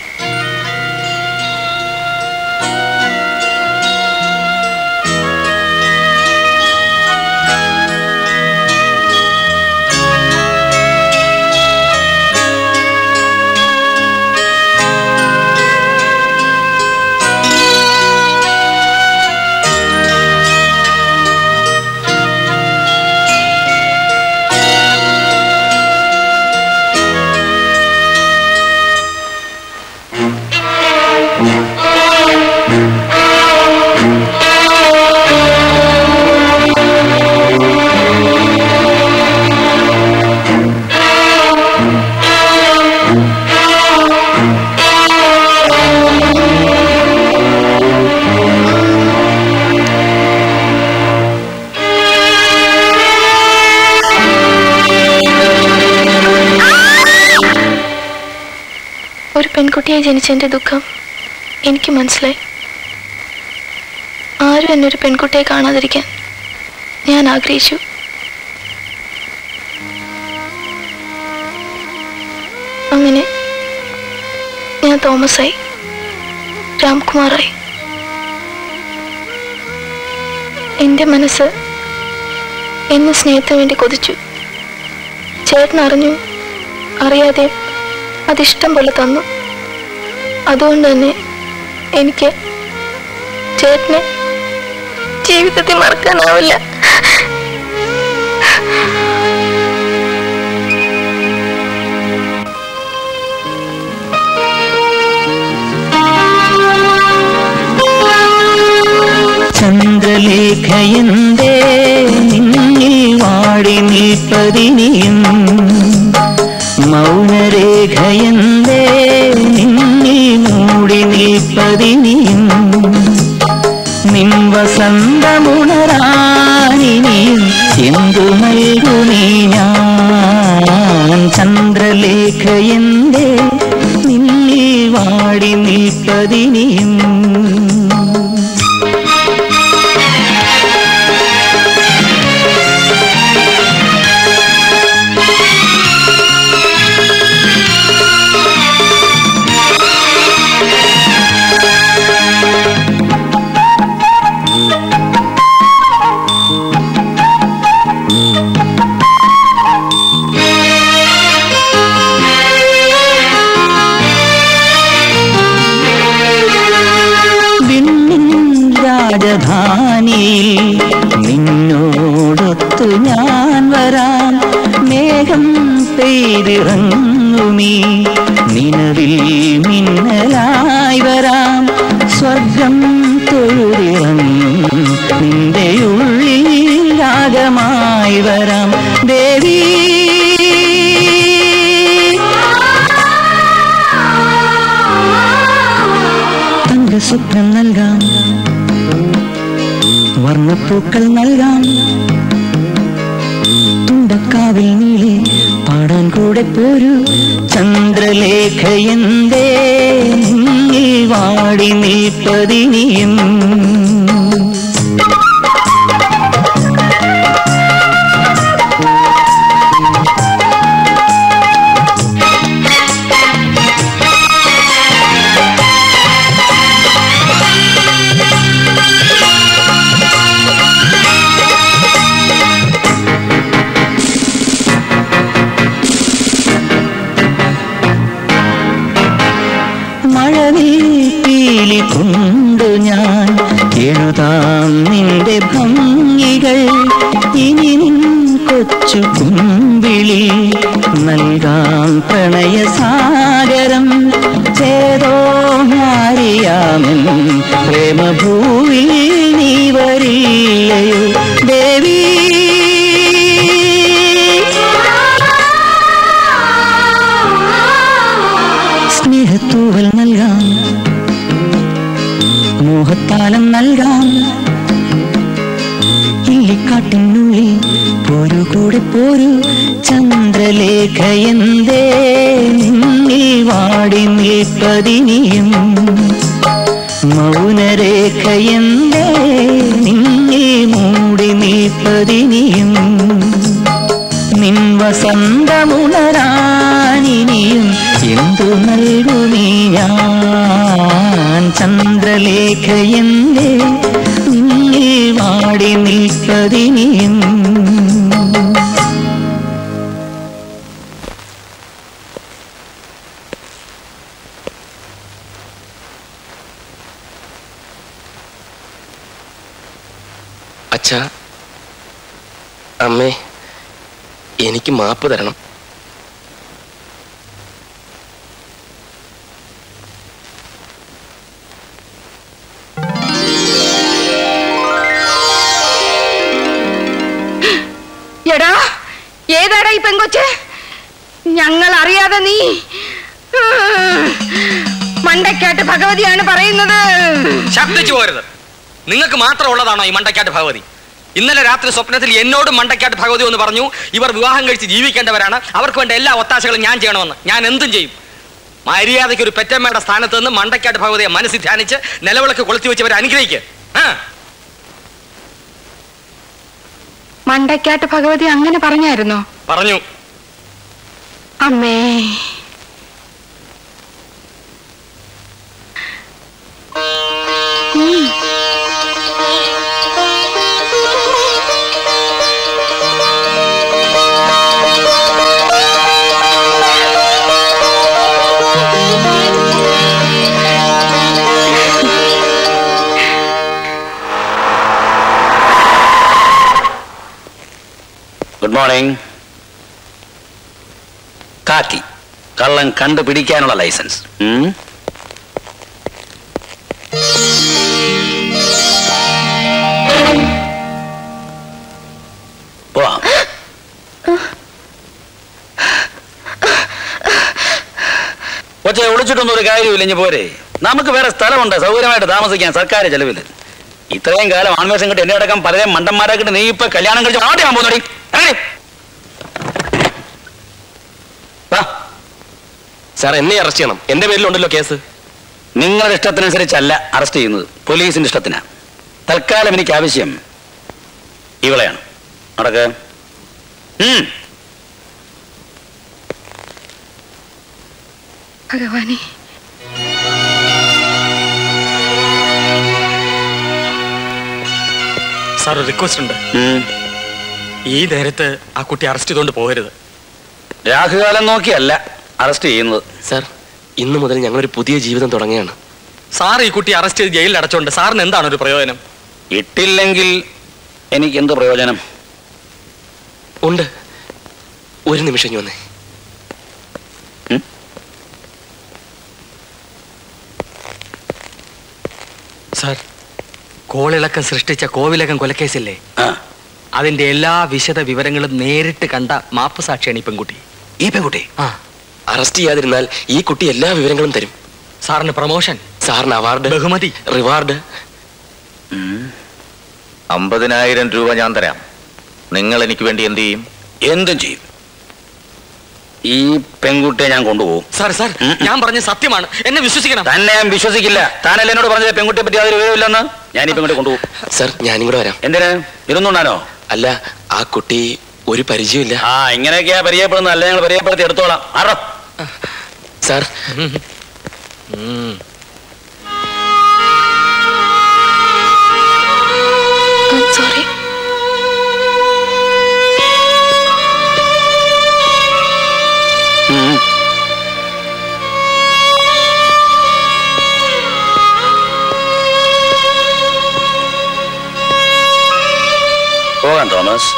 Speaker 13: ഒരു പെൺകുട്ടിയായി ജനിച്ചതിൻ്റെ ദുഃഖം എനിക്ക് മനസ്സിലായി ആരും എന്നെ ഒരു പെൺകുട്ടിയെ കാണാതിരിക്കാൻ ഞാൻ ആഗ്രഹിച്ചു അങ്ങനെ ഞാൻ തോമസായി രാംകുമാറായി എൻ്റെ മനസ്സ് എന്നെ സ്നേഹത്തിന് വേണ്ടി കൊതിച്ചു ചേട്ടൻ അറിഞ്ഞു അറിയാതെ അതിഷ്ടം പോലെ തന്നു അതുകൊണ്ട് തന്നെ എനിക്ക് ചേട്ടനെ ജീവിതത്തിൽ മറക്കാനാവില്ല
Speaker 11: ചന്ദ്രലേഖയന്തേ നിന്നിൽ വാടി നിൽപ്പതിനിയും മൗനരേഖയന്തേ നിന്നിൽ മൂടി നിൽപ്പതിനിയും നിൻ വസന്തമുണരാനിനിയും എന്തു നൽകുമീ ഞാൻ ചന്ദ്രലേഖയന്തേ നിന്നിൽ വാടി നിൽപ്പതിനിയും വിണ്ണിൻ രാജധാനിയിൽ നിന്നോടൊത്തു ഞാൻ വരാം മേഘം പെയ്തിറങ്ങുമീ നിലവിൽ മിന്നലായി വരാം സ്വർഗം തൊഴുതിറങ്ങും നിന്റെ ഉള്ളിൽ രാഗമായി വരാം ദേവി തങ്ക സ്വപ്നം നൽകാം വർണ്ണപ്പൂക്കൾ നൽകാം തുണ്ടക്കാവിൽ നീളെ പാടാൻ കൂടെ പോരൂ ചന്ദ്രലേഖ എന്തേ നിന്നിൽ വാടി നിൽപ്പതിനിയും മഴവിൽ പീലി കൊണ്ടു ഞാൻ എഴുതാം നിന്റെ ഭംഗികൾ ഇനി നിൻ കൊച്ചു കുമ്പിളി നൽകാം പ്രണയസാഗരം ചേതോ മാറിയാമൻ പ്രേമഭൂവിൽ നീ വരില്ലയോ ദേവി സ്നേഹത്തൂവൽ നൽകാം മോഹത്താലം നൽകാം ഇല്ലിക്കാട്ടിനുള്ളിൽ പോരു കൂടെ പോരു ചന്ദ്രലേഖ എന്തേ നിന്നിൽ വാടി നിൽപ്പതിനിയും മൗനരേഖയെന്തേ നിന്നിൽ മൂടി നിൽപ്പതിനിയും നിൻ വസന്തമുണരാനിനിയും എന്തു നൽകുമീ ഞാൻ ചന്ദ്രലേഖയെന്തേ നിന്നിൽ വാടി നിൽപ്പതിനിയും
Speaker 8: അച്ഛാ അമ്മേ എനിക്ക് മാപ്പ് തരണം
Speaker 18: എടാ ഏതാടാ ഈ പെങ്കൊച്ച് ഞങ്ങൾ അറിയാതെ നീ മണ്ടക്കാട്ട് ഭഗവതിയാണ് പറയുന്നത്
Speaker 3: ശബ്ദിച്ചു പോരുത് നിങ്ങൾക്ക് മാത്രം ഉള്ളതാണോ ഈ മണ്ടക്കാട്ട് ഭഗവതി ഇന്നലെ രാത്രി സ്വപ്നത്തിൽ എന്നോട് മണ്ടക്കാട്ട് ഭഗവതി എന്ന് പറഞ്ഞു ഇവർ വിവാഹം കഴിച്ച് ജീവിക്കേണ്ടവരാണ് അവർക്ക് വേണ്ട എല്ലാ ഒത്താശകളും ഞാൻ ചെയ്യണമെന്ന് ഞാൻ എന്തും ചെയ്യും മര്യാദയ്ക്ക് ഒരു പെറ്റമ്മയുടെ സ്ഥാനത്ത് നിന്ന് മണ്ടക്കാട്ട് ഭഗവതിയെ മനസ്സിൽ ധ്യാനിച്ച് നിലവിളക്ക് കൊളുത്തി വെച്ചവരെ അനുഗ്രഹിക്കുക ആ
Speaker 18: മണ്ടക്കാട്ട് ഭഗവതി അങ്ങനെ പറഞ്ഞായിരുന്നോ
Speaker 3: പറഞ്ഞു
Speaker 18: അമ്മേ ഉം.
Speaker 12: ഗുഡ് മോർണിംഗ് കാക്കി കള്ളൻ കണ്ടുപിടിക്കാനുള്ള ലൈസൻസ് ഉം? പോവാം കൊച്ചെ ഒളിച്ചിട്ടൊന്നും ഒരു കാര്യമില്ല ഇനി പോരെ നമുക്ക് വേറെ സ്ഥലമുണ്ട് സൗകര്യമായിട്ട് താമസിക്കാൻ സർക്കാർ ചെലവിൽ ഇത്രയും കാലം ആൺവേഷം കിട്ടി എന്നെ അടക്കം പലരെയും മണ്ടന്മാരാക്കിട്ട് നീ ഇപ്പൊ കല്യാണം കഴിച്ച് ആദ്യം പോകുന്നോടി
Speaker 8: സാർ എന്നെ അറസ്റ്റ് ചെയ്യണം എന്റെ പേരിലുണ്ടല്ലോ കേസ്
Speaker 12: നിങ്ങളുടെ ഇഷ്ടത്തിനനുസരിച്ചല്ല അറസ്റ്റ് ചെയ്യുന്നത് പോലീസിന്റെ ഇഷ്ടത്തിനാ തൽക്കാലം എനിക്ക് ആവശ്യം ഇവളെയാണ് നടക്ക് ഉം.
Speaker 18: ഭഗവാനെ
Speaker 3: സാർ ഒരു റിക്വസ്റ്റ് ഉണ്ട് ഈ നേരത്ത് ആ കുട്ടി അറസ്റ്റ് ചെയ്തുകൊണ്ട് പോകരുത്
Speaker 12: രാഹുകാലം നോക്കിയല്ല അറസ്റ്റ് ചെയ്യുന്നത്
Speaker 8: സാർ ഇന്നു മുതൽ ഞങ്ങളൊരു പുതിയ ജീവിതം തുടങ്ങുകയാണ്
Speaker 3: സാർ ഈ കുട്ടി അറസ്റ്റ് ചെയ്ത് ജയിലിൽ അടച്ചോണ്ട് സാറിന് എന്താണ് ഒരു പ്രയോജനം
Speaker 12: ഇട്ടില്ലെങ്കിൽ എനിക്ക് എന്ത് പ്രയോജനം
Speaker 8: ഉണ്ട് ഒരു നിമിഷം ഇങ്ങ് വന്നേ
Speaker 3: സാർ കോളിളക്കം സൃഷ്ടിച്ച കോവിലകം കൊലക്കേസില്ലേ അതിന്റെ എല്ലാ വിശദ വിവരങ്ങളും നേരിട്ട് കണ്ട മാപ്പ് സാക്ഷിയാണ് ഈ പെൺകുട്ടി
Speaker 12: ഈ പെൺകുട്ടി
Speaker 3: ആ
Speaker 8: അറസ്റ്റ് ചെയ്യാതിരുന്നാൽ ഈ കുട്ടി എല്ലാ വിവരങ്ങളും തരും
Speaker 3: സാറിന് പ്രൊമോഷൻ
Speaker 8: സാറിന് അവാർഡ്
Speaker 3: ബഹുമതി
Speaker 8: റിവാർഡ്
Speaker 4: അമ്പതിനായിരം രൂപ ഞാൻ തരാം നിങ്ങൾ എനിക്ക് വേണ്ടി എന്ത് ചെയ്യും
Speaker 12: എന്തും ചെയ്യും ഈ പെൺകുട്ടിയെ ഞാൻ കൊണ്ടുപോകും
Speaker 3: സാർ സാർ ഞാൻ പറഞ്ഞ സത്യമാണ് എന്നെ വിശ്വസിക്കണം
Speaker 12: തന്നെ ഞാൻ വിശ്വസിക്കില്ല താനല്ല എന്നോട് പറഞ്ഞത് പെൺകുട്ടിയെ പറ്റി യാതൊരു വിവരമില്ലെന്ന് ഞാൻ ഈ പെൺകുട്ടി കൊണ്ടുപോകും
Speaker 8: സാർ ഞാനും കൂടെ വരാം
Speaker 12: എന്തിന് ഇരുന്നുണ്ടാനോ
Speaker 8: അല്ല ആ കുട്ടി ഒരു പരിചയമില്ല
Speaker 12: ആ ഇങ്ങനെയൊക്കെയാ പരിചയപ്പെടുന്നത് അല്ല ഞങ്ങൾ പരിചയപ്പെടുത്തി എടുത്തോളാം ആറോ
Speaker 8: സാർ
Speaker 13: സോറി
Speaker 12: പോകാം തോമസ്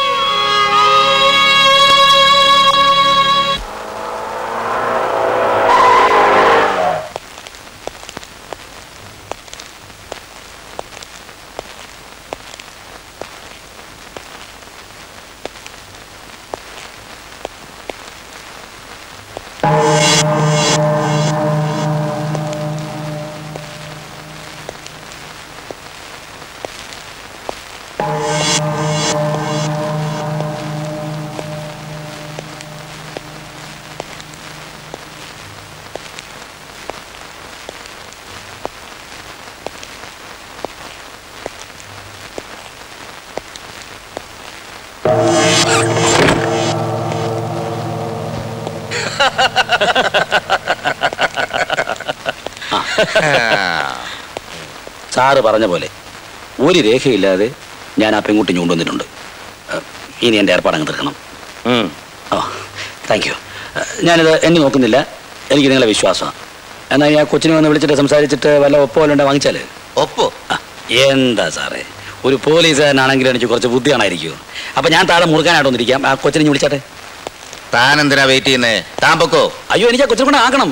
Speaker 12: സാറ് പറഞ്ഞ പോലെ ഒരു രേഖയില്ലാതെ ഞാൻ ആ പെൺകുട്ടി കൊണ്ടുവന്നിട്ടുണ്ട് ഏഹ്, ഇനി എൻ്റെ ഏർപ്പാടങ്ങ് തീർക്കണം ഓ താങ്ക് യു ഞാനിത് എന്നെ നോക്കുന്നില്ല എനിക്ക് നിങ്ങളെ വിശ്വാസമാണ് എന്നാൽ ഞാൻ കൊച്ചിനെ വന്ന് വിളിച്ചിട്ട് സംസാരിച്ചിട്ട് വല്ല ഒപ്പോ വല്ല വാങ്ങിച്ചാൽ
Speaker 4: ഒപ്പോ
Speaker 12: എന്താ സാറേ ഒരു പോലീസുകാരനാണെങ്കിലും എനിക്ക് കുറച്ച് ബുദ്ധി കാണായിരിക്കും അപ്പൊ ഞാൻ താഴെ മുറുക്കാനായിട്ട് വന്നിരിക്കാം ആ കൊച്ചിനെ ഇങ്ങ് വിളിച്ചാട്ടെ
Speaker 4: താൻ എന്തിനാ വെയിറ്റ് ചെയ്യുന്നേ താൻ പൊക്കോ
Speaker 12: അയ്യോ എനിക്ക് ആ കൊച്ചിനെ കൊണ്ട് ആക്കണം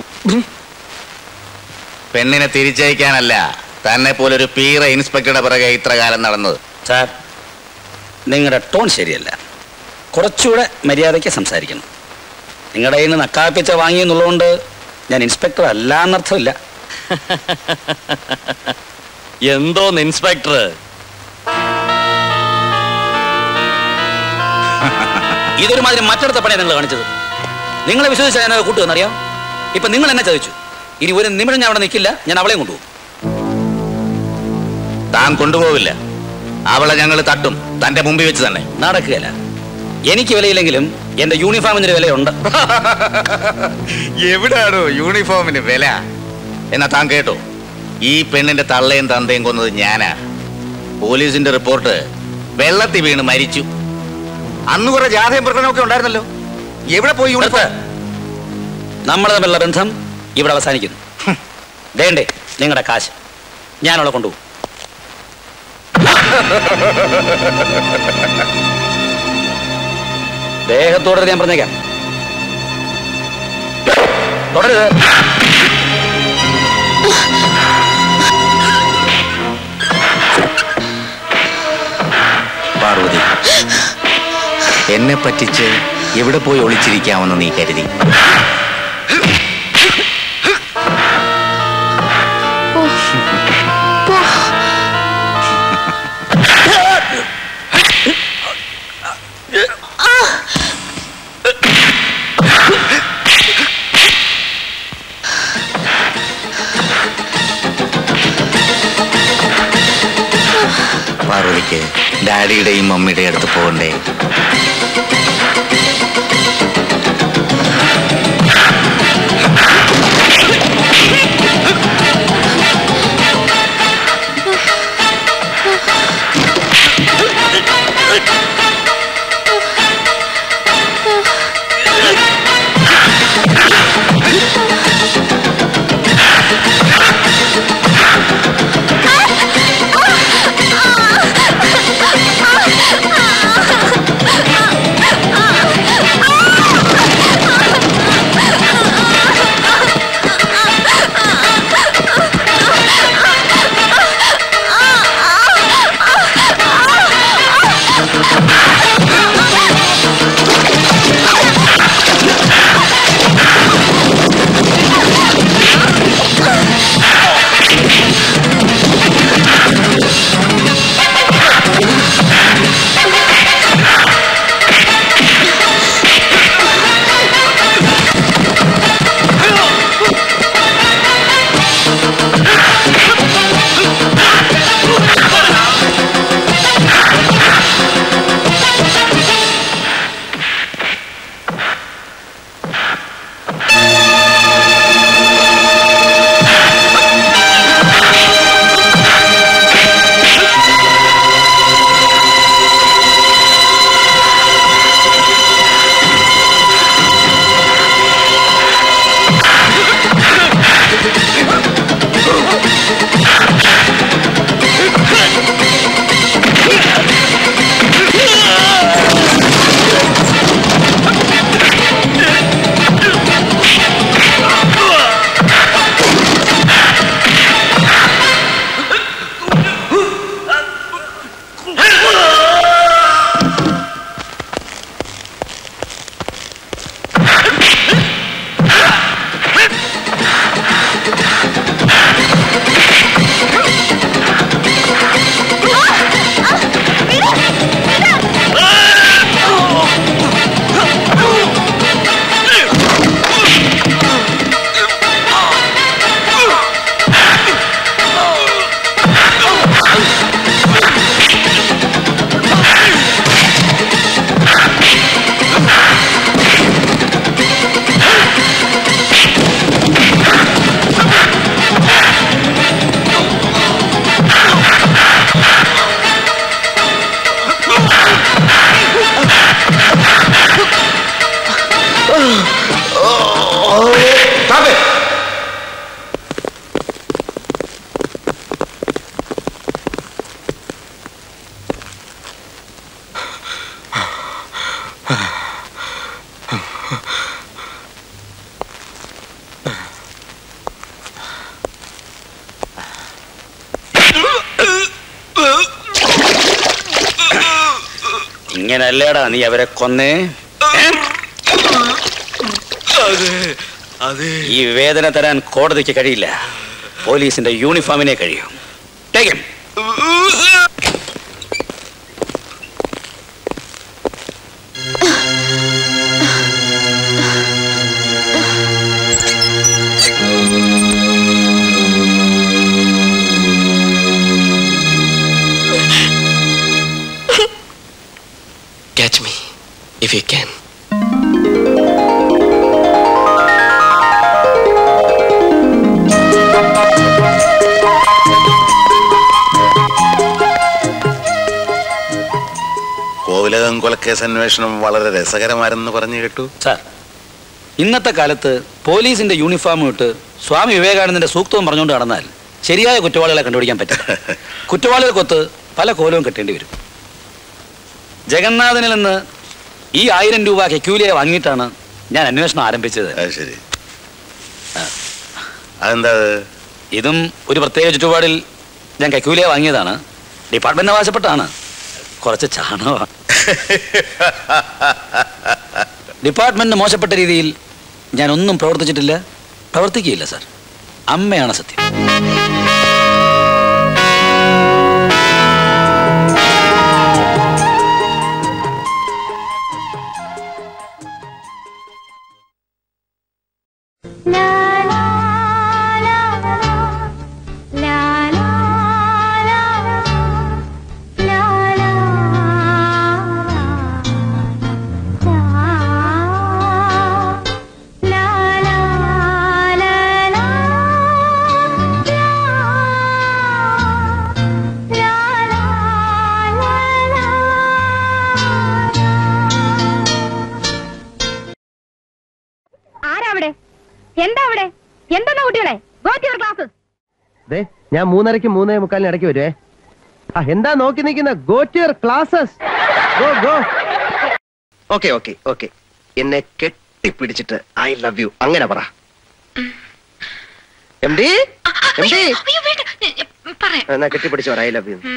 Speaker 4: പെണ്ണിനെ തിരിച്ചയക്കാനല്ല തന്നെ പോലൊരു പീറ ഇൻസ്പെക്ടറുടെ പിറകെ ഇത്ര കാലം നടന്നത്
Speaker 12: സാർ നിങ്ങളുടെ ടോൺ ശരിയല്ല കുറച്ചുകൂടെ മര്യാദയ്ക്ക് സംസാരിക്കണം നിങ്ങളുടെ കയ്യിൽ നിന്ന് നക്കാപ്പിച്ച വാങ്ങിയെന്നുള്ളതുകൊണ്ട് ഞാൻ ഇൻസ്പെക്ടർ അല്ല എന്നർത്ഥമില്ല
Speaker 16: എന്തോന്ന് ഇൻസ്പെക്ടർ
Speaker 12: ഇതൊരു മാതിരി മറ്റടുത്ത പണിയാണ് നിങ്ങൾ കാണിച്ചത് നിങ്ങളെ വിശ്വസിച്ചാൽ ഞാൻ കൂട്ടുമെന്നറിയാം ഇപ്പൊ നിങ്ങൾ എന്നെ ചതിച്ചു ഇനി ഒരു നിമിഷം ഞാൻ അവിടെ നിൽക്കില്ല ഞാൻ അവളെയും കൊണ്ടുപോകും
Speaker 4: താൻ കൊണ്ടുപോവില്ല അവളെ ഞങ്ങൾ തട്ടും തന്റെ മുമ്പിൽ വെച്ച് തന്നെ
Speaker 12: നടക്കുകയല്ല എനിക്ക് വിലയില്ലെങ്കിലും എന്റെ യൂണിഫോമിന് ഒരു വിലയുണ്ട്
Speaker 4: എവിടാണോ യൂണിഫോമിന് വില എന്നാ താൻ കേട്ടോ ഈ പെണ്ണിന്റെ തള്ളയും തന്തയും കൊന്നത് ഞാനാ പോലീസിന്റെ റിപ്പോർട്ട് വെള്ളത്തിൽ വീണ് മരിച്ചു അന്ന് കുറെ ജാഥയും പ്രകടനമൊക്കെ ഉണ്ടായിരുന്നല്ലോ എവിടെ പോയി യൂണിഫോം
Speaker 12: നമ്മൾ തമ്മിലുള്ള ബന്ധം ഇവിടെ അവസാനിക്കുന്നു വേണ്ടേ നിങ്ങളുടെ കാശ് ഞാനവളെ കൊണ്ടുപോകും ദേഹത്തോടെ ഞാൻ പറഞ്ഞേക്കാം തുടരുത്
Speaker 4: പാർവതി എന്നെ പറ്റിച്ച് എവിടെ പോയി ഒളിച്ചിരിക്കാമെന്ന് നീ കരുതി പാർവതിക്ക് ഡാഡിയുടെയും മമ്മിയുടെയും അടുത്ത് പോകണ്ടേ
Speaker 9: Ah!
Speaker 12: ഇങ്ങനല്ലേടാ നീ അവരെ കൊന്നേ ഈ വേദന തരാൻ കോടതിക്ക് കഴിയില്ല പോലീസിന്റെ യൂണിഫോമിനെ കഴിയും Take him.
Speaker 15: Catch me if you can.
Speaker 6: കോവിലകം കൊലക്കേസ് അന്വേഷണം വളരെ രസകരമാരെന്ന് പറഞ്ഞു കേട്ടു
Speaker 12: സാർ ഇന്നത്തെ കാലത്ത് പോലീസിന്റെ യൂണിഫോം ഇട്ട് സ്വാമി വിവേകാനന്ദന്റെ സൂക്തവും പറഞ്ഞുകൊണ്ട് നടന്നാൽ ശരിയായ കുറ്റവാളികളെ കണ്ടുപിടിക്കാൻ പറ്റില്ല കുറ്റവാളികൾക്കൊത്ത് പല കോലവും കെട്ടേണ്ടി വരും ജഗന്നാഥനിൽ നിന്ന് ഈ ആയിരം രൂപ കെക്യൂലിയെ വാങ്ങിയിട്ടാണ് ഞാൻ അന്വേഷണം ആരംഭിച്ചത്
Speaker 6: ശരി അതെന്താ
Speaker 12: ഇതും ഒരു പ്രത്യേക ചുറ്റുപാടിൽ ഞാൻ കെക്യൂലിയെ വാങ്ങിയതാണ് ഡിപ്പാർട്ട്മെന്റ് അവകാശപ്പെട്ടാണ് കുറച്ച് ചാണകമാണ് ഡിപ്പാർട്ട്മെന്റ് മോശപ്പെട്ട രീതിയിൽ ഞാൻ ഒന്നും പ്രവർത്തിച്ചിട്ടില്ല പ്രവർത്തിക്കുകയില്ല സാർ അമ്മയാണ് സത്യം
Speaker 18: ആരാ അവിടെ എന്താ അവിടെ എന്താ കുട്ടികളെ ഗോ ടു യുവർ ക്ലാസ്സസ്
Speaker 19: ദേ ഞാൻ മൂന്നരയ്ക്ക് മൂന്നേ മുക്കാലിന് ഇടയ്ക്ക് വരുവേ ആ എന്താ നോക്കി നിൽക്കുന്ന go to your classes go go okay okay okay എന്നെ കെട്ടിപ്പിടിച്ചിട്ട് ഐ ലവ് യു അങ്ങനെ പറ എം ഡി എം ഡി എന്നാ കെട്ടിപ്പിടിച്ച് പറ I love you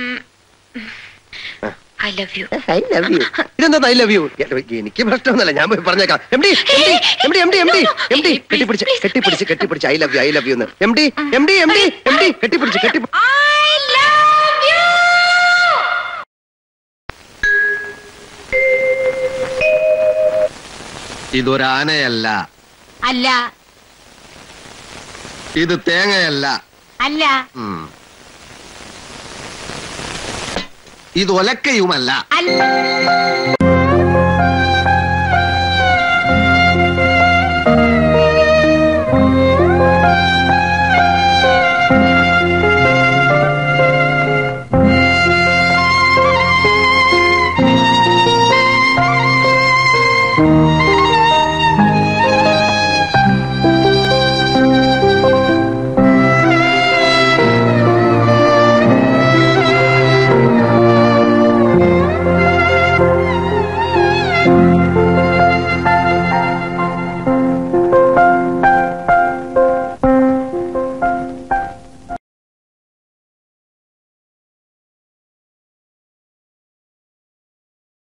Speaker 17: I love you
Speaker 19: I love you ഇതെന്താ ഐ ലവ് യു എനിക്ക് പ്രശ്നമൊന്നുമല്ല ഞാൻ പോയി പറഞ്ഞേക്കാം M D M D M D M D M D കെട്ടിപ്പിടിച്ച് കെട്ടിപ്പിടിച്ച് കെട്ടിപ്പിടിച്ച് I love you I love you എന്ന് M D M D M D M D കെട്ടിപ്പിടിച്ച് കെട്ടി
Speaker 23: ഇതൊരാനയല്ല
Speaker 18: അല്ല
Speaker 23: ഇത് തേങ്ങയല്ല
Speaker 18: അല്ല
Speaker 23: ഉം. ഇത് ഒലക്കയുമല്ല
Speaker 18: അല്ല